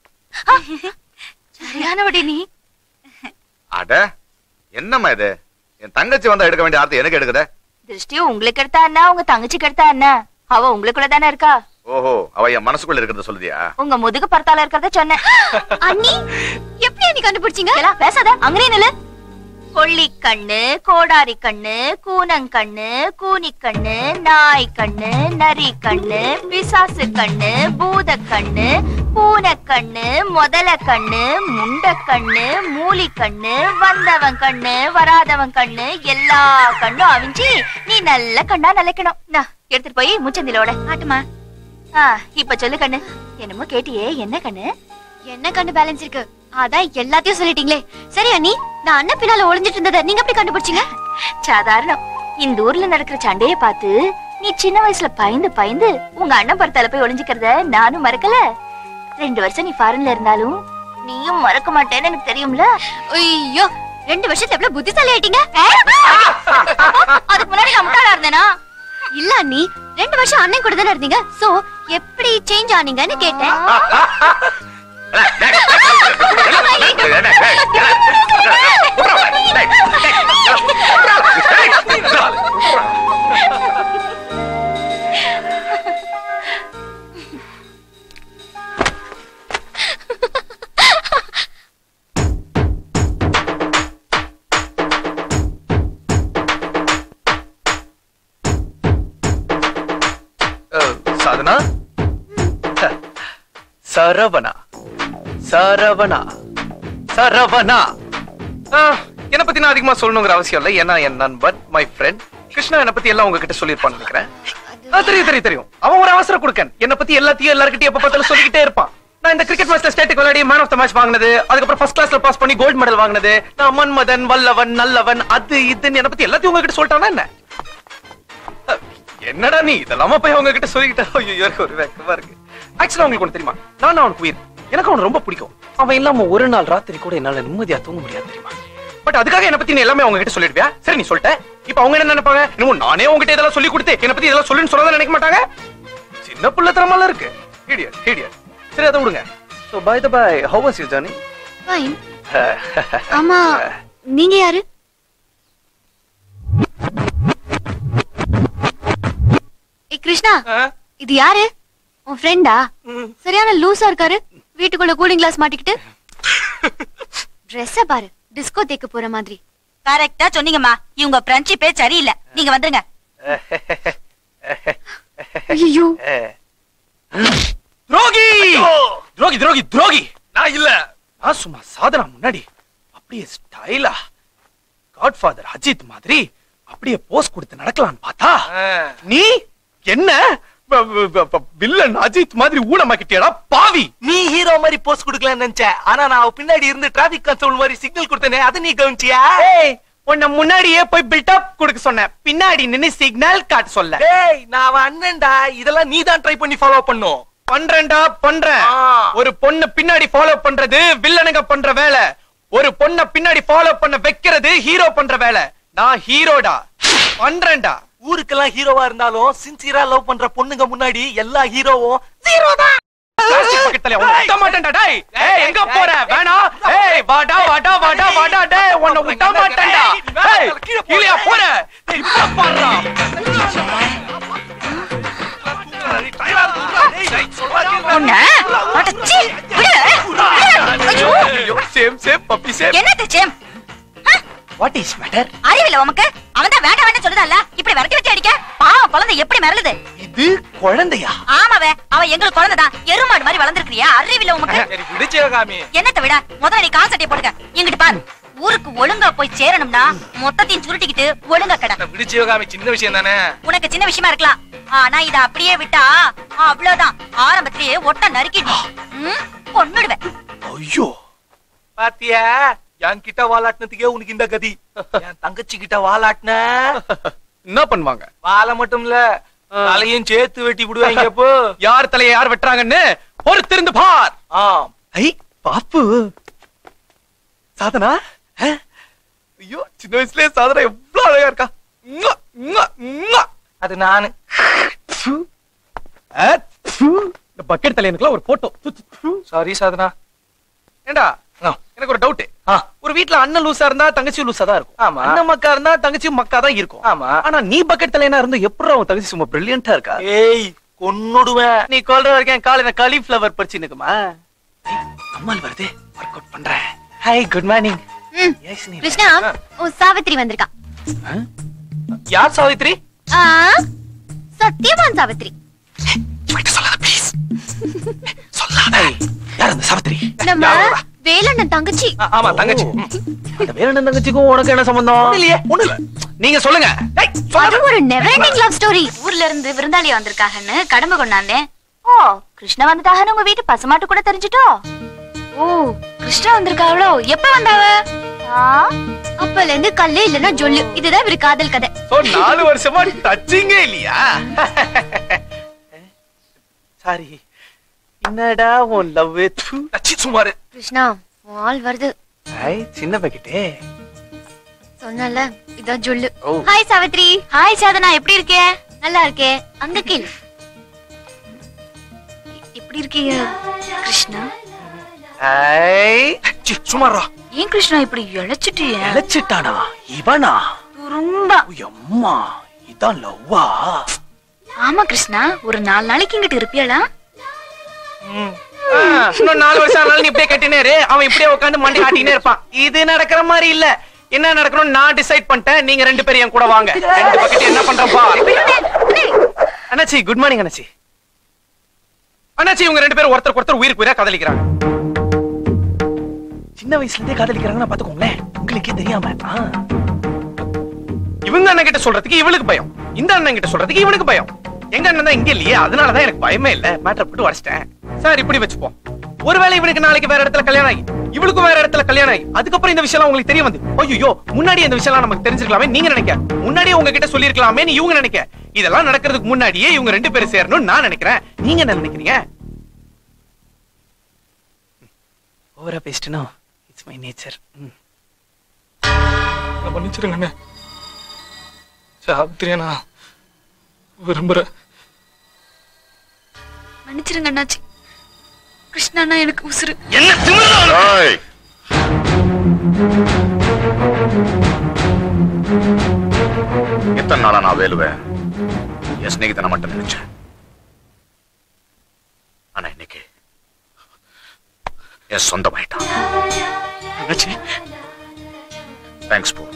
சரியானவடி நீ அட என்னம்மா இது என் தங்கச்சி வந்தா எடுக்க வேண்டிய ஆர்த்தி எனக்கு எடுக்குதே திருஷ்டியும் உங்களுக்கு எடுத்தா என்ன உங்க தங்கச்சிக்கு எடுத்தா என்ன அவ உங்களுக்குள்ள தானே இருக்கா ஓஹோ அவ என் மனசுக்குள்ள இருக்கிறத சொல்லுதியா உங்க முதுகு பரத்தால இருக்கிறத சொன்னேன் அண்ணி எப்படி அண்ணி கண்டுபிடிச்சீங்க எல்லாம் பேசாத அங்கனே நில்லு கொள்ளி கண்ணு கோடாரி கண்ணு கூனங்கண்ணு கூனி கண்ணு நாய் கண்ணு நரி கண்ணு பிசாசு கண்ணு பூத கண்ணு பூனை கண்ணு முதல கண்ணு முண்ட கண்ணு மூலி கண்ணு வந்தவன் கண்ணு வராதவன் கண்ணு எல்லா கண்ணும் அவிஞ்சி நீ நல்ல கண்ணா நிலைக்கணும் நான் எடுத்துட்டு போய் முச்சந்திலோட ஆட்டுமா ஆ இப்ப சொல்லு கண்ணு என்னமோ கேட்டியே என்ன கண்ணு என்ன கண்டு பேலன்ஸ் இருக்கு அதான் எல்லாத்தையும் சொல்லிட்டீங்களே சரி அண்ணி நான் அண்ணன் பின்னால ஒளிஞ்சிட்டு இருந்ததை நீங்க எப்படி கண்டுபிடிச்சீங்க சாதாரணம் இந்த ஊர்ல நடக்கிற சண்டைய பார்த்து நீ சின்ன வயசுல பயந்து பயந்து உங்க அண்ணன் பரத்தால போய் ஒளிஞ்சுக்கிறத நானும் மறக்கல ரெண்டு வருஷம் நீ ஃபாரின்ல இருந்தாலும் நீயும் மறக்க மாட்டேன்னு எனக்கு தெரியும்ல ஐயோ ரெண்டு வருஷத்துல எவ்வளவு புத்திசாலி ஆயிட்டீங்க அதுக்கு முன்னாடி நான் முட்டாளா இருந்தேனா இல்ல அண்ணி ரெண்டு வருஷம் அண்ணன் கூட தானே இருந்தீங்க சோ எப்படி சேஞ்ச் ஆனீங்கன்னு கேட்டேன் சாதனா சரவணா சரவணா சரவணா ஆ, என்னை பத்தி நான் அதிகமா சொல்லணுங்கிற அவசியம் இல்லை ஏன்னா என் நண்பன் மை ஃப்ரெண்ட் கிருஷ்ணா என்னை பத்தி எல்லாம் உங்ககிட்ட சொல்லியிருப்பான்னு நினைக்கிறேன் ஆ, தெரியும் தெரியும் தெரியும் அவன் ஒரு அவசர கொடுக்கன் என்னை பத்தி எல்லாத்தையும் எல்லார்கிட்டயும் எப்ப பார்த்தாலும் சொல்லிக்கிட்டே இருப்பான் நான் இந்த கிரிக்கெட் மேட்ச்ல ஸ்டேட்டுக்கு விளையாடி மேன் ஆஃப் த மேட்ச் வாங்கினது அதுக்கப்புறம் ஃபர்ஸ்ட் கிளாஸ்ல பாஸ் பண்ணி கோல்டு மெடல் வாங்கினது நான் மன்மதன் வல்லவன் நல்லவன் அது இதுன்னு என்னை பத்தி எல்லாத்தையும் உங்ககிட்ட சொல்லிட்டானா என்ன அஹ், என்னடா நீ இதெல்லாம போய் அவங்க கிட்ட சொல்லிக்கிட்ட ஐயோ எனக்கு ஒரு வெக்கமா இருக்கு ஆக்சுவலா உங்களுக்கு ஒண்ணு தெரியுமா நான் அவனுக்கு உயிர் எனக்கு அவனை ரொம்ப பிடிக்கும் அவன் இல்லாம ஒரு நாள் ராத்திரி கூட என்னால நிம்மதியா தூங்க முடியாது தெரியுமா பட் அதுக்காக என்ன பத்தி நீ எல்லாமே அவங்க கிட்ட சொல்லிடுவியா சரி நீ சொல்லிட்ட இப்ப அவங்க என்ன நினைப்பாங்க இன்னும் நானே உங்ககிட்ட இதெல்லாம் சொல்லி கொடுத்து என்ன பத்தி இதெல்லாம் சொல்லுன்னு சொன்னதை நினைக்க மாட்டாங்க சின்ன புள்ள தரமால இருக்கு இடியட் இடியட் சரி அதை விடுங்க so by the by how was you journey fine ஆமா நீங்க யாரு ஏய் கிருஷ்ணா இது யாரு உன் ஃப்ரெண்டா சரியான லூசா இருக்காரு வீட்டுக்குள்ள கூலிங் கிளாஸ் மாட்டிக்கிட்டு ட்ரெஸ்ஸ பாரு டிஸ்கோ தேக்க போற மாதிரி கரெக்டா சொன்னீங்கம்மா இவங்க ஃப்ரெண்ட்ஷிப்பே சரியில்லை நீங்க வந்துருங்க ஐயோ துரோகி துரோகி துரோகி துரோகி நான் இல்ல நான் சும்மா சாதனா முன்னாடி அப்படியே ஸ்டைலா காட்ஃபாதர் அஜித் மாதிரி அப்படியே போஸ் கொடுத்து நடக்கலாம்னு பார்த்தா நீ என்ன வில்லன் அஜித் மாதிரி ஊனமாக்கிட்டியாடா பாவி நீ ஹீரோ மாதிரி போஸ்ட் கொடுக்கலாம்னு நினைச்சேன் ஆனா நான் அவ பின்னாடி இருந்து டிராபிக் கன்சோல் மாதிரி சிக்னல் கொடுத்தனே அதை நீ கவனிச்சியா ஏய் உன்னை முன்னாடியே போய் பில்டப் கொடுக்க சொன்னேன் பின்னாடி நின்னு சிக்னல் காட்ட சொல்ல டேய் நான் அவன் அண்ணன்டா இதெல்லாம் நீ தான் ட்ரை பண்ணி ஃபாலோ பண்ணும் பண்றேன்டா பண்றேன் ஒரு பொண்ணு பின்னாடி ஃபாலோ பண்றது வில்லனுங்க பண்ற வேலை ஒரு பொண்ண பின்னாடி ஃபாலோ பண்ண வைக்கிறது ஹீரோ பண்ற வேலை நான் ஹீரோடா பண்றேன்டா ஊருக்கெல்லாம் ஹீரோவா இருந்தாலும் சின்சியரா லவ் பண்ற பொண்ணுங்க முன்னாடி எல்லா ஹீரோவும் ஜீரோ தான் பிளாஸ்டிக் பக்கத்துல உன்னை விட மாட்டேன்டா டேய் ஏய் எங்க போற வேணாம் ஏய் வாடா வாடா வாடா வாடா டேய் உன்னை விட மாட்டேன்டா ஏய் கீழே போற இப்ப பாருடா உன்ன அடச்சி விடு ஐயோ சேம் சேம் பப்பி சேம் என்னது சேம் வாட் இஸ் மேட்டர் அறிவில்ல உமக்கு அவன் தான் வேண்டாம் வேண்டாம் சொல்லுதல்ல இப்படி விரட்டி வச்சு அடிக்க பாவம் குழந்தை எப்படி மிரளுது இது குழந்தையா ஆமாவே அவன் எங்களுக்கு குழந்தை தான் எருமாடு மாதிரி வளர்ந்துருக்கியா அறிவில்ல உமக்கு சரி விடுச்சிவகாமி என்னத்தை விட முதல்ல நீ கால் சட்டையை போட்டுக்க இங்கிட்டு பாரு ஊருக்கு ஒழுங்கா போய் சேரணும்னா மொத்தத்தையும் சுருட்டிக்கிட்டு ஒழுங்கா கடை விடுச்சிவகாமி சின்ன விஷயம் தானே உனக்கு சின்ன விஷயமா இருக்கலாம் ஆனா இத அப்படியே விட்டா அவ்வளவுதான் ஆரம்பத்திலேயே ஒட்ட நறுக்கிடுவேன் பொண்ணுடுவேன் ஐயோ பாத்தியா என் கிட்ட வாலாட்டினதுக்கே உனக்கு இந்த கதி என் தங்கச்சி கிட்ட வாலாட்டின என்ன பண்ணுவாங்க வாழை மட்டும் இல்ல தலையும் சேர்த்து வெட்டி விடுவாங்க அப்போ யார் தலையை யார் வெட்டுறாங்கன்னு பொறுத்திருந்து பார் ஆம் ஐ பாப்பு சாதனா அஹ்? ஐயோ சின்ன வயசுலயே சாதனா எவ்வளவு அழகா இருக்கா உம்மா, உம்மா, உம்மா. அது நானு அஹ், ப்பு. இந்த பக்கெட் தலையனுக்குலாம் ஒரு போட்டோ சாரி சாதனா ஏண்டா எனக்கு ஒரு டவுட் ஒரு வீட்ல அண்ணன் லூசா இருந்தா தங்கச்சி லூசா தான் இருக்கும் ஆமா. அண்ணன் மக்கா இருந்தா தங்கச்சி மக்கா தான் இருக்கும் ஆமா ஆனா நீ பக்கெட் தலையனா இருந்து எப்படி அவன் தங்கச்சி சும்மா பிரில்லியண்டா இருக்கா ஏய் கொன்னுடுவேன் நீ கொல்ற வரைக்கும் என் காலையில காலிஃபிளவர் பறிச்சு நிக்குமா அம்மாள் வருது ஒர்க் அவுட் பண்றேன் hi good morning Krishna oh Savitri வந்திருக்கா யார் சாவித்ரி ஆ, சத்யவான் சாவித்ரி யார் அந்த சாவித்ரி நம்ம வேலண்ணன் தங்கச்சி ஆமா தங்கச்சி அந்த வேலண்ணன் தங்கச்சிக்கும் உனக்கு என்ன சம்பந்தம் இல்லையே ஒண்ணு இல்ல நீங்க சொல்லுங்க ஏய், அது ஒரு நெவர் எண்டிங் லவ் ஸ்டோரி ஊர்ல இருந்து விருந்தாளி வந்திருக்காங்கன்னு கடமை கொண்டாந்தேன் ஓ கிருஷ்ணா வந்துட்டாங்கன்னு உங்க வீட்டு பசுமாட்டு கூட தெரிஞ்சுட்டோ ஓ கிருஷ்ணா வந்திருக்காவளோ எப்ப வந்தாவ அப்பல இருந்து கல்லு இல்லன்னா ஜொல்லு இதுதான் இவரு காதல் கதை ஓ நாலு வருஷமா டச்சிங்கே இல்லையா சாரி என்னடா உன் லவ் டச்சி சுமாரு கிருஷ்ணா வால் வருது ஹாய் சின்ன பக்கெட்டே சொன்னல இதான் ஜொல்லு ஓ. ஹாய் சாவித்ரி ஹாய் சாதனா எப்படி இருக்கே நல்லா இருக்கே அங்க கேளு எப்படி இருக்கீங்க கிருஷ்ணா ஹாய் சுமாரா ஏன் கிருஷ்ணா இப்படி இழைச்சிட்டிய இழைச்சிட்டானா இவனா ரொம்ப அம்மா இதான் லவ்வா ஆமா கிருஷ்ணா ஒரு நாலு நாளைக்கு இங்கிட்டு இருப்பியாளா இன்னும் நாலு வருஷம் ஆனாலும் நீ இப்படியே கட்டினே இரு. அவன் இப்படியே உட்காந்து மண்டி ஆட்டினே இருப்பான் இது நடக்கிற மாதிரி இல்ல என்ன நடக்கணும் நான் டிசைட் பண்ணிட்டேன் நீங்க ரெண்டு பேரும் என் கூட வாங்க ரெண்டு பக்கெட் என்ன பண்றப்பா அண்ணாச்சி குட் மார்னிங் அண்ணாச்சி அண்ணாச்சி இவங்க ரெண்டு பேரும் ஒருத்தருக்கு ஒருத்தர் உயிருக்கு உயிரா காதலிக்கிறாங்க சின்ன வயசுல இருந்தே காதலிக்கிறாங்கன்னா பாத்துக்கோங்களேன் உங்களுக்கே தெரியாம ஆ. இவங்க அண்ணன் கிட்ட சொல்றதுக்கு இவளுக்கு பயம் இந்த அண்ணன் கிட்ட சொல்றதுக்கு இவனுக்கு பயம் எங்க அண்ணன் தான் இங்க இல்லையே அதனாலதான் எனக்கு பயமே இல்ல மேட்டர் போட்டு உடச்சிட்டேன் சார் இப்படி வச்சுப்போம் ஒருவேளை இவனுக்கு நாளைக்கு வேற இடத்துல கல்யாணம் ஆகி இவளுக்கும் வேற இடத்துல கல்யாணம் ஆகி அதுக்கப்புறம் இந்த விஷயம் உங்களுக்கு தெரிய வந்து ஐயோ முன்னாடி இந்த விஷயம் நமக்கு தெரிஞ்சிருக்கலாமே நீங்க நினைக்க முன்னாடியே உங்ககிட்ட சொல்லிருக்கலாமே இவங்க நினைக்க இதெல்லாம் நடக்கிறதுக்கு முன்னாடியே இவங்க ரெண்டு பேரும் சேரணும்னு நான் நினைக்கிறேன் நீங்க என்ன நினைக்கிறீங்க ஓவரா பேசிட்டனோ இட்ஸ் மை நேச்சர் மன்னிச்சிருங்க அண்ணே சாவித்திரியா நான் விரும்புறேன் மன்னிச்சிருங்க அண்ணாச்சி கிருஷ்ணாண்ணா எனக்கு உசுரு ஏய், எத்தனை நாளா நான் வேலுவேன் என் ஸ்நேகிதனை மட்டும் நினைச்சேன் ஆனா இன்னைக்கு என் சொந்தமாயிட்டான் தேங்க்ஸ் போ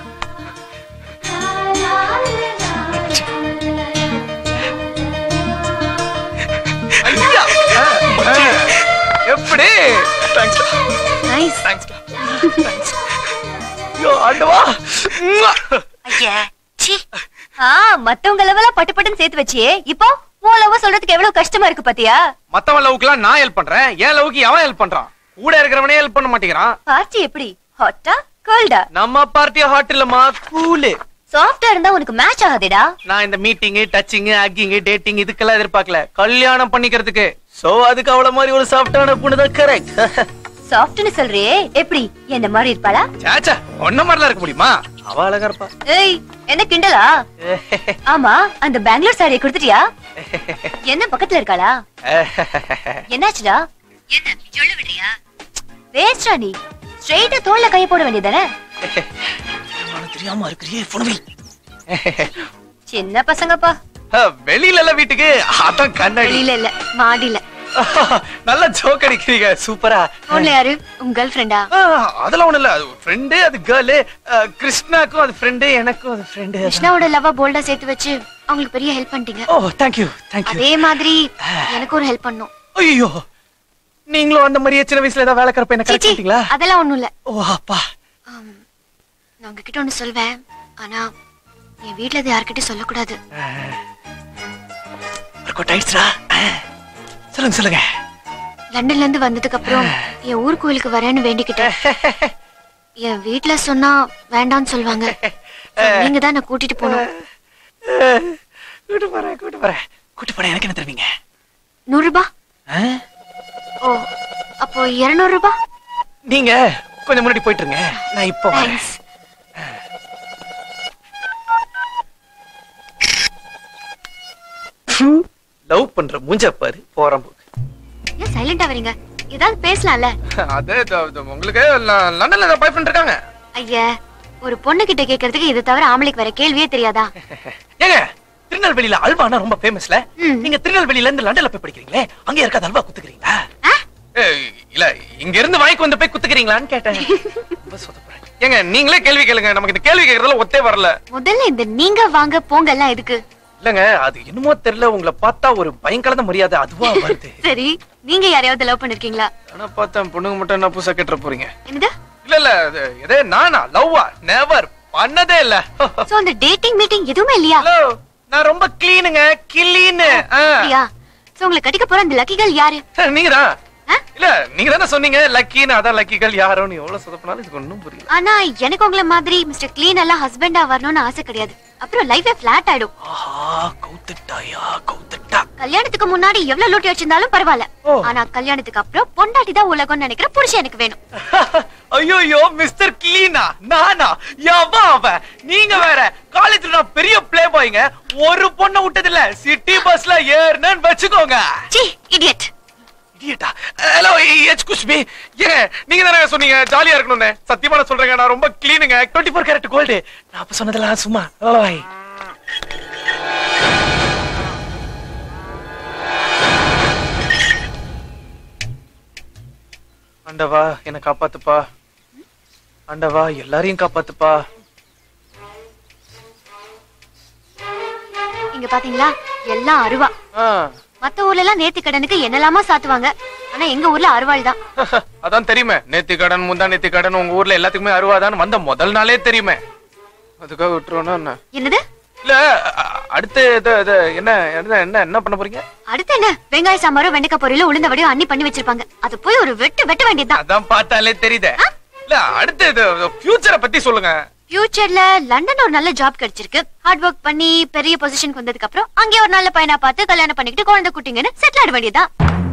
ஐயா! எப்படி தேங்க்ஸ் நைஸ் ஐயோ ஆண்டவா ஐயா சி ஆ மத்தவங்க லெவலா பட்டு பட்டுன்னு சேர்த்து வச்சியே இப்போ உன் லவ் சொல்றதுக்கு எவ்வளவு கஷ்டமா இருக்கு பாத்தியா மத்தவன் லவுக்குலாம் நான் ஹெல்ப் பண்றேன் என் லவுக்கு எவன் ஹெல்ப் பண்றான் கூட இருக்கிறவனே ஹெல்ப் பண்ண மாட்டேங்கிறான் பார்ட்டி எப்படி ஹாட்டா கோல்டா நம்ம பார்ட்டியா ஹாட் இல்லம்மா கூலு சாஃப்டா இருந்தா உனக்கு மேட்ச் ஆகாதேடா நான் இந்த மீட்டிங் டச்சிங் ஹக்கிங் டேட்டிங் இதுக்கெல்லாம் எதிர்பார்க்கல கல்யாணம் பண்ணிக்கிறதுக்கு சோ அதுக்கு அவள மாதிரி ஒரு சாஃப்டான பொண்ணு தான் கரெக்ட் சாஃப்ட்னு சொல்றியே எப்படி என்ன மாதிரி இருப்பாளா சாச்சா ஒன்ன மாதிரிலாம் இருக்க முடியுமா அவ அழகா இருப்பா ஏய் என்ன கிண்டலா ஆமா அந்த பெங்களூர் சாரியை கொடுத்துட்டியா என்ன பக்கத்துல இருக்காளா என்னாச்சுடா என்ன சொல்ல விடுறியா வேஸ்டா நீ ஸ்ட்ரெயிட்டா தோல்ல கை போட வேண்டியதானே தெரியாம இருக்கிறியே புனவி சின்ன பசங்கப்பா வெளியில இல்ல வீட்டுக்கு அதான் கண்ணாடி வெளியில இல்ல மாடியில நல்ல ஜோக் அடிக்கிறீங்க சூப்பரா போன்ல யாரு உங்க கேர்ள் ஃப்ரெண்டா அதெல்லாம் ஒண்ணு இல்ல அது ஃப்ரெண்டு அது கேர்ளு கிருஷ்ணாக்கும் அது ஃப்ரெண்டு எனக்கும் அது ஃப்ரெண்டு கிருஷ்ணாவோட லவ்வா போல்டா சேர்த்து வச்சு அவங்களுக்கு பெரிய ஹெல்ப் பண்ணிட்டீங்க ஓ தேங்க்யூ தேங்க்யூ அதே மாதிரி எனக்கு ஒரு ஹெல்ப் பண்ணும் ஐயோ நீங்களும் அந்த மாதிரியே சின்ன வயசுல ஏதாவது வேலை கறப்ப என்ன கரெக்ட் சீச்சி, பண்ணிட்டீங்களா அதெல்லாம் ஒண்ணும் இல்ல ஓ அப்பா நான் உங்ககிட்ட ஒண்ணு சொல்வேன் ஆனா என் வீட்ல அது யார்கிட்டயும் சொல்லக்கூடாது ஒர்க் அவுட் ஆயிடுச்சுடா சொல்லுங்க சொல்லுங்க லண்டன்ல இருந்து வந்ததுக்கு அப்புறம் என் ஊர் கோயிலுக்கு வரேன்னு வேண்டிக்கிட்டேன் என் வீட்ல சொன்னா வேண்டாம்னு சொல்லுவாங்க So, நீங்க தான் நான் கூட்டிட்டு போகணும் கூட்டு போறேன் கூட்டு போறேன் கூட்டு போறேன் எனக்கு என்ன தருவீங்க நூறு ரூபாய் ஓ அப்போ இருநூறு ரூபாய் நீங்க கொஞ்சம் முன்னாடி போயிட்டு இருங்க நான் இப்போ வரேன் தேங்க்ஸ் லவ் பண்ற மூஞ்ச பாரு போறேன் போக்கு ஏன் சைலண்டா வரீங்க ஏதாவது பேசலாம்ல அது இது- இது உங்களுக்கு ல- லண்டன்ல ஏதாவது பாய் ஃப்ரெண்ட் இருக்காங்க ஐயா ஒரு பொண்ணு கிட்ட கேக்குறதுக்கு இது தவிர ஆம்பளைக்கு வேற கேள்வியே தெரியாதா ஏங்க திருநெல்வேலியில அல்வானா ரொம்ப ஃபேமஸ்ல நீங்க திருநெல்வேலியில இருந்து லண்டன்ல போய் படிக்கிறீங்களே அங்க இருக்காது அல்வா குத்துக்கிறீங்களா ஏய், இல்ல இங்க இருந்து வாய்க்கு வந்து போய் குத்துக்கிறீங்களான்னு கேட்டேன் ரொம்ப சொதப்புறேன். ஏங்க நீங்களே கேள்வி கேளுங்க நமக்கு இந்த கேள்வி கேக்குறதுல ஒத்தே வரல முதல்ல இந்த நீங்க வாங்க போங்க எல்லாம் எதுக்கு இல்லங்க அது என்னமோ தெரியல உங்களை பார்த்தா ஒரு பயங்கரத மரியாதை அதுவா வருது சரி நீங்க யாரையாவது லவ் பண்ணிருக்கீங்களா ஆனா பார்த்தேன் பொண்ணுங்க மட்டும் என்ன புதுசா கேட்டுற போறீங்க என்னது இல்ல இல்ல அது எதே நானா லவ்வா நெவர் பண்ணதே இல்ல சோ அந்த டேட்டிங் மீட்டிங் எதுவுமே இல்லையா ஹலோ நான் ரொம்ப கிளீனுங்க கிளீனு அப்படியா சோ உங்களை கட்டிக்க போற அந்த லக்கிகள் யாரு நீங்க தான் இல்ல நீங்க தானே சொன்னீங்க லக்கின்னு அதான் லக்கிகள் யாரோன்னு எவ்வளவு சொதப்பினாலும் இதுக்கு ஒண்ணும் புரியல ஆனா எனக்கு உங்களை மாதிரி மிஸ்டர் கிளீன் எல்லாம் ஹஸ்பண்டா வரணும்னு ஆசை கிடையாது அப்புறம் லைஃபே பிளாட் ஆயிடும் கௌத்துட்டாயா கல்யாணத்துக்கு முன்னாடி எவ்வளவு லூட்டி வச்சிருந்தாலும் பரவாயில்ல ஆனா கல்யாணத்துக்கு அப்புறம் பொண்டாட்டி தான் உலகம்னு நினைக்கிற புருஷன் எனக்கு வேணும் ஐயோ மிஸ்டர் கிளீனா நானா எவன் அவன் நீங்க வேற காலேஜ்ல நான் பெரிய பிளே பாய்ங்க ஒரு பொண்ணை விட்டது இல்ல சிட்டி பஸ்ல ஏறுனேன்னு வச்சுக்கோங்க சி இடியட் இடியட்டா ஹலோ எக்ஸ்கூஸ் மீ ஏங்க நீங்க தானே சொன்னீங்க ஜாலியா இருக்கணும்னு சத்தியமா நான் சொல்றேங்க நான் ரொம்ப கிளீனுங்க 24 ஃபோர் கேரட் கோல்டு நான் அப்ப சொன்னதெல்லாம் சும்மா பாய் ஆண்டவா என்ன காப்பாத்துப்பா ஆண்டவா எல்லாரையும் காப்பாத்துப்பா இங்க பாத்தீங்களா எல்லாம் அருவா மத்த ஊர்ல எல்லாம் நேத்து கடனுக்கு என்னெல்லாமா சாத்துவாங்க ஆனா எங்க ஊர்ல அருவாள் தான் அதான் தெரியுமே நேத்தி கடன் முந்தா நேத்தி கடன் உங்க ஊர்ல எல்லாத்துக்குமே அறுவாதான் வந்த முதல் நாளே தெரியுமே அதுக்காக விட்டுருவோம்னா என்ன என்னது இல்ல அ- அடுத்து இது இது என்ன என்ன என்ன என்ன பண்ண போறீங்க அடுத்து என்ன வெங்காய சாம்பாரும் வெண்டைக்காய் பொரியலும் உளுந்த வடையும் அண்ணி பண்ணி வச்சிருப்பாங்க அது போய் ஒரு வெட்டு வெட்ட வேண்டியதுதான் அதான் பார்த்தாலே தெரியுதே இல்ல அடுத்து இது ஃபியூச்சரை பத்தி சொல்லுங்க ஃபியூச்சர்ல லண்டன் ஒரு நல்ல ஜாப் கிடைச்சிருக்கு ஹார்ட் ஒர்க் பண்ணி பெரிய பொசிஷனுக்கு வந்ததுக்கு அப்புறம் அங்கே ஒரு நல்ல பையனா பார்த்து கல்யாணம் பண்ணிக்கிட்டு குழந்தை குட்டிங்கன்னு செட்டில் ஆட வேண்டியதுதான்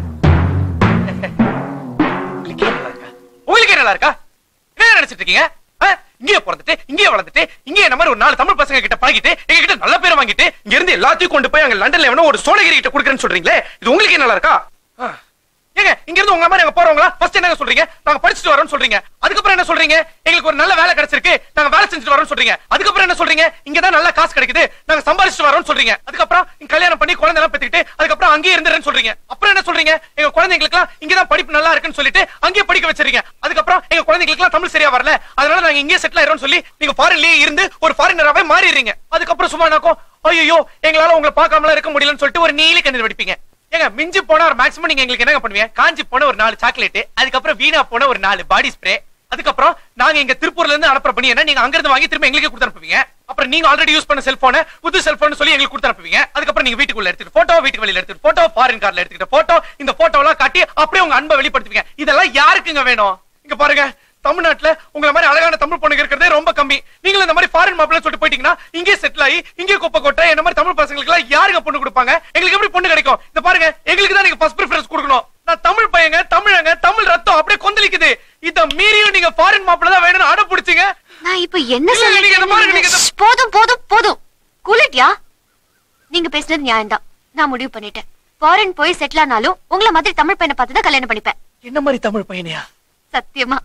உங்களுக்கு நல்லா இருக்கா என்ன நினைச்சிட்டு இருக்கீங்க ஆ? இங்கேயே பிறந்துட்டு இங்கேயே வளர்ந்துட்டு இங்கேயே இந்த மாதிரி ஒரு நாலு தமிழ் பசங்க கிட்ட பழகிட்டு எங்க கிட்ட நல்ல பேரை வாங்கிட்டு இங்க இருந்து எல்லாத்தையும் கொண்டு போய் அங்க லண்டன்ல எவனோ ஒரு சோழகிரி கிட்ட கொடுக்குறேன்னு சொல்றீங்களே இது உங்களுக்கு நல்லா இருக்கா ஆ. ஏங்க இங்க இருந்து உங்க மாதிரி அங்க போறவங்களா ஃபர்ஸ்ட் என்ன சொல்றீங்க நாங்க படிச்சுட்டு வரோம்னு சொல்றீங்க அதுக்கப்புறம் என்ன சொல்றீங்க எங்களுக்கு ஒரு நல்ல வேலை கிடைச்சிருக்கு நாங்க வேலை செஞ்சுட்டு வரோம்னு சொல்றீங்க அதுக்கப்புறம் என்ன சொல்றீங்க இங்க தான் நல்ல காசு கிடைக்குது நாங்க சம்பாதிச்சுட்டு வரோம்னு சொல்றீங்க அதுக்கப்புறம் நீங்க கல்யாணம் பண்ணி குழந்தை எல்லாம் பெத்துக்கிட்டு அதுக்கப்புறம் அங்கேயே இருந்துறேன்னு சொல்றீங்க அப்புறம் என்ன சொல்றீங்க எங்க குழந்தைங்களுக்கு எல்லாம் இங்க தான் படிப்பு நல்லா இருக்குன்னு சொல்லிட்டு அங்கேயே படிக்க வச்சிருக்கீங்க அதுக்கப்புறம் எங்க குழந்தைங்களுக்கு எல்லாம் தமிழ் சரியா வரல அதனால நாங்க இங்கேயே செட்டில் ஆயிரோம்னு சொல்லி நீங்க ஃபாரின்லயே இருந்து ஒரு ஃபாரினராவே மாறிடுறீங்க அதுக்கப்புறம் சும்மா நாக்கும் ஐயோ எங்களால உங்களை பார்க்காமலாம் இருக்க முடியலன்னு சொல்லிட்டு ஒரு நீலி கண்ணீர் வெடிப்பீங்க ஏங்க மிஞ்சி போனா ஒரு மேக்ஸிமம் நீங்க எங்களுக்கு என்ன பண்ணுவீங்க காஞ்சி போன ஒரு நாலு சாக்லேட் அதுக்கப்புறம் வீணா போன ஒரு நாலு பாடி ஸ்ப்ரே அதுக்கப்புறம் நாங்க இங்க திருப்பூர்ல இருந்து அனுப்புற பண்ணி என்ன நீங்க அங்க இருந்து வாங்கி திரும்ப எங்களுக்கே கொடுத்து அனுப்புவீங்க அப்புறம் நீங்க ஆல்ரெடி யூஸ் பண்ண செல்போனை புது செல்போன் சொல்லி எங்களுக்கு கொடுத்து அனுப்புவீங்க அதுக்கப்புறம் நீங்க வீட்டுக்குள்ள எடுத்துட்டு போட்டோ வீட்டுக்கு வெளியில எடுத்துட்டு போட்டோ ஃபாரின் கார்ல எடுத்துக்கிட்ட போட்டோ இந்த போட்டோ எல்லாம் காட்டி அப்படியே உங்க அன்பை வெளிப்படுத்துவீங்க இதெல்லாம் யாருக்குங்க வேணும் இங்க பாருங்க தமிழ்நாட்டுல உங்கள மாதிரி அழகான தமிழ் பொண்ணுங்க இருக்கிறதே ரொம்ப கம்மி நீங்களும் இந்த மாதிரி ஃபாரின் மாப்பிள்ள சொல்லிட்டு போயிட்டீங்கன்னா இங்கே செட்டில் ஆகி இங்கே குப்பை கொட்டை என்ன மாதிரி தமிழ் பசங்களுக்கு எல்லாம் யாருங்க பொண்ணு கொடுப்பாங்க எங்களுக்கு எப்படி பொண்ணு கிடைக்கும் இந்த பாருங்க எங்களுக்கு தான் நீங்க ஃபர்ஸ்ட் ப்ரிஃபரன்ஸ் கொடுக்கணும் நான் தமிழ் பையங்க தமிழங்க தமிழ் ரத்தம் அப்படியே கொந்தளிக்குது இத மீறியும் நீங்க ஃபாரின் மாப்பிள்ள தான் வேணும்னு அடம் பிடிச்சீங்க நான் இப்ப என்ன இல்ல, இல்ல, நீங்க இந்த பாருங்க, நீங்க இந்த- சொல்ல போதும் போதும் போதும் கூலிட்டியா நீங்க பேசுனது நியாயம்தான் நான் முடிவு பண்ணிட்டேன் ஃபாரின் போய் செட்டில் ஆனாலும் உங்கள மாதிரி தமிழ் பையனை பார்த்து தான் கல்யாணம் பண்ணிப்பேன் என்ன மாதிரி தமிழ் பையனையா சத்தியமா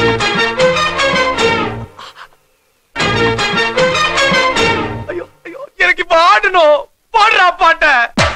எனக்கு இப்ப ஆடணும் பாடுறா பாட்ட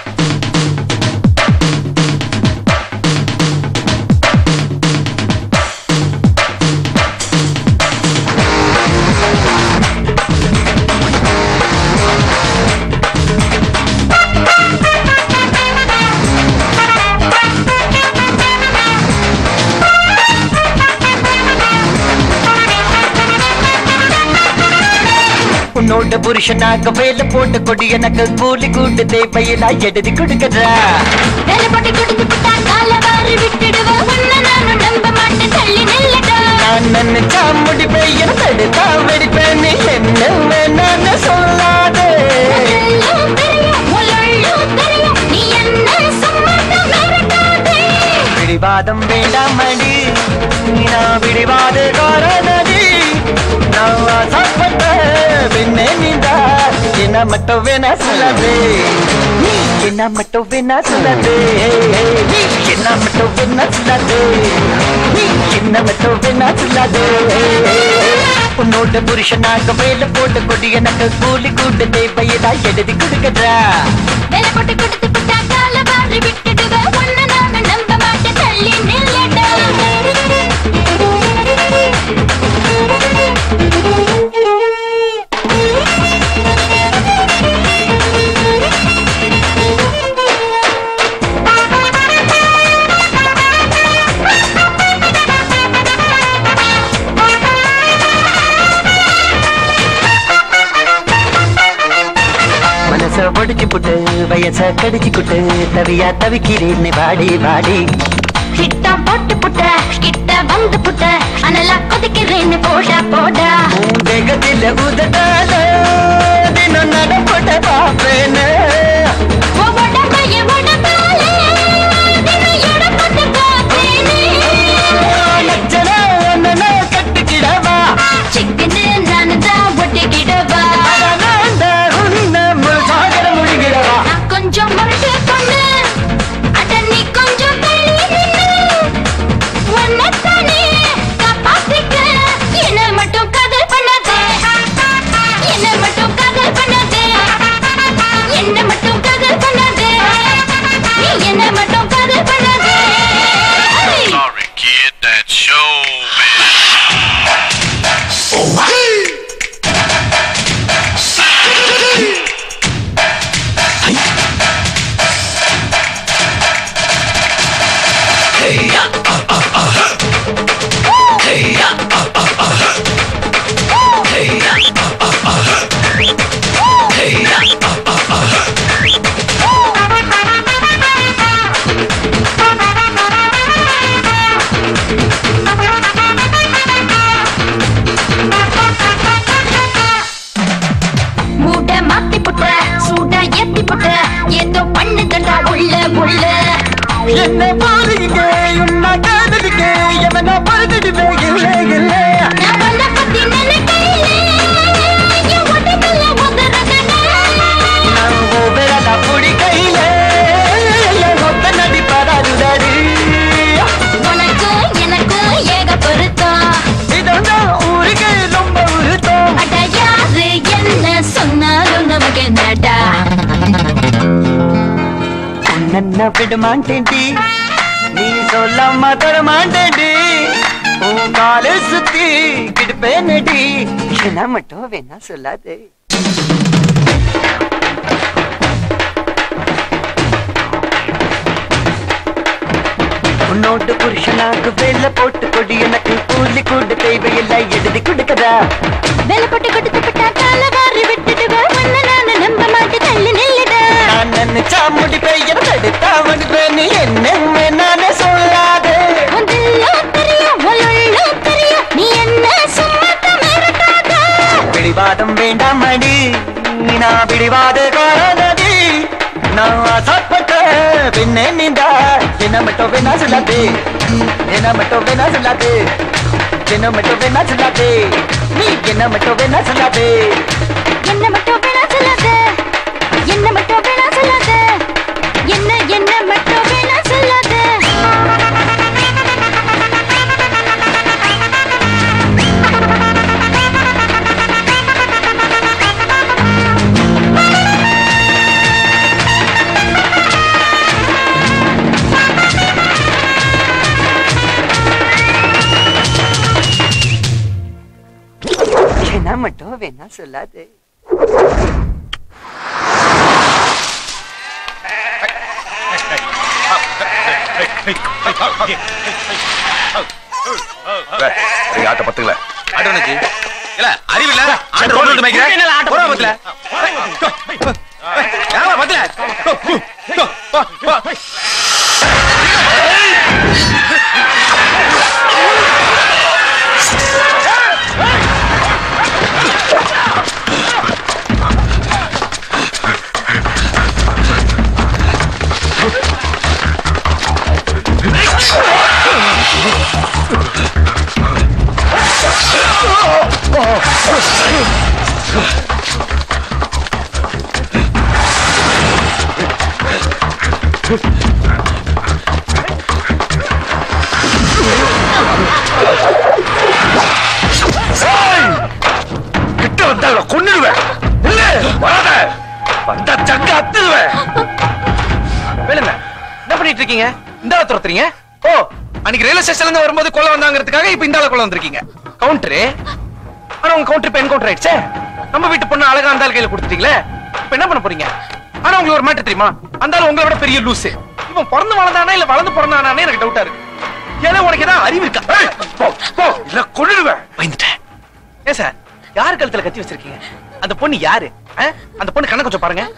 உன்னோட புருஷனாக வேலை போட்ட கொடி எனக்கு கூலி கூட்டு தேவையில்லா எழுதி கொடுக்கறா வேலை போட்டு கொடுத்து விட்டா கால வாரி விட்டுடுவ உன்னை நானும் நம்ப மாட்டேன் தள்ளி நில்லடா நான் நினைச்சா முடிப்பேன் என தடுத்தா வெடிப்பேன் நீ என்ன வேணான்னு சொல்லாதே எல்லாம் தெரியும் முழுள்ளும் தெரியும் நீ என்ன சும்மாதான் மிரட்டாதே பிடிவாதம் வேண்டாமடி நான் பிடிவாத காரணடி நான் ஆசைப்பட்ட பின்னே நீந்தா என்ன மட்டும் வேணா சொல்லாதே நீ என்ன மட்டும் வேணா சொல்லாதே நீ என்ன மட்டும் வேணா சொல்லாதே நீ என்ன மட்டும் வேணா சொல்லாதே உன்னோட புருஷனாக வேலை போட்டு கொடி எனக்கு கூலி கூட்டு தேவையதா எழுதி கொடுக்கறா வேலை போட்டு கொடுத்து விட்டா கால வாரி விட்டுடுவ உன்னை நானும் நம்ப மாட்டேன் தள்ளி நில்லடா மனச ஒடிச்சு புட்டு வயச கடிச்சு குட்டு தவியா தவிக்கிறேன்னு வாடி வாடி கிட்ட போட்டு புட்ட கிட்ட வந்து புட்ட அனலா கொதிக்கிறேன்னு போடா போடா உன் தேகத்தில உதட்டால தினம் நடப்பட்ட பாப்பேன்னு உன் உடம்பைய உடம்பால தினம் எடை போட்டு பார்ப்பேனே. லட்சணா ஒன்னு கட்டிக்கிடவா சிக்கனு நானு தான் ஒட்டிக்கிடவா உன்ன முழுசாகர முடிகிடவா நான் கொஞ்சம் முரட்டு பொண்ணு அட நீ கொஞ்சம் தள்ளி நின்னு உன்னைத்தானே காப்பாத்திக்க என்ன மட்டும் காதல் பண்ணாதே என்ன மட்டும் காதல் பண்ணாதே என்ன மட்டும் காதல் பண்ணாதே நீ என்ன மட்டும் காதல் பண்ணாதே Sorry, kid, that's showbiz. மூட மாத்தி புட்ட சூட ஏத்தி புட்ட ஏதோ பண்ணுதடா உள்ள உள்ள என்ன பாருங்க உன்ன காதலிக்க எவனா பறந்துடுவே இல்லை இல்லை நான் உன்னை பத்தி நினைக்கையிலே என் உடம்புல உதறதடா நான் விரல பிடிக்கையில என் ஒத்த நடிப்படாதுடாடி உனக்கு எனக்கு ஏக பொருத்தம் இதான் ஊருக்கு ரொம்ப உருத்தம் அட யாரு என்ன சொன்னாலும் நமக்கு என்னடா உன்ன விட மாட்டேன்டி நீ சொல்லாம தர மாட்டேன்டி உன் காலை சுத்தி கிடுப்பேனடி என்ன மட்டும் வேணா சொல்லாதே உன்னோட புருஷனாக வேலை போட்டு கொடி எனக்கு கூலி கூட தேவையில்லை எழுதி கொடுக்கதா வேலை போட்டு கொடுத்து விட்டா கால வாரி விட்டுடுவேன் உன்னை நானு நம்ப மாட்டேன் தள்ளி நில்லுடா நான் நினைச்சா முடிப்பேன் என தடுத்தா முடிப்பேன் நீ என்ன நானே சொல்லாது உன்னுள்ளம் தெரியும் உள்ளுள்ளம் தெரியும் நீ என்ன சும்மா மிரட்டாத பிடிவாதம் வேண்டாம் அடி நான் பிடிவாத காரணதி நான் ஆசைப்பட்ட பின்னே நீந்தா என்ன மட்டும் வேணா சொல்லாது என்ன மட்டும் வேணா சொல்லாது என்ன மட்டும் வேணா சொல்லாது நீ என்ன மட்டும் வேணா சொல்லாது என்ன மட்டும் வேணா சொல்லாத என்ன மட்டும் வேணா சொல்லாத என்ன என்ன மட்டும் வேணா சொல்லாத என்ன மட்டும் வேணா சொல்லாது ஆட்ட பத்துக்கல ஆட்டோனுச்சு இல்ல அறிவு இல்ல ஆட்டோ ரோட்ல வந்து மேய்க்கிறேன் என்னல ஆட்டோ போடா பத்துல ஏமா பத்துல கிட்ட வந்தா கொன்னுடுவேன் இல்ல வராத வந்தா சங்க அத்துடுவேன் வேலுங்க என்ன பண்ணிட்டு இருக்கீங்க இந்த ஆளை துரத்துறீங்க ஓ அன்னைக்கு ரயில்வே ஸ்டேஷன்ல இருந்து வரும்போது கொல்ல வந்தாங்கிறதுக்காக இப்ப இந்த ஆளை கொல்ல வந்திருக்கீங்க கவுண்டரு ஆனா உங்க கவுண்டர் இப்ப என்கவுண்டர் ஆயிடுச்சே நம்ம வீட்டு பொண்ணு அழகா அந்த ஆள் கையில கொடுத்துட்டீங்களே இப்ப என்ன பண்ண போறீங்க ஆனா உங்களுக்கு ஒரு மேட்டர் தெரியுமா அந்த ஆள் உங்களை விட பெரிய லூசு இவன் பிறந்து வளர்ந்தானா இல்ல வளர்ந்து பிறந்தானே எனக்கு டவுட்டா இருக்கு ஏன்னா உனக்கு ஏதாவது அறிவு இருக்கா ஏய், போ போ இல்ல கொன்னுடுவேன் பயந்துட்டேன் ஏன் சார் யார் கழுத்துல கத்தி வச்சிருக்கீங்க அந்த பொண்ணு யாரு ஆ? அந்த பொண்ணு கண்ணை கொஞ்சம் பாருங்க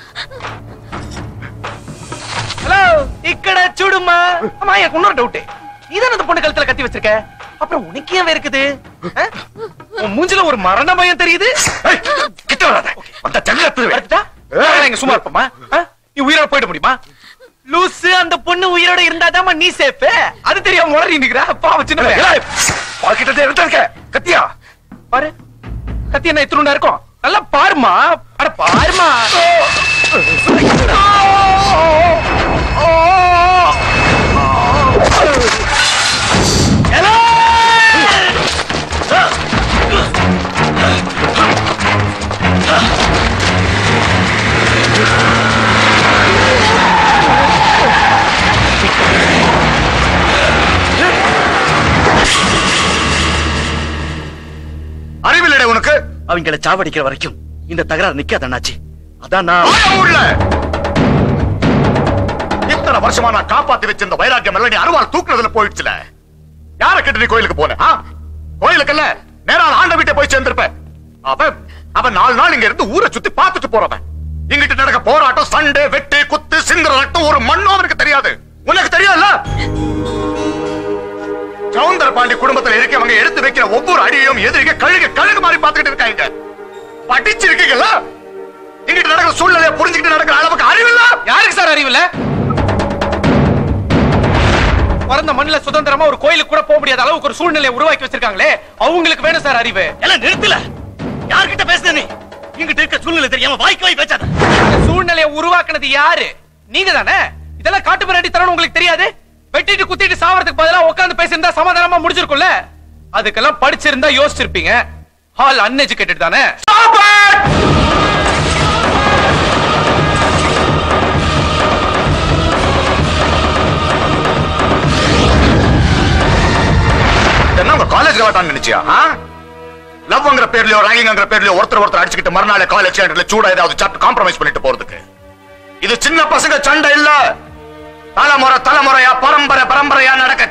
ஹலோ இக்கட சுடுமா ஆமா எனக்கு இன்னொரு டவுட் நீதான் அந்த பொண்ணு கழுத்துல கத்தி வச்சிருக்க அப்புறம் உனக்கு ஏன் இருக்குது ஆ? உன் மூஞ்சில ஒரு மரண பயம் தெரியுது ஏய், கிட்ட வராத வந்தா சங்கத்து வரட்டா எங்க சும்மா இருப்போமா ஆ? நீ உயிரோட போயிட முடியுமா லூசு அந்த பொண்ணு உயிரோட இருந்தாதாம்மா நீ சேஃப் அது தெரியாம உளறி நிக்கிற பாவம் சின்ன பையன். பாக்கிட்ட எடுத்து இருக்க கத்தியா பாரு கத்தி என்ன எத்தனுண்டா இருக்கும் நல்லா பாருமா அட பாருமா அறிவில்லடே உனக்கு அவங்கள சாவடிக்கிற வரைக்கும் இந்த தகராறு நிக்காத அண்ணாச்சி அதான் நான் உள்ள இத்தனை வருஷமா நான் காப்பாத்தி வச்சிருந்த வைராக்கியம் எல்லாம் நீ அருவாள் தூக்குனதுல போயிடுச்சுல யார கேட்டு நீ கோயிலுக்கு போன ஆ? கோயிலுக்குல்ல நேரா ஆண்ட வீட்டை போய் சேர்ந்திருப்ப அவன் அவன் நாலு நாள் இங்க இருந்து ஊரை சுத்தி பார்த்துட்டு போறவன் இங்கிட்ட நடக்க போராட்டம் சண்டை வெட்டு குத்து சிந்துற ரத்தம் ஒரு மண்ணும் அவனுக்கு தெரியாது உனக்கு தெரியாதுல்ல சவுந்தர பாண்டி குடும்பத்துல இருக்கவங்க எடுத்து வைக்கிற ஒவ்வொரு அடியையும் எதிரிக கழுகு கழுகு மாதிரி பார்த்துக்கிட்டு இருக்காங்க படிச்சிருக்கீங்கல்ல இங்கிட்ட நடக்கிற சூழ்நிலையை புரிஞ்சுக்கிட்டு நடக்கிற அளவுக்கு அறிவில்ல யாருக்கு சார் அறிவு இல்ல பிறந்த மண்ணுல சுதந்திரமா ஒரு கோயிலுக்கு கூட போக முடியாத அளவுக்கு ஒரு சூழ்நிலையை உருவாக்கி வச்சிருக்காங்களே அவங்களுக்கு வேணும் சார் அறிவு எல்லாம் நிறுத்தல யார்கிட்ட பேசுன நீ இங்கிட்ட இருக்க சூழ்நிலை தெரியாம வாய்க்கு வாய் பேசாத இந்த சூழ்நிலையை உருவாக்குனது யாரு நீங்க தானே இதெல்லாம் காட்டு மிராண்டி தரணும் உங்களுக்கு தெரியாது வெட்டிட்டு குத்திட்டு சாவறதுக்கு பதிலா உட்கார்ந்து பேசியிருந்தா சமாதானமா முடிஞ்சிருக்கும்ல அதுக்கெல்லாம் படிச்சிருந்தா யோசிச்சிருப்பீங்க ஹால் அன்எஜுகேட்டட் தானே என்ன உங்க காலேஜ் கலாட்டான்னு நினைச்சியா லவ்ங்கிற பேர்லயோ ரேங்கிங்கிற பேர்லயோ ஒருத்தர் ஒருத்தர் அடிச்சுக்கிட்டு மறுநாள் காலேஜ் கேண்டர்ல சூடா ஏதாவது சாப்பிட்டு காம்ப்ரமைஸ் பண்ணிட்டு போறதுக்கு இது சின்ன பசங்க சண்டை இல்ல தலைமுறை தலைமுறையா பரம்பரை பரம்பரையா நடக்க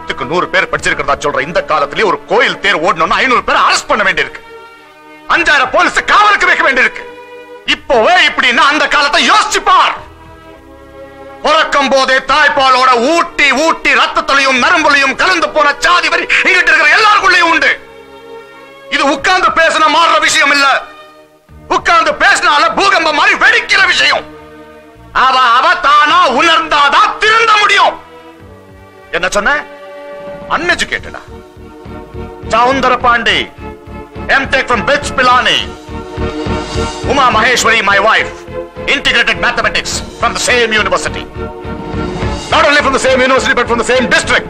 நூத்துக்கு நூறு பேர் படிச்சிருக்கிறதா சொல்ற இந்த காலத்திலேயே ஒரு கோயில் தேர் ஓடணும்னா ஐநூறு பேர் அரெஸ்ட் பண்ண வேண்டியிருக்கு அஞ்சாயிரம் போலீஸ் காவலுக்கு வைக்க வேண்டியிருக்கு இப்போவே இப்படின்னா அந்த காலத்தை யோசிச்சு பார் பிறக்கும் போதே தாய்ப்பாலோட ஊட்டி ஊட்டி ரத்தத்திலையும் நரம்புலையும் கலந்து போன சாதி வரி இங்கிட்டு இருக்கிற எல்லாருக்குள்ளேயும் உண்டு இது உட்கார்ந்து பேசின மாறுற விஷயம் இல்ல உட்கார்ந்து பேசினால பூகம்பம் மாதிரி வெடிக்கிற விஷயம் அவ அவ தானா உணர்ந்தாதான் திருந்த முடியும் என்ன சொன்ன அன்எஜுகேட்டடா Soundara Pandi MTech from BITS Pilani Uma Maheswari my wife integrated mathematics from the same university not only from the same university but from the same district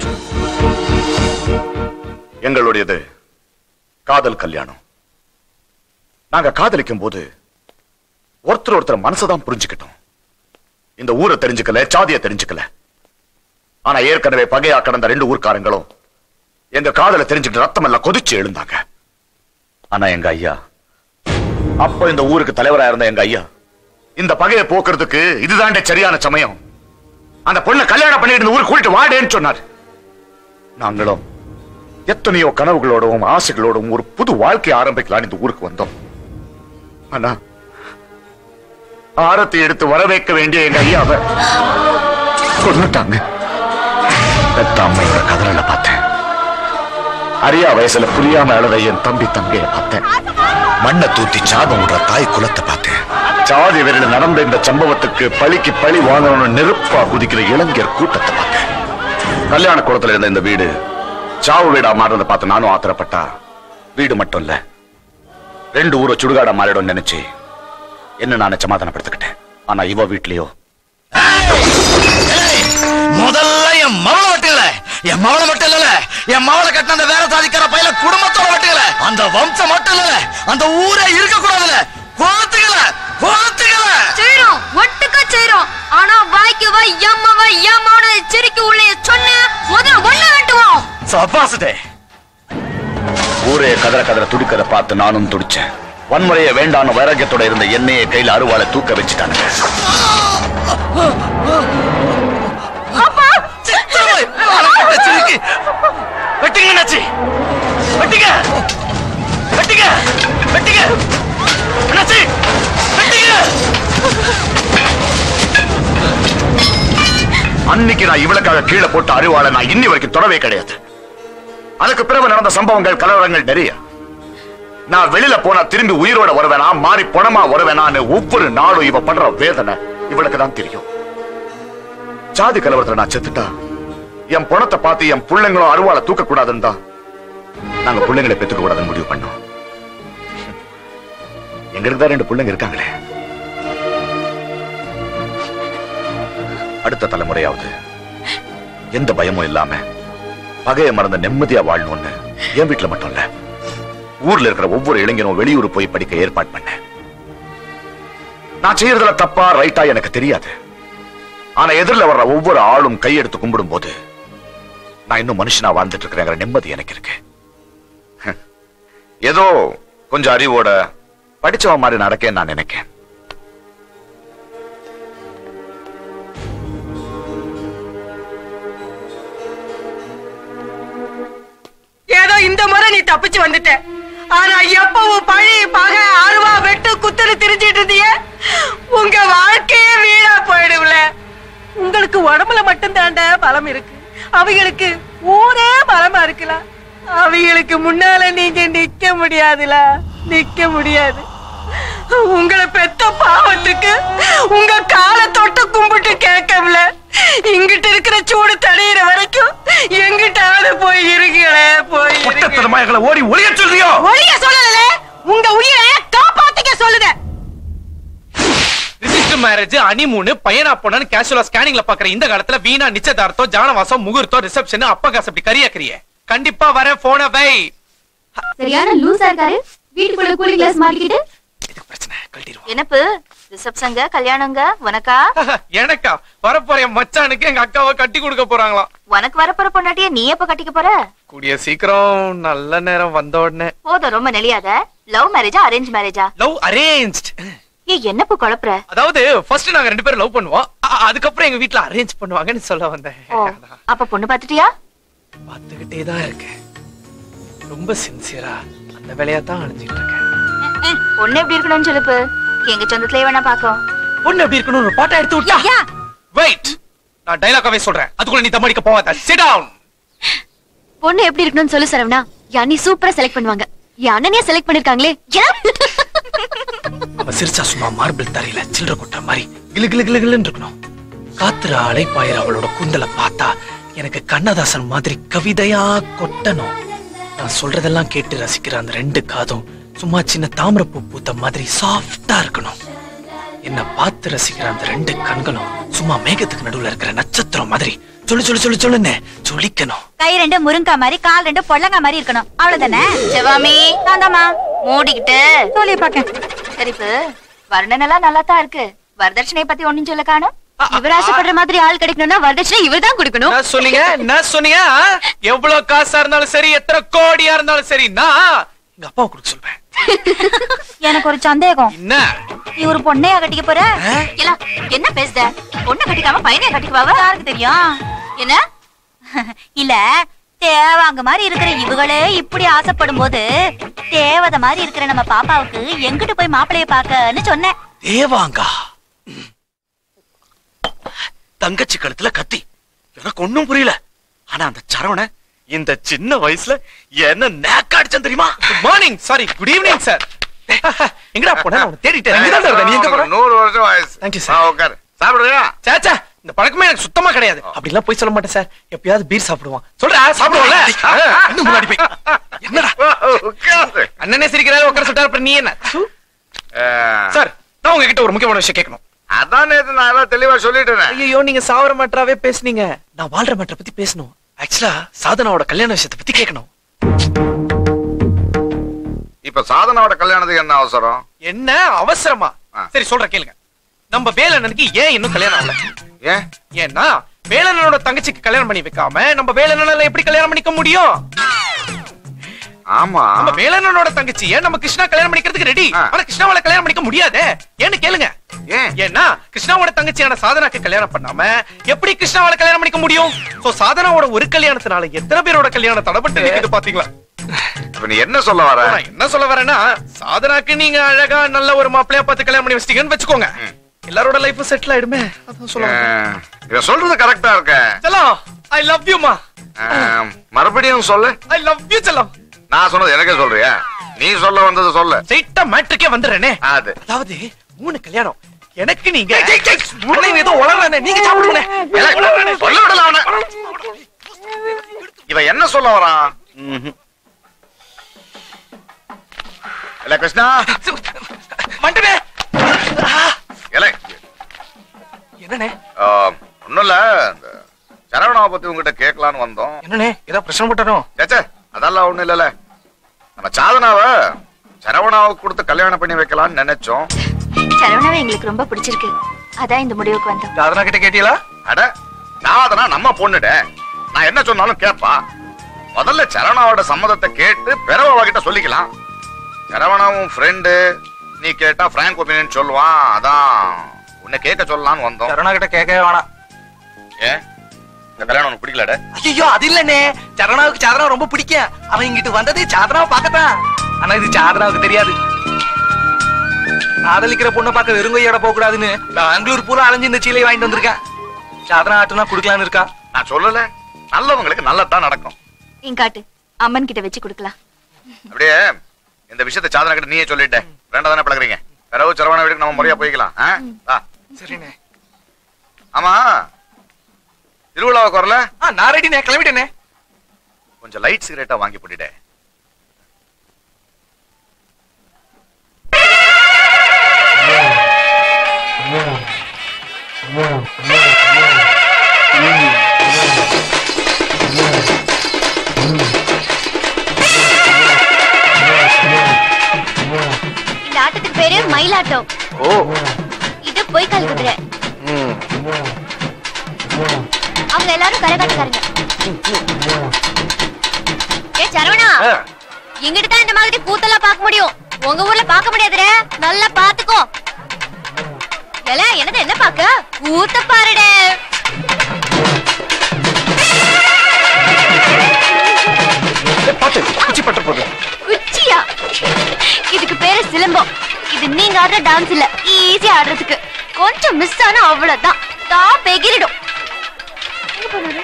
எங்களுடையது காதல் கல்யாணம் நாங்க காதலிக்கும் போது ஒருத்தர் ஒருத்தர் மனசுதான் புரிஞ்சுக்கிட்டோம் இந்த ஊரை தெரிஞ்சுக்கல சாதியை தெரிஞ்சுக்கல ஆனா ஏற்கனவே பகையா கடந்த ரெண்டு ஊர்க்காரங்களும் எங்க காதலை தெரிஞ்சுக்கிட்டு ரத்தம் எல்லாம் கொதிச்சு எழுந்தாங்க ஆனா எங்க ஐயா அப்ப இந்த ஊருக்கு தலைவரா இருந்த எங்க ஐயா இந்த பகையை போக்குறதுக்கு இதுதாண்டே சரியான சமயம் அந்த பொண்ணை கல்யாணம் பண்ணிட்டு இந்த ஊருக்கு கூட்டிட்டு வாடேன்னு சொன்னார் நாங்களும் எத்தனையோ கனவுகளோடவும் ஆசைகளோடவும் ஒரு புது வாழ்க்கை ஆரம்பிக்கலாம்னு இந்த ஊருக்கு வந்தோம் ஆனா ஆரத்தை எடுத்து வரவேற்க வேண்டிய எங்க ஐயாவை கொன்னுட்டாங்க பெத்த அம்மையோட கதறல பார்த்தேன் அரியா வயசுல புரியாம அழுத என் தம்பி தங்கைய பார்த்தேன் மண்ணை தூத்தி சாபம் விடுற தாய் குலத்தை பார்த்தேன் சாதி வெறில நடந்த இந்த சம்பவத்துக்கு பழிக்கு பழி வாங்கணும்னு நெருப்பா குதிக்கிற இளைஞர் கூட்டத்தை பார்த்தேன் கல்யாண குளத்துல இருந்த இந்த வீடு சாவு வீடா மாறுறத பார்த்து நானும் ஆத்திரப்பட்டா வீடு மட்டும் இல்ல ரெண்டு ஊரை சுடுகாடா மாறிடும் நினைச்சு என்ன நானே சமாதானப்படுத்திக்கிட்டேன் ஆனா இவ வீட்லயோ முதல்ல என் மவளை வெட்டுங்கள என் மவளை மட்டும் இல்ல என் மவளை கட்டின அந்த வேற சாதிக்கிற பையில குடும்பத்தோட வெட்டுங்கள அந்த வம்சம் மட்டும் இல்ல அந்த ஊரே இருக்க கூடாதுல கோத்துக்கல கோத்துக்கல செய்றோம் ஒட்டுக்கா செய்றோம் ஆனா வாய்க்கு வாய் எம்மவ எம்மோட சிரிக்கு உள்ளே சொன்ன முதல்ல ஒண்ணு வெட்டுவோம் சபாசுதே ஊரே கதற கதற துடிக்கத பார்த்து நானும் துடிச்சேன் வன்முறையை வேண்டான்னு வைராக்கியத்தோட இருந்த எண்ணெயை கையில அருவாளை தூக்க வச்சுட்டானுங்க வெட்டுங்க நச்சி வெட்டுங்க வெட்டுங்க வெட்டுங்க நச்சி வெட்டுங்க அன்னைக்கு நான் இவளுக்காக கீழே போட்ட அருவாளை நான் இன்னி வரைக்கும் தொடவே கிடையாது அதுக்கு பிறகு நடந்த சம்பவங்கள் கலவரங்கள் நிறைய நான் வெளியில போனா திரும்பி உயிரோட வருவேனா மாறி பணமா வருவேனான்னு ஒவ்வொரு நாளும் இவ பண்ற வேதனை இவளுக்கு தான் தெரியும் சாதி கலவரத்துல நான் செத்துட்டா என் பணத்தை பார்த்து என் பிள்ளைங்களும் அருவாளை தூக்க கூடாதுன்னு தான் நாங்க பிள்ளைங்களை பெத்துக்க கூடாதுன்னு முடிவு பண்ணோம் எங்களுக்கு தான் ரெண்டு பிள்ளைங்க இருக்காங்களே அடுத்த தலைமுறையாவது எந்த பயமும் இல்லாம பகைய மறந்த நிம்மதியா வாழணும்னு என் வீட்டுல மட்டும் இல்ல ஊர்ல இருக்கிற ஒவ்வொரு இளைஞனும் வெளியூர் போய் படிக்க ஏற்பாடு பண்ணேன் நான் செய்யறதுல தப்பா ரைட்டா எனக்கு தெரியாது ஆனா எதிரில் வர்ற ஒவ்வொரு ஆளும் கையெடுத்து கும்பிடும் போது நான் இன்னும் மனுஷனா வாழ்ந்துட்டு இருக்கிறேங்கிற நிம்மதி எனக்கு இருக்கு ஏதோ கொஞ்சம் அறிவோட படிச்சவன் மாதிரி நடக்கேன்னு நான் நினைக்கிறேன் ஏதோ இந்த முறை நீ தப்பிச்சு வந்துட்ட ஆனா எப்பவும் பழைய பகை அருவா வெட்டு குத்துரு திரிஞ்சிட்டு இருந்தியே உங்க வாழ்க்கையே வீணா போயிடும்ல உங்களுக்கு உடம்புல மட்டும் தாண்டா பலம் இருக்கு அவைகளுக்கு ஊரே பலமா இருக்கலாம் அவைகளுக்கு முன்னால நீங்க நிக்க முடியாதுல நிக்க முடியாது உங்களை பெத்த பாவத்துக்கு உங்க காலை தொட்டு கும்பிட்டு கேட்கல இங்கிட்ட இருக்கிற சூடு தடையிற வரைக்கும் எங்கிட்டாவது போய் இருக்கீங்களே போய் பொட்டத்தனமா எங்களை ஓடி ஒளிய சொல்றியோ ஒளிய சொல்லல உங்க உயிரை காப்பாத்திக்க சொல்லுத ரிஜிஸ்டர் மேரேஜ் அனிமூனு பையனா பொண்ணு கேஷுவலா ஸ்கேனிங்ல பாக்குற இந்த காலத்துல வீணா நிச்சயதார்த்தம் ஜானவாசம் முகூர்த்தம் ரிசப்ஷன் அப்பா காசு அப்படி கரியாக்குறிய கண்டிப்பா வர போன வை சரியான லூசா இருக்காரு வீட்டுக்குள்ள கூலிங் கிளாஸ் மாட்டிக்கிட்டு என்னப்பு ரிசப்ஷங்க கல்யாணங்க உனக்கா எனக்கா வரப்போற என் மச்சானுக்கு எங்க அக்காவை கட்டி கொடுக்க போறாங்களாம் உனக்கு வரப்போற பொண்டாட்டிய நீ எப்ப கட்டிக்க போற கூடிய சீக்கிரம் நல்ல நேரம் வந்த உடனே போதும் ரொம்ப நெளியாத லவ் மேரேஜா அரேஞ்ச் மேரேஜா லவ் அரேஞ்ச் ஏ என்னப்பு குழப்புற அதாவது ஃபர்ஸ்ட் நாங்க ரெண்டு பேரும் லவ் பண்ணுவோம் அ- அதுக்கப்புறம் எங்க வீட்ல அரேஞ்ச் பண்ணுவாங்கன்னு சொல்ல வந்தேன் ஓ அப்ப பொண்ணு பாத்துட்டியா பார்த்துக்கிட்டே தான் இருக்கேன் ரொம்ப சின்சியரா அந்த வேலையா தான் அணிஞ்சிட்டு இருக்கேன் பொண்ணு எப்படி இருக்கணும்னு சொல்லுப்பு எங்க சொந்தத்திலே வேணா பாக்கோம் பொண்ணு எப்படி இருக்கணும் ஒரு பாட்டை எடுத்து விட்டா வெயிட் நான் டைலாகாவே சொல்றேன் அதுக்குள்ள நீ தம்மடிக்க போவாத சிட் டவுன் பொண்ணு எப்படி இருக்கணும்னு சொல்லு சரவணா யானி சூப்பரா செலக்ட் பண்ணுவாங்க என் அண்ணனே செலக்ட் பண்ணிருக்காங்களே அவ சிரிச்சா சும்மா மார்பிள் தரையில சில்லற கொட்டுற மாதிரி கிளு கிளு கிளு கிளுன்னு இருக்கணும் காத்துற அலைப்பாயிர அவளோட கூந்தலை பார்த்தா எனக்கு கண்ணதாசன் மாதிரி கவிதையா கொட்டணும் நான் சொல்றதெல்லாம் கேட்டு ரசிக்கிற அந்த ரெண்டு காதும் சும்மா சின்ன தாமரைப்பூ பூத்த மாதிரி சாஃப்டா இருக்கணும் என்ன பார்த்து ரசிக்கிற அந்த ரெண்டு கண்களும் சும்மா மேகத்துக்கு நடுவுல இருக்கிற நட்சத்திரம் மாதிரி சொல்லு சொல்லு சொல்லு சொல்லுன்னு சொல்லிக்கணும் கை ரெண்டு முருங்கா மாதிரி கால் ரெண்டு பொள்ளங்கா மாதிரி இருக்கணும் அவ்வளவுதானே சிவாமி தாந்தாமா மூடிக்கிட்டு சொல்லி பாக்க சரிப்பு வர்ணன் எல்லாம் நல்லா தான் இருக்கு வரதட்சணை பத்தி ஒண்ணும் சொல்ல காணும் இவர் ஆசைப்படுற மாதிரி ஆள் கிடைக்கணும்னா வரதட்சணை இவர் தான் கொடுக்கணும் என்ன சொன்னீங்க என்ன சொன்னீங்க ஆ? எவ்வளவு காசா இருந்தாலும் சரி எத்தனை கோடியா இருந்தாலும் சரி நான் எங்க அப்பாவை கொடுக்க சொல்வேன் எனக்கு ஒரு சந்தேகம் என்ன நீ ஒரு பொண்ணையா கட்டிக்க போற இல்ல என்ன பேசுத பொண்ணை கட்டிக்காம பையனையா கட்டிக்குவாவ யாருக்கு தெரியும் என்ன இல்ல தேவாங்க மாதிரி இருக்கிற இவங்களே இப்படி ஆசைப்படும் போது தேவதை மாதிரி இருக்கிற நம்ம பாப்பாவுக்கு எங்கிட்டு போய் மாப்பிளைய பாக்கன்னு சொன்னேன் தேவாங்கா தங்கச்சி கழுத்துல கத்தி எனக்கு ஒண்ணும் புரியல ஆனா அந்த சரவண இந்த சின்ன வயசுல என்ன நேக்க அடிச்சேன் தெரியுமா good morning sorry good evening sir எங்கடா போன நான் உன்னை தேடிட்டேன் இங்க தான் இருந்த நீ எங்க போன நூறு வருஷம் வயசு தேங்க் யூ சார் உட்காரு சாப்பிடுறியா சாச்சா இந்த பழக்கமே எனக்கு சுத்தமா கிடையாது அப்படிலாம் போய் சொல்ல மாட்டேன் சார் எப்பயாவது பீர் சாப்பிடுவான் சொல்றா சாப்பிடுவோம்ல இன்னும் முன்னாடி போய் என்னடா அண்ணனே சிரிக்கிறாரு உட்கார சொல்லிட்டாரு அப்புறம் நீ என்ன சு. சார் நான் உங்ககிட்ட ஒரு முக்கியமான விஷயம் கேட்கணும் அதான் நேத்து நான் எல்லாம் தெளிவா சொல்லிட்டேன் ஐயோ நீங்க சாவர மாட்டாவே பேசுனீங்க நான் வாழ்ற மாட்டரை பத்தி பேசணும் ஆக்சுவலா சாதனாவோட கல்யாண விஷயத்தை பத்தி கேட்கணும் இப்ப சாதனாவோட கல்யாணத்துக்கு என்ன அவசரம் என்ன அவசரமா சரி சொல்ற கேளுங்க நம்ம வேலண்ணனுக்கு ஏன் இன்னும் கல்யாணம் ஆகல ஏன் ஏன்னா வேலண்ணனோட தங்கச்சிக்கு கல்யாணம் பண்ணி வைக்காம நம்ம வேலண்ணனால எப்படி கல்யாணம் பண்ணிக்க முடியும் ஆமா நம்ம வேலண்ணனோட தங்கச்சிய நம்ம கிருஷ்ணா கல்யாணம் பண்ணிக்கிறதுக்கு ரெடி ஆனா கிருஷ்ணாவால கல்யாணம் பண்ணிக்க முடியாதே ஏன்னு கேளுங்க ஏன்னா கிருஷ்ணாவோட தங்கச்சியான சாதனாக்கு கல்யாணம் பண்ணாம எப்படி கிருஷ்ணாவால கல்யாணம் பண்ணிக்க முடியும் சோ சாதனாவோட ஒரு கல்யாணத்தினால எத்தனை பேரோட கல்யாணம் தடப்பட்டு நிக்குது பாத்தீங்களா இப்ப நீ என்ன சொல்ல வர நான் என்ன சொல்ல வரேன்னா சாதனாக்கு நீங்க அழகா நல்ல ஒரு மாப்பிளையா பார்த்து கல்யாணம் பண்ணி வச்சிட்டீங்கன்னு வச்சுக்கோங்க எல்லாரோட லைஃப் செட்டில் ஆயிடுமே அதான் சொல்ல வரேன். இவன் சொல்றது கரெக்டா இருக்க செல்லம் ஐ லவ் யூ மா ஆம், மறுபடியும் சொல்லு ஐ லவ் யூ செல்லம் நான் சொன்னது எனக்கே சொல்றியா நீ சொல்ல வந்தது சொல்லு ஸ்ட்ரைட்டா மேட்ருக்கே வந்துடுறேனே அது அதாவது மூணு கல்யாணம் எனக்கு நீங்க அண்ணன் ஏதோ உளறானே நீங்க சாப்பிடுங்க சொல்ல விடல அவன இவன் என்ன சொல்ல வரான் இல்ல கிருஷ்ணா மண்டனே இல்ல என்னண்ணே ஒண்ணும் இல்ல இந்த சரவணாவை பத்தி உங்ககிட்ட கேட்கலான்னு வந்தோம் என்னண்ணே ஏதோ பிரச்சனை போட்டாரோ ஏச்சே அதெல்லாம் ஒண்ணும் இல்லல நம்ம சாதனாவ சரவணாவுக்கு கொடுத்து கல்யாணம் பண்ணி வைக்கலாம்னு நினைச்சோம் சரவணாவை எங்களுக்கு ரொம்ப பிடிச்சிருக்கு அதான் இந்த முடிவுக்கு வந்தோம் சாதனா கிட்ட கேட்டீங்களா அட சாதனா நம்ம பொண்ணுட நான் என்ன சொன்னாலும் கேப்பா முதல்ல சரவணாவோட சம்மதத்தை கேட்டு பிறவ கிட்ட சொல்லிக்கலாம் சரவணாவும் ஃப்ரெண்டு நீ கேட்டா பிராங்க் ஒப்பீனியன் சொல்லுவான் அதான் உன்னை கேட்க சொல்லலாம்னு வந்தோம் சரவணா கிட்ட கேட்கவே வேணாம் ஏன் இந்த கல்யாணம் உனக்கு பிடிக்கலட ஐயோ அது இல்லண்ணே சரணாவுக்கு சாதனா ரொம்ப பிடிக்கும் அவன் இங்கிட்டு வந்ததே சாதனாவை பார்க்கத்தான் ஆனா இது சாதனாவுக்கு தெரியாது காதலிக்கிற பொண்ணை பார்க்க வெறுங்கையோட போக கூடாதுன்னு பெங்களூர் பூரா அலைஞ்சு இந்த சீலை வாங்கிட்டு வந்திருக்கேன் சாதனா ஆட்டுனா குடுக்கலாம்னு இருக்கா நான் சொல்லல நல்லவங்களுக்கு நல்லதான் நடக்கும் இங்காட்டு அம்மன் கிட்ட வச்சு கொடுக்கலாம் அப்படியே இந்த விஷயத்தை சாதனா கிட்ட நீயே சொல்லிட்ட ரெண்டா தானே பழகுறீங்க பிறகு சரவணா வீட்டுக்கு நம்ம முறையா போய்க்கலாம் ஆ? வா. சரிண்ணே ஆமா திருவிழாவுக்கு வரல ஆ நான் ரெடிண்ணே கிளம்பிட்டேனே கொஞ்சம் லைட் சிகரெட்டா வாங்கி போட்டுட்டேன் இந்த ஆட்டத்துக்கு பேரு மயிலாட்டம் ஓ இது பொய்க்கால் குதிரை அவங்க எல்லாரும் கரகாட்டக்காரங்க ஏ சரவணா எங்கிட்ட தான் இந்த மாதிரி கூத்தெல்லாம் பார்க்க முடியும் உங்க ஊர்ல பார்க்க முடியாதுடே நல்லா பாத்துக்கோ ஏல என்னது என்ன பாக்க கூத்த பாருடே சாதாரண டான்ஸ் இல்ல ஈஸியா ஆடுறதுக்கு கொஞ்சம் மிஸ் ஆனா அவ்வளவுதான் தான் பெகிரிடும் எங்க போனாரு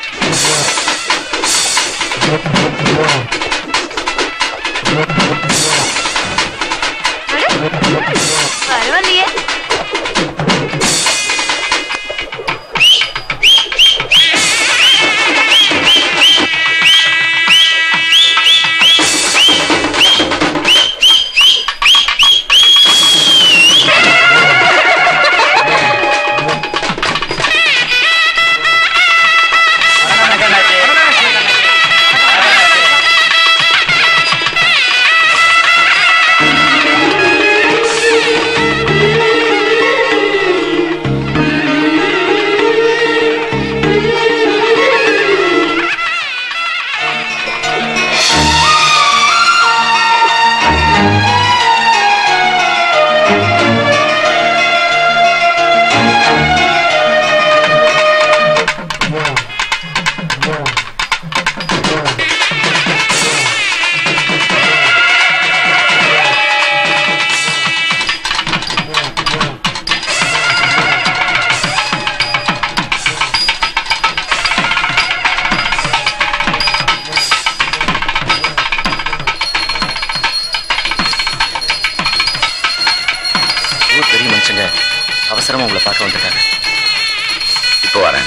அட, பரவாயில்லையே ஊர் பெரிய மனுஷங்க அவசரமா உங்களை பார்க்க வந்திருக்காங்க இப்போ வரேன்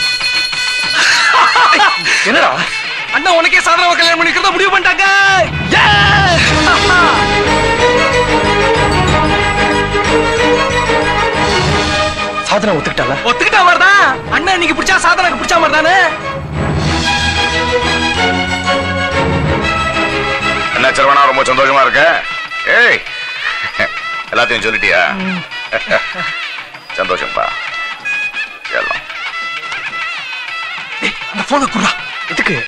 என்னடா அண்ணா உனக்கே சாதனமா கல்யாணம் பண்ணிக்கிறதா முடிவு பண்ணிட்டாங்க சாதனை ஒத்துக்கிட்டால ஒத்துக்கிட்டா மாதிரிதான் அண்ணன் இன்னைக்கு பிடிச்சா சாதனாக்கு பிடிச்ச மாதிரி தானே என்ன சரவணா ரொம்ப சந்தோஷமா இருக்க ஏய் எல்லாத்தையும் சொல்லிட்டியா சந்தோஷம்ப்பா எல்லாம் அந்த போனை குடுறா எதுக்கு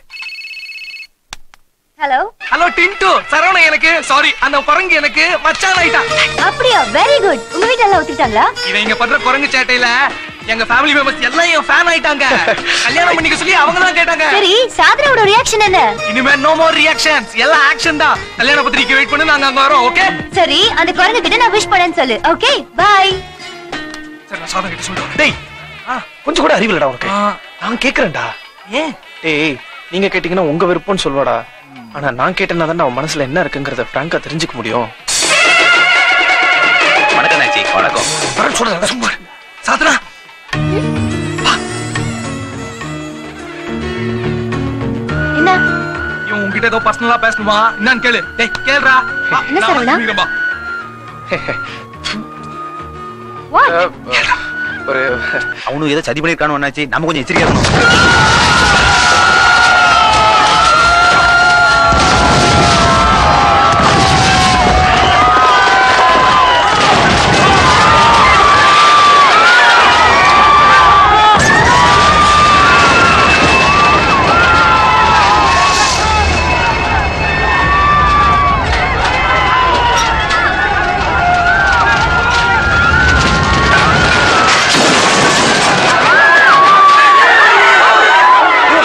ஹலோ ஹலோ டின்டு சரவணன் எனக்கு சாரி அந்த குரங்கு எனக்கு மச்சான் ஆயிட்டா அப்படியா வெரி குட் உங்க வீட்டுல எல்லாம் ஒத்துக்கிட்டாங்களா இவன் இங்க பண்ற குரங்கு சேட்டையில எங்க ஃபேமிலி மெம்பர்ஸ் எல்லாம் என் ஃபேன் ஆயிட்டாங்க கல்யாணம் பண்ணிக்க சொல்லி அவங்க தான் கேட்டாங்க சரி சாதனாவோட ரியாக்ஷன் என்ன இனிமே நோ மோர் ரியாக்ஷன்ஸ் எல்லாம் ஆக்ஷன் தான் கல்யாண பத்திரிக்கை வெயிட் பண்ணி நாங்க அங்க வரோம் ஓகே சரி அந்த குரங்கு கிட்ட நான் விஷ் பண்ணேன்னு சொல்லு ஓகே பை சரி நான் சாதம் கிட்ட சொல்றேன் டேய் கொஞ்சம் கூட அறிவில்லடா உனக்கு நான் கேக்குறேன்டா ஏன் டேய் நீங்க கேட்டீங்கன்னா உங்க விருப்பம்னு சொல்வாடா ஆனா நான் கேட்டேன்னா தான் அவன் மனசுல என்ன இருக்குங்கிறத பிராங்கா தெரிஞ்சுக்க முடியும் வணக்கம் நாச்சி வணக்கம் வரேன் சொல்றேன் சும்மா இரு. சாதனா என்ன இவன் உன்கிட்ட ஏதோ பர்சனலா பேசணுமா என்னன்னு கேளு டேய் கேளுடா வா, என்ன நான் சரவணா? வந்து நிக்கிறேன், வா. ஒரு அவனும் ஏதோ சதி பண்ணிருக்கானு என்னாச்சு நம்ம கொஞ்சம் எச்சரிக்கையா இருக்கணும் ஏய்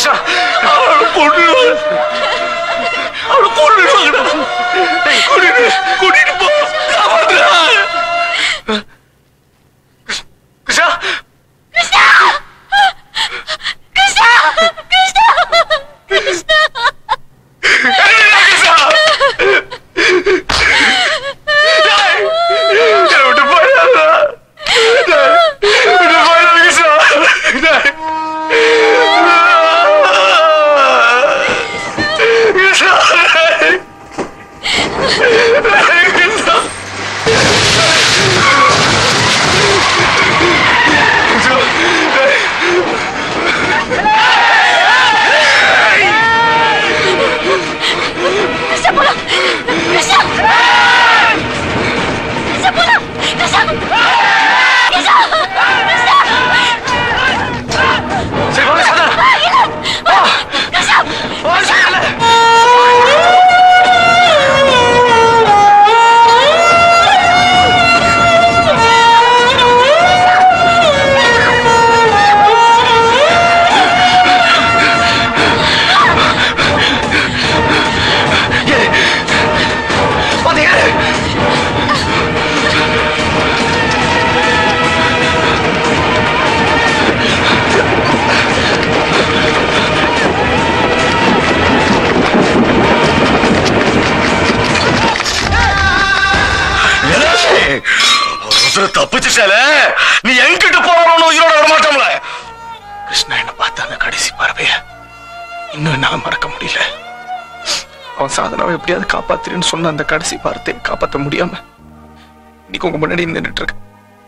கிருஷ்ணா அவளை கொன்னுடுவாங்க. அவளை கொன்னுடுவாங்கடா. டேய், கூட்டிட்டு கூட்டிட்டு போ காப்பாத்துடா. கிருஷ்ணா கிருஷ்ணா கிருஷ்ணா கிருஷ்ணா கிருஷ்ணா என்னை விட்டு போயிடாதடா. டேய், விட்டு போயிடாத கிருஷ்ணா. டேய். கிருஷ்ணா, டேய். டேய், கிருஷ்ணா. கிருஷ்ணா போலாம் கிருஷ்ணா கிருஷ்ணா போலாம் கிருஷ்ணா கிருஷ்ணா கிருஷ்ணா சரி, வாங்க, சாதா. கிருஷ்ணா வா, சாதா. வந்து ஏறு. ஏலே, ஒரு உசுரை தப்பிச்சுட்டால நீ என்கிட்ட போறவன உயிரோட வரமாட்டோம்ல கிருஷ்ணா என்ன பார்த்த அந்த கடைசி பார்வைய இன்னும் என்னால மறக்க முடியல அவன் சாதனாவை எப்படியாவது காப்பாத்துறேன்னு சொன்ன அந்த கடைசி வார்த்தையை காப்பாத்த முடியாம இன்னைக்கு உங்க முன்னாடி நின்றுட்டு இருக்க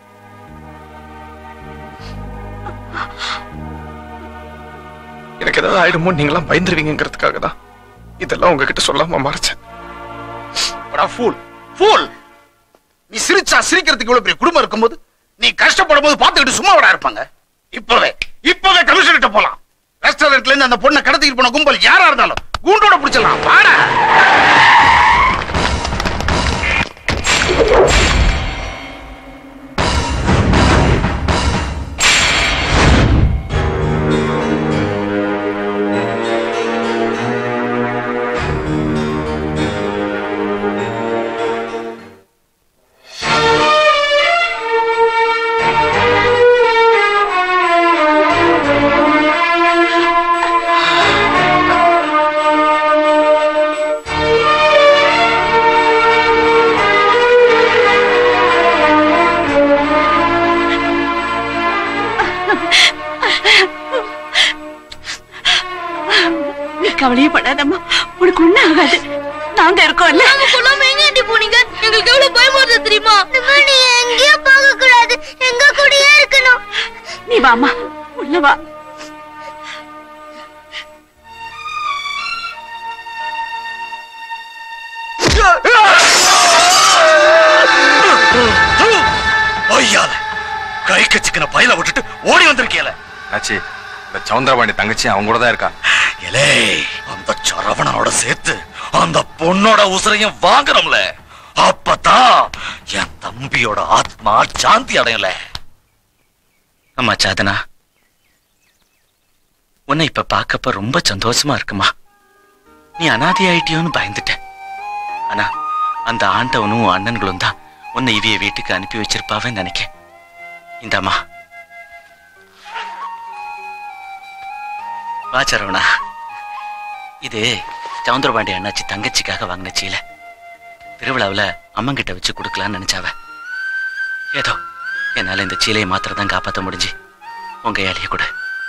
எனக்கு ஏதாவது ஆயிடுமோ நீங்களாம் பயந்துருவீங்கிறதுக்காக தான் இதெல்லாம் உங்ககிட்ட சொல்லாம மறைச்சேன் ஃபூல் ஃபூல் நீ சிரிச்சா சிரிக்கிறதுக்கு இவ்வளவு பெரிய குடும்பம் இருக்கும்போது நீ கஷ்டப்படும் போது பார்த்துக்கிட்டு சும்மா விட இருப்பாங்க இப்பவே இப்பவே கமிஷனர்கிட்ட போலாம் ரெஸ்டாரண்ட்ல இருந்து அந்த பொண்ணை கடத்திட்டு போன கும்பல் யாரா இருந்தாலும் கூண்டோட பிடிச்சிடலாம் வாடா நீ கவலையே படாதம்மா உனக்கு ஒண்ணும் ஆகாது நாங்க இருக்கோம்ல நாங்க சொல்லாம எங்க ஆண்டி போனீங்க எங்களுக்கு எவ்வளவு பயமா இருந்தது தெரியுமா நீ எங்கேயும் போக கூடாது எங்க கூடயே இருக்கணும் நீ வாமா உள்ள வா ஐயால கை கச்சிக்கின பயில விட்டுட்டு ஓடி வந்திருக்கேல ஆச்சு இந்த சவுந்தரபாண்டி தங்கச்சி அவங்க கூட தான் இருக்கா எலே அந்த சரவணனோட சேர்த்து அந்த பொண்ணோட உசுரையும் வாங்குறோம்ல அப்பதான் என் தம்பியோட ஆத்மா சாந்தி அடையல அம்மா சாதனா உன்னை இப்ப பார்க்கப்ப ரொம்ப சந்தோஷமா இருக்குமா நீ அனாதை ஆயிட்டியோன்னு பயந்துட்டேன் ஆனா அந்த ஆண்டவனும் உன் அண்ணன்களும் தான் உன்னை இவிய வீட்டுக்கு அனுப்பி வச்சிருப்பாவேன்னு நினைக்கேன் இந்தாம்மா வா சரவணா இது சவுந்தரபாண்டி அண்ணாச்சி தங்கச்சிக்காக வாங்கின சீலை திருவிழாவுல அம்மங்கிட்ட வச்சு கொடுக்கலான்னு நினைச்சாவ ஏதோ என்னால இந்த சீலையை மாத்திரம் தான் காப்பாற்ற முடிஞ்சு உங்க ஏழைய கூட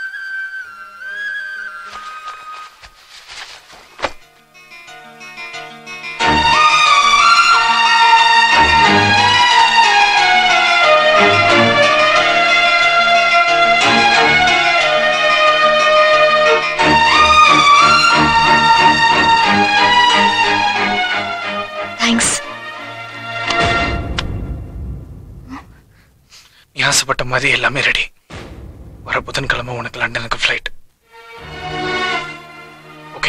தேங்க்ஸ் நீ ஆசைப்பட்ட மாதிரி எல்லாமே ரெடி வர புதன்கிழமை உனக்கு லண்டனுக்கு ஃப்ளைட் ஓகே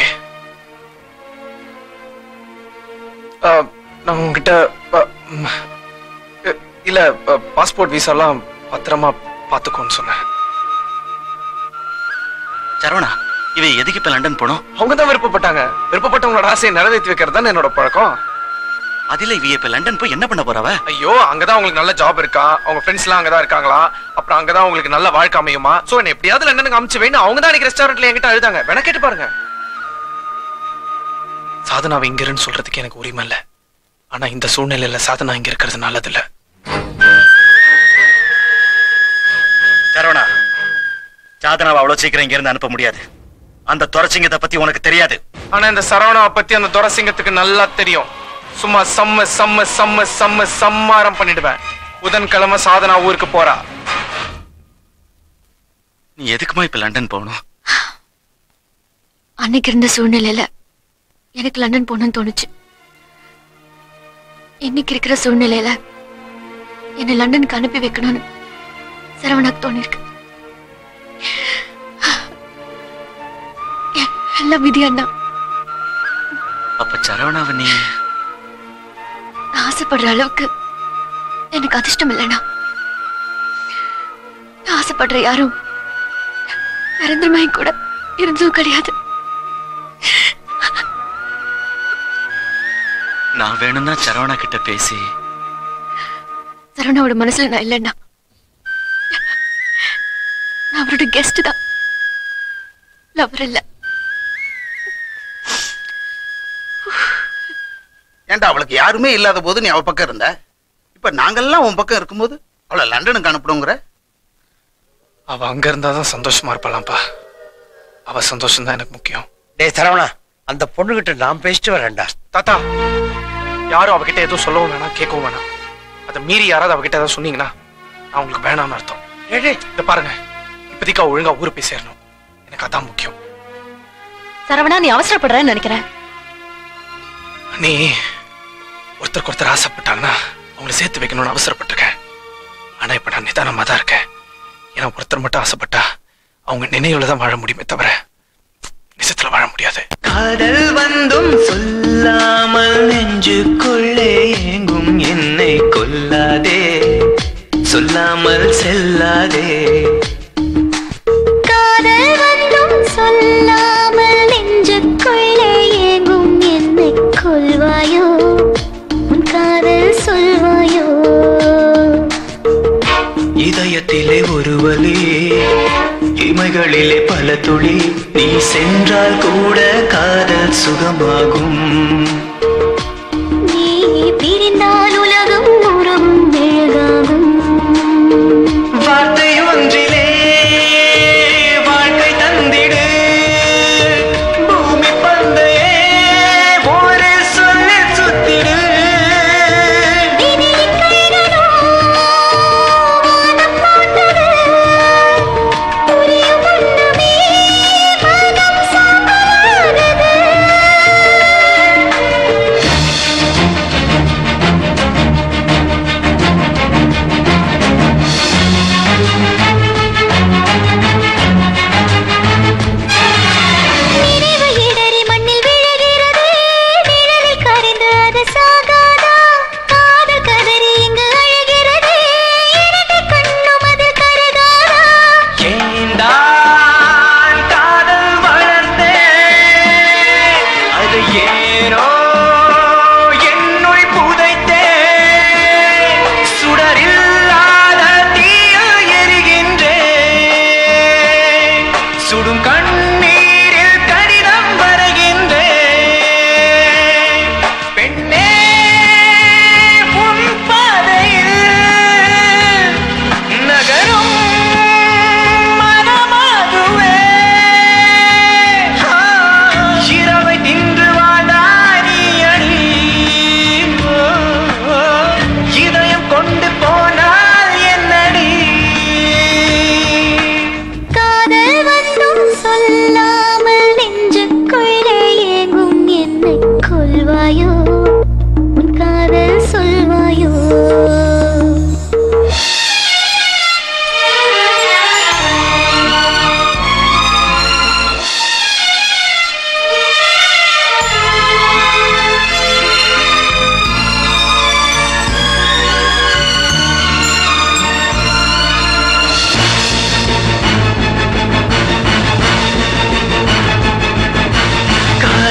நான் உங்ககிட்ட அ, ம், அ, இல்ல பாஸ்போர்ட் விசாலாம் பத்திரமா பார்த்துக்கோன்னு சொன்னேன் சரவணா இவ எதுக்கு இப்ப லண்டன் போனோம் அவங்க தான் விருப்பப்பட்டாங்க விருப்பப்பட்டவங்களோட ஆசையை நிறைவேற்றி வைக்கிறது தான் என்னோட பழக்கம் அதுல இவ இப்ப லண்டன் போய் என்ன பண்ண போறவ ஐயோ அங்கதான் அவங்களுக்கு நல்ல ஜாப் இருக்கா அவங்க ஃப்ரெண்ட்ஸ் எல்லாம் அங்கதான் இருக்காங்களா அப்புறம் அங்கதான் அவங்களுக்கு நல்ல வாழ்க்கை அமையுமா சோ என்ன எப்படியாவது லண்டனுக்கு அமிச்சு வேணும் அவங்க தான் அன்னைக்கு ரெஸ்டாரண்ட்ல என்கிட்ட அழுதாங்க வேணா கேட்டு பாருங்க சாதனாவை இங்க இருன்னு சொல்றதுக்கு எனக்கு உரிமை இல்ல ஆனா இந்த சூழ்நிலையில சாதனா இங்க இருக்கிறது நல்லது இல்ல சரவணா சாதனாவை அவ்வளவு சீக்கிரம் இங்க இருந்து அனுப்ப முடியாது அந்த துறச்சிங்கத்தை பத்தி உனக்கு தெரியாது ஆனா இந்த சரவணாவை பத்தி அந்த துரசிங்கத்துக்கு நல்லா தெரியும் சும்மா செம்ம செம்ம செம்ம செம்ம சம்மாரம் பண்ணிடுவேன் புதன்கிழமை சாதனா ஊருக்கு போறா நீ எதுக்குமா இப்ப லண்டன் போகணும் அன்னைக்கு இருந்த சூழ்நிலையில எனக்கு லண்டன் போகணும்னு தோணுச்சு இன்னைக்கு இருக்கிற சூழ்நிலையில என்னை லண்டனுக்கு அனுப்பி வைக்கணும்னு சரவணாக்கு தோணிருக்கு எ- எல்லாம் விதி அண்ணா அப்ப சரவணாவை நீ நான் ஆசைப்படுற அளவுக்கு எனக்கு அதிர்ஷ்டம் இல்லைண்ணா நான் ஆசைப்படுற யாரும் நிரந்தரமாய் கூட இருந்தும் கிடையாது நான் வேணும்னா சரவணா கிட்ட பேசி சரவணாவோட மனசுல நான் இல்லைண்ணா நான் அவரோட கெஸ்ட் தான் லவர் இல்ல ஏன்டா அவளுக்கு யாருமே இல்லாத போது நீ அவ பக்கம் இருந்த இப்ப நாங்கெல்லாம் உன் பக்கம் இருக்கும்போது அவளை லண்டனுக்கு அனுப்பணுங்கிற அவ அங்க இருந்தாதான் சந்தோஷமா இருப்பாளாம்ப்பா அவ சந்தோஷம் தான் எனக்கு முக்கியம் டேய் சரவணா அந்த பொண்ணுகிட்ட நான் பேசிட்டு வரேன்டா தாத்தா யாரும் அவகிட்ட எதுவும் சொல்லவும் வேணாம் கேட்கவும் வேணாம் அதை மீறி யாராவது அவகிட்ட ஏதாவது சொன்னீங்கன்னா நான் உங்களுக்கு வேணாம்னு அர்த்தம் இத பாருங்க இப்போதைக்கு அவ ஒழுங்கா ஊரு போய் சேரணும் எனக்கு அதான் முக்கியம் சரவணா நீ அவசரப்படுறேன்னு நினைக்கிறேன் நீ ஒருத்தருக்கு ஒருத்தர் ஆசைப்பட்டாங்கன்னா அவங்கள சேர்த்து வைக்கணும்னு அவசரப்பட்டிருக்கேன் ஆனா இப்ப நான் நிதானமா தான் இருக்கேன் ஏன்னா ஒருத்தர் மட்டும் ஆசைப்பட்டா அவங்க நினைவுல தான் வாழ முடியுமே தவிர நிஜத்துல வாழ முடியாது காதல் வந்தும் சொல்லாமல் நெஞ்சுக்குள்ளே ஏங்கும் என்னை கொல்லாதே சொல்லாமல் செல்லாதே காதல் வந்தும் சொல்லாமல் நெஞ்சுக்குள்ளே ஏங்கும் என்னை கொள்வாயோ உன் காதல் சொல்வாயோ இதயத்திலே ஒரு வலி இமைகளிலே பல துளி நீ சென்றால் கூட காதல் சுகமாகும் நீ பிரிந்தால் உலகம் உறவும் மெழுகாகும் வார்த்தை ஒன்றிலே வாழ்க்கை தந்திடு பூமி பந்தையே ஒரு சொல்ல சுத்திடு புரியும் முன்னமே மனம் சாம்பலானது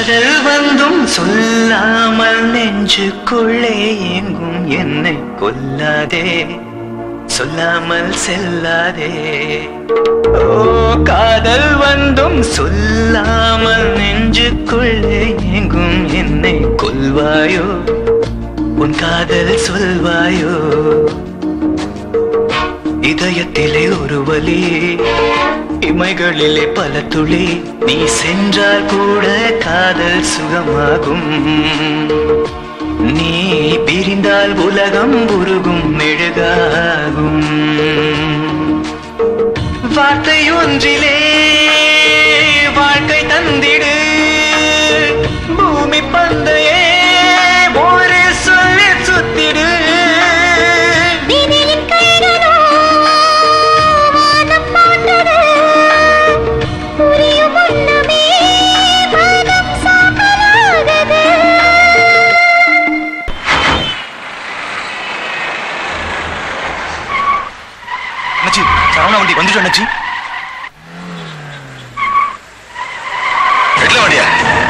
காதல் வந்தும் சொல்லாமல் நெஞ்சுக்குள்ளே எங்கும் என்னை கொல்லாதே சொல்லாமல் செல்லாதே ஓ காதல் வந்தும் சொல்லாமல் நெஞ்சுக்குள்ளே எங்கும் என்னை கொல்வாயோ உன் காதல் சொல்வாயோ இதயத்திலே ஒரு வலி இமைகளிலே பல துளி நீ சென்றால் கூட காதல் சுகமாகும் நீ பிரிந்தால் உலகம் உருகும் மெழுகாகும் வார்த்தை ஒன்றிலே வாழ்க்கை தந்திடு பூமி பந்தையே ஒரு சொல்லி சுத்திடு அண்ணாச்சி சரவணா வண்டி வந்துட்டு அண்ணாச்சி எட்ல வண்டியா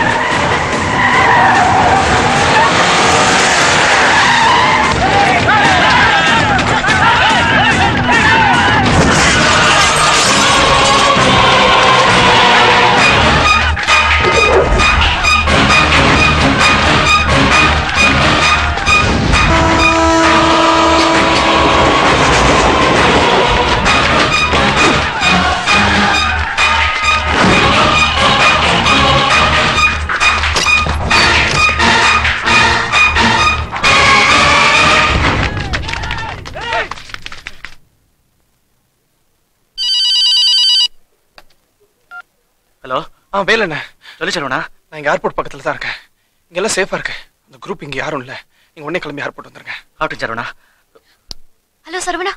ஹலோ ஆ வேலண்ணே சொல்லி சரவணா நான் இங்கே ஏர்போர்ட் பக்கத்தில் தான் இருக்கேன் இங்கெல்லாம் சேஃபாக இருக்கு அந்த குரூப் இங்கே யாரும் இல்லை நீங்கள் உடனே கிளம்பி ஏர்போர்ட் வந்துருங்க ஆகட்டும் சரவணா ஹலோ சரவணா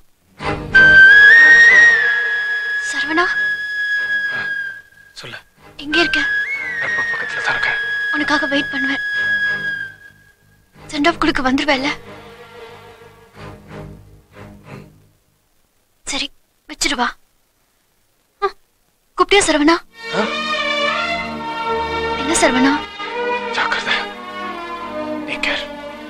சரவணா சொல்லு எங்க இருக்க ஏர்போர்ட் பக்கத்தில் தான் இருக்கேன் உனக்காக வெயிட் பண்ணுவேன் சென்ட் ஆஃப் கொடுக்க வந்துருவேல்ல சரி வச்சிருவா ஆ, கூப்பிட்டியா சரவணா என்ன சரவணா ஜாக்கிரதை டேக் கேர்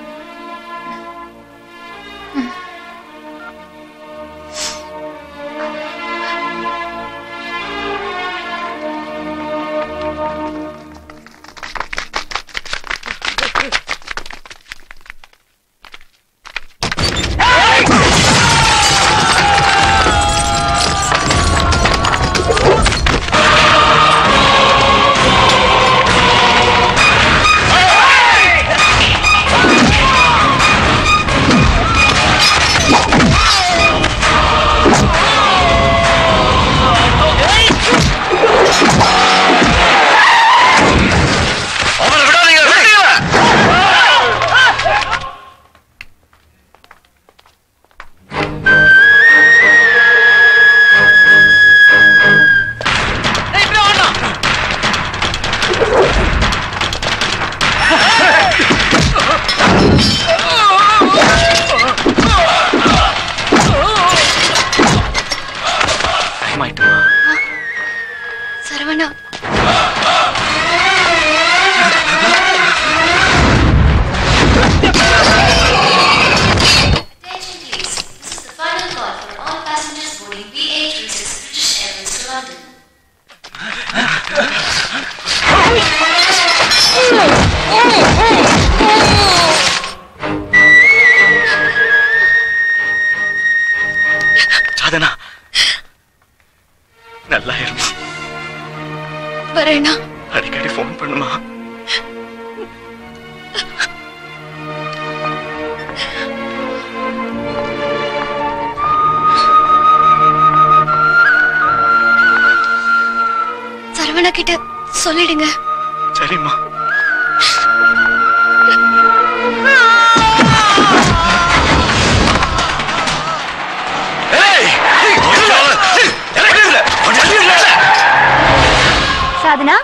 அவனை விடாதீங்க விடுங்க சரவணா சாதனா நல்லா இருமா வரேனா அடிக்கடி ஃபோன் பண்ணுமா சரவணா கிட்ட சொல்லிடுங்க சரிம்மா சாதனா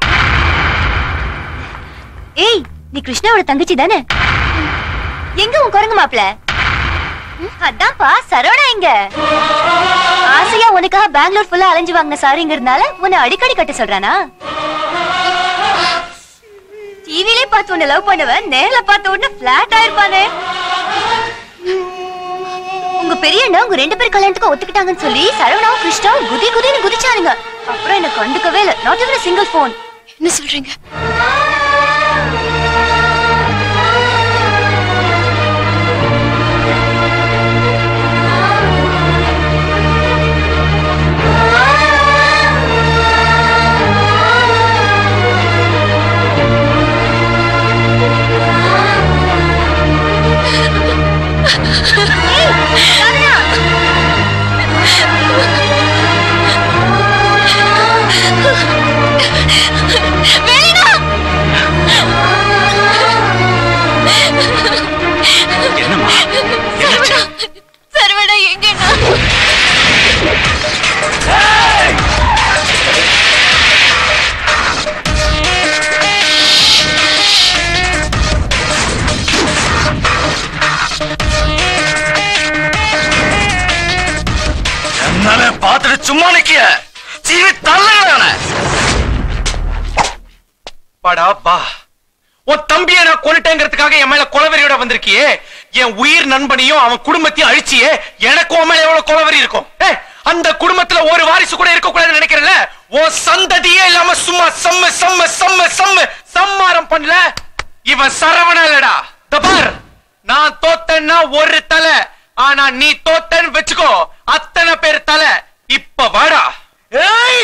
ஏய் நீ கிருஷ்ணாவோட தங்கச்சி தானே எங்க உன் குரங்கு மாப்பிள அதான்ப்பா சரவணா எங்க ஆசையா உனக்காக பெங்களூர் ஃபுல்லா அலைஞ்சு வாங்கின சாரிங்கிறதுனால உன்னை அடிக்கடி கட்ட சொல்றானா டிவிலே பார்த்து உன்னை லவ் பண்ணவன் நேர்ல பார்த்த உடனே பிளாட் ஆயிருப்பானே உங்க பெரிய அண்ணா உங்க ரெண்டு பேர் கல்யாணத்துக்கு ஒத்துக்கிட்டாங்கன்னு சொல்லி சரவணாவும் கிருஷ்ணாவும் குதி குதின்னு குதிச்சானுங்க அப்புறம் என்ன கண்டுக்கவே இல்ல not even a single phone என்ன சொல்றீங்க என்னம்மா சரவணா எங்கண்ணா என்னால பார்த்துட்டு சும்மா நிக்கிய சீவி தள்ளுங்க படா பா உன் தம்பியை நான் கொண்டுட்டேங்கிறதுக்காக என் மேல கொலவெறியோட வந்திருக்கியே என் உயிர் நண்பனையும் அவன் குடும்பத்தையும் அழிச்சியே எனக்கு உன் மேல எவ்வளவு கொலவெறி இருக்கும் ஏய், அந்த குடும்பத்துல ஒரு வாரிசு கூட இருக்க கூடாதுன்னு நினைக்கிறேன்ல உன் சந்ததியே இல்லாம சும்மா செம்ம செம்ம செம்ம செம்ம சம்மாரம் பண்ணல இவன் சரவண இல்லடா இந்த பார் நான் தோத்தேன்னா ஒரு தலை ஆனா நீ தோத்தேன்னு வச்சுக்கோ அத்தனை பேர் தலை இப்ப வாடா ஏய்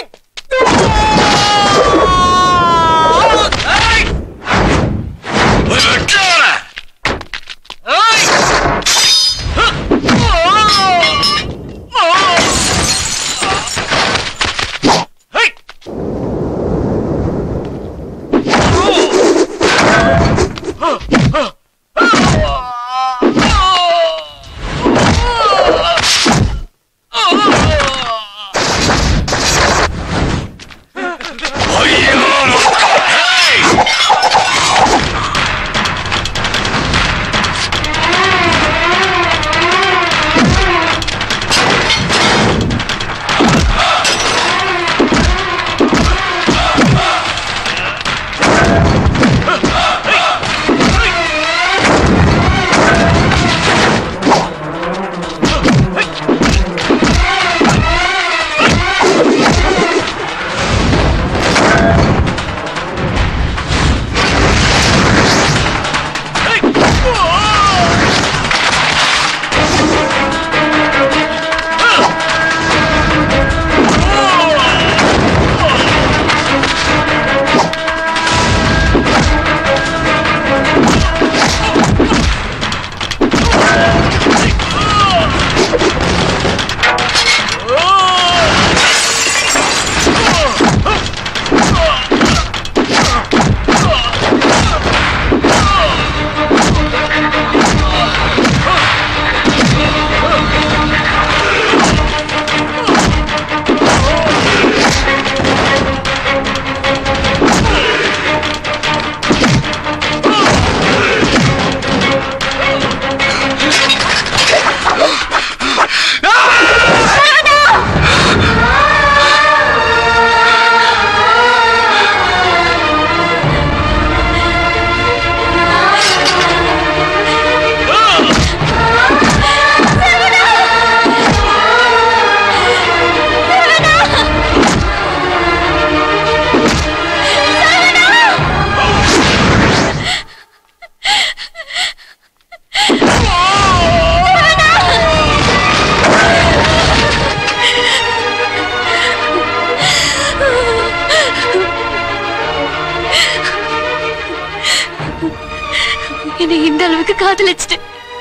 என்னை இந்த அளவுக்கு காதலிச்சுட்டு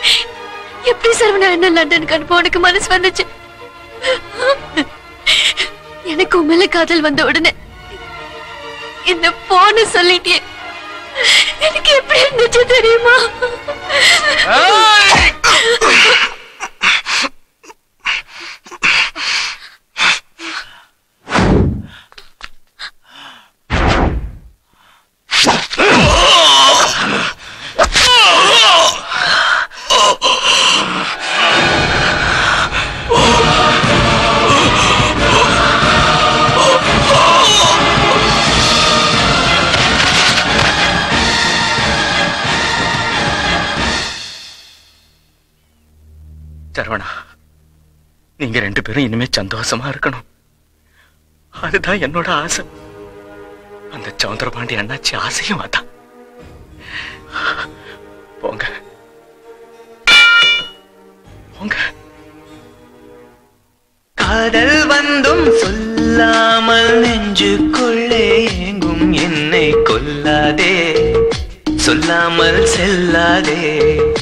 எப்படி சரவணா என்ன லண்டனுக்கு அனுப்ப உனக்கு மனசு வந்துச்சு எனக்கு உன் மேல காதல் வந்த உடனே என்ன போன சொல்லிட்டியே எனக்கு எப்படி இருந்துச்சு தெரியுமா Oh! சரவணா நீங்க ரெண்டு பேரும் இனிமே சந்தோஷமா இருக்கணும் அதுதான் என்னோட ஆசை அந்த சவுந்தரபாண்டி அண்ணாச்சி ஆசையும் அதான் போங்க போங்க காதல் வந்தும் சொல்லாமல் நெஞ்சுக்குள்ளே ஏங்கும் என்னை கொல்லாதே சொல்லாமல் செல்லாதே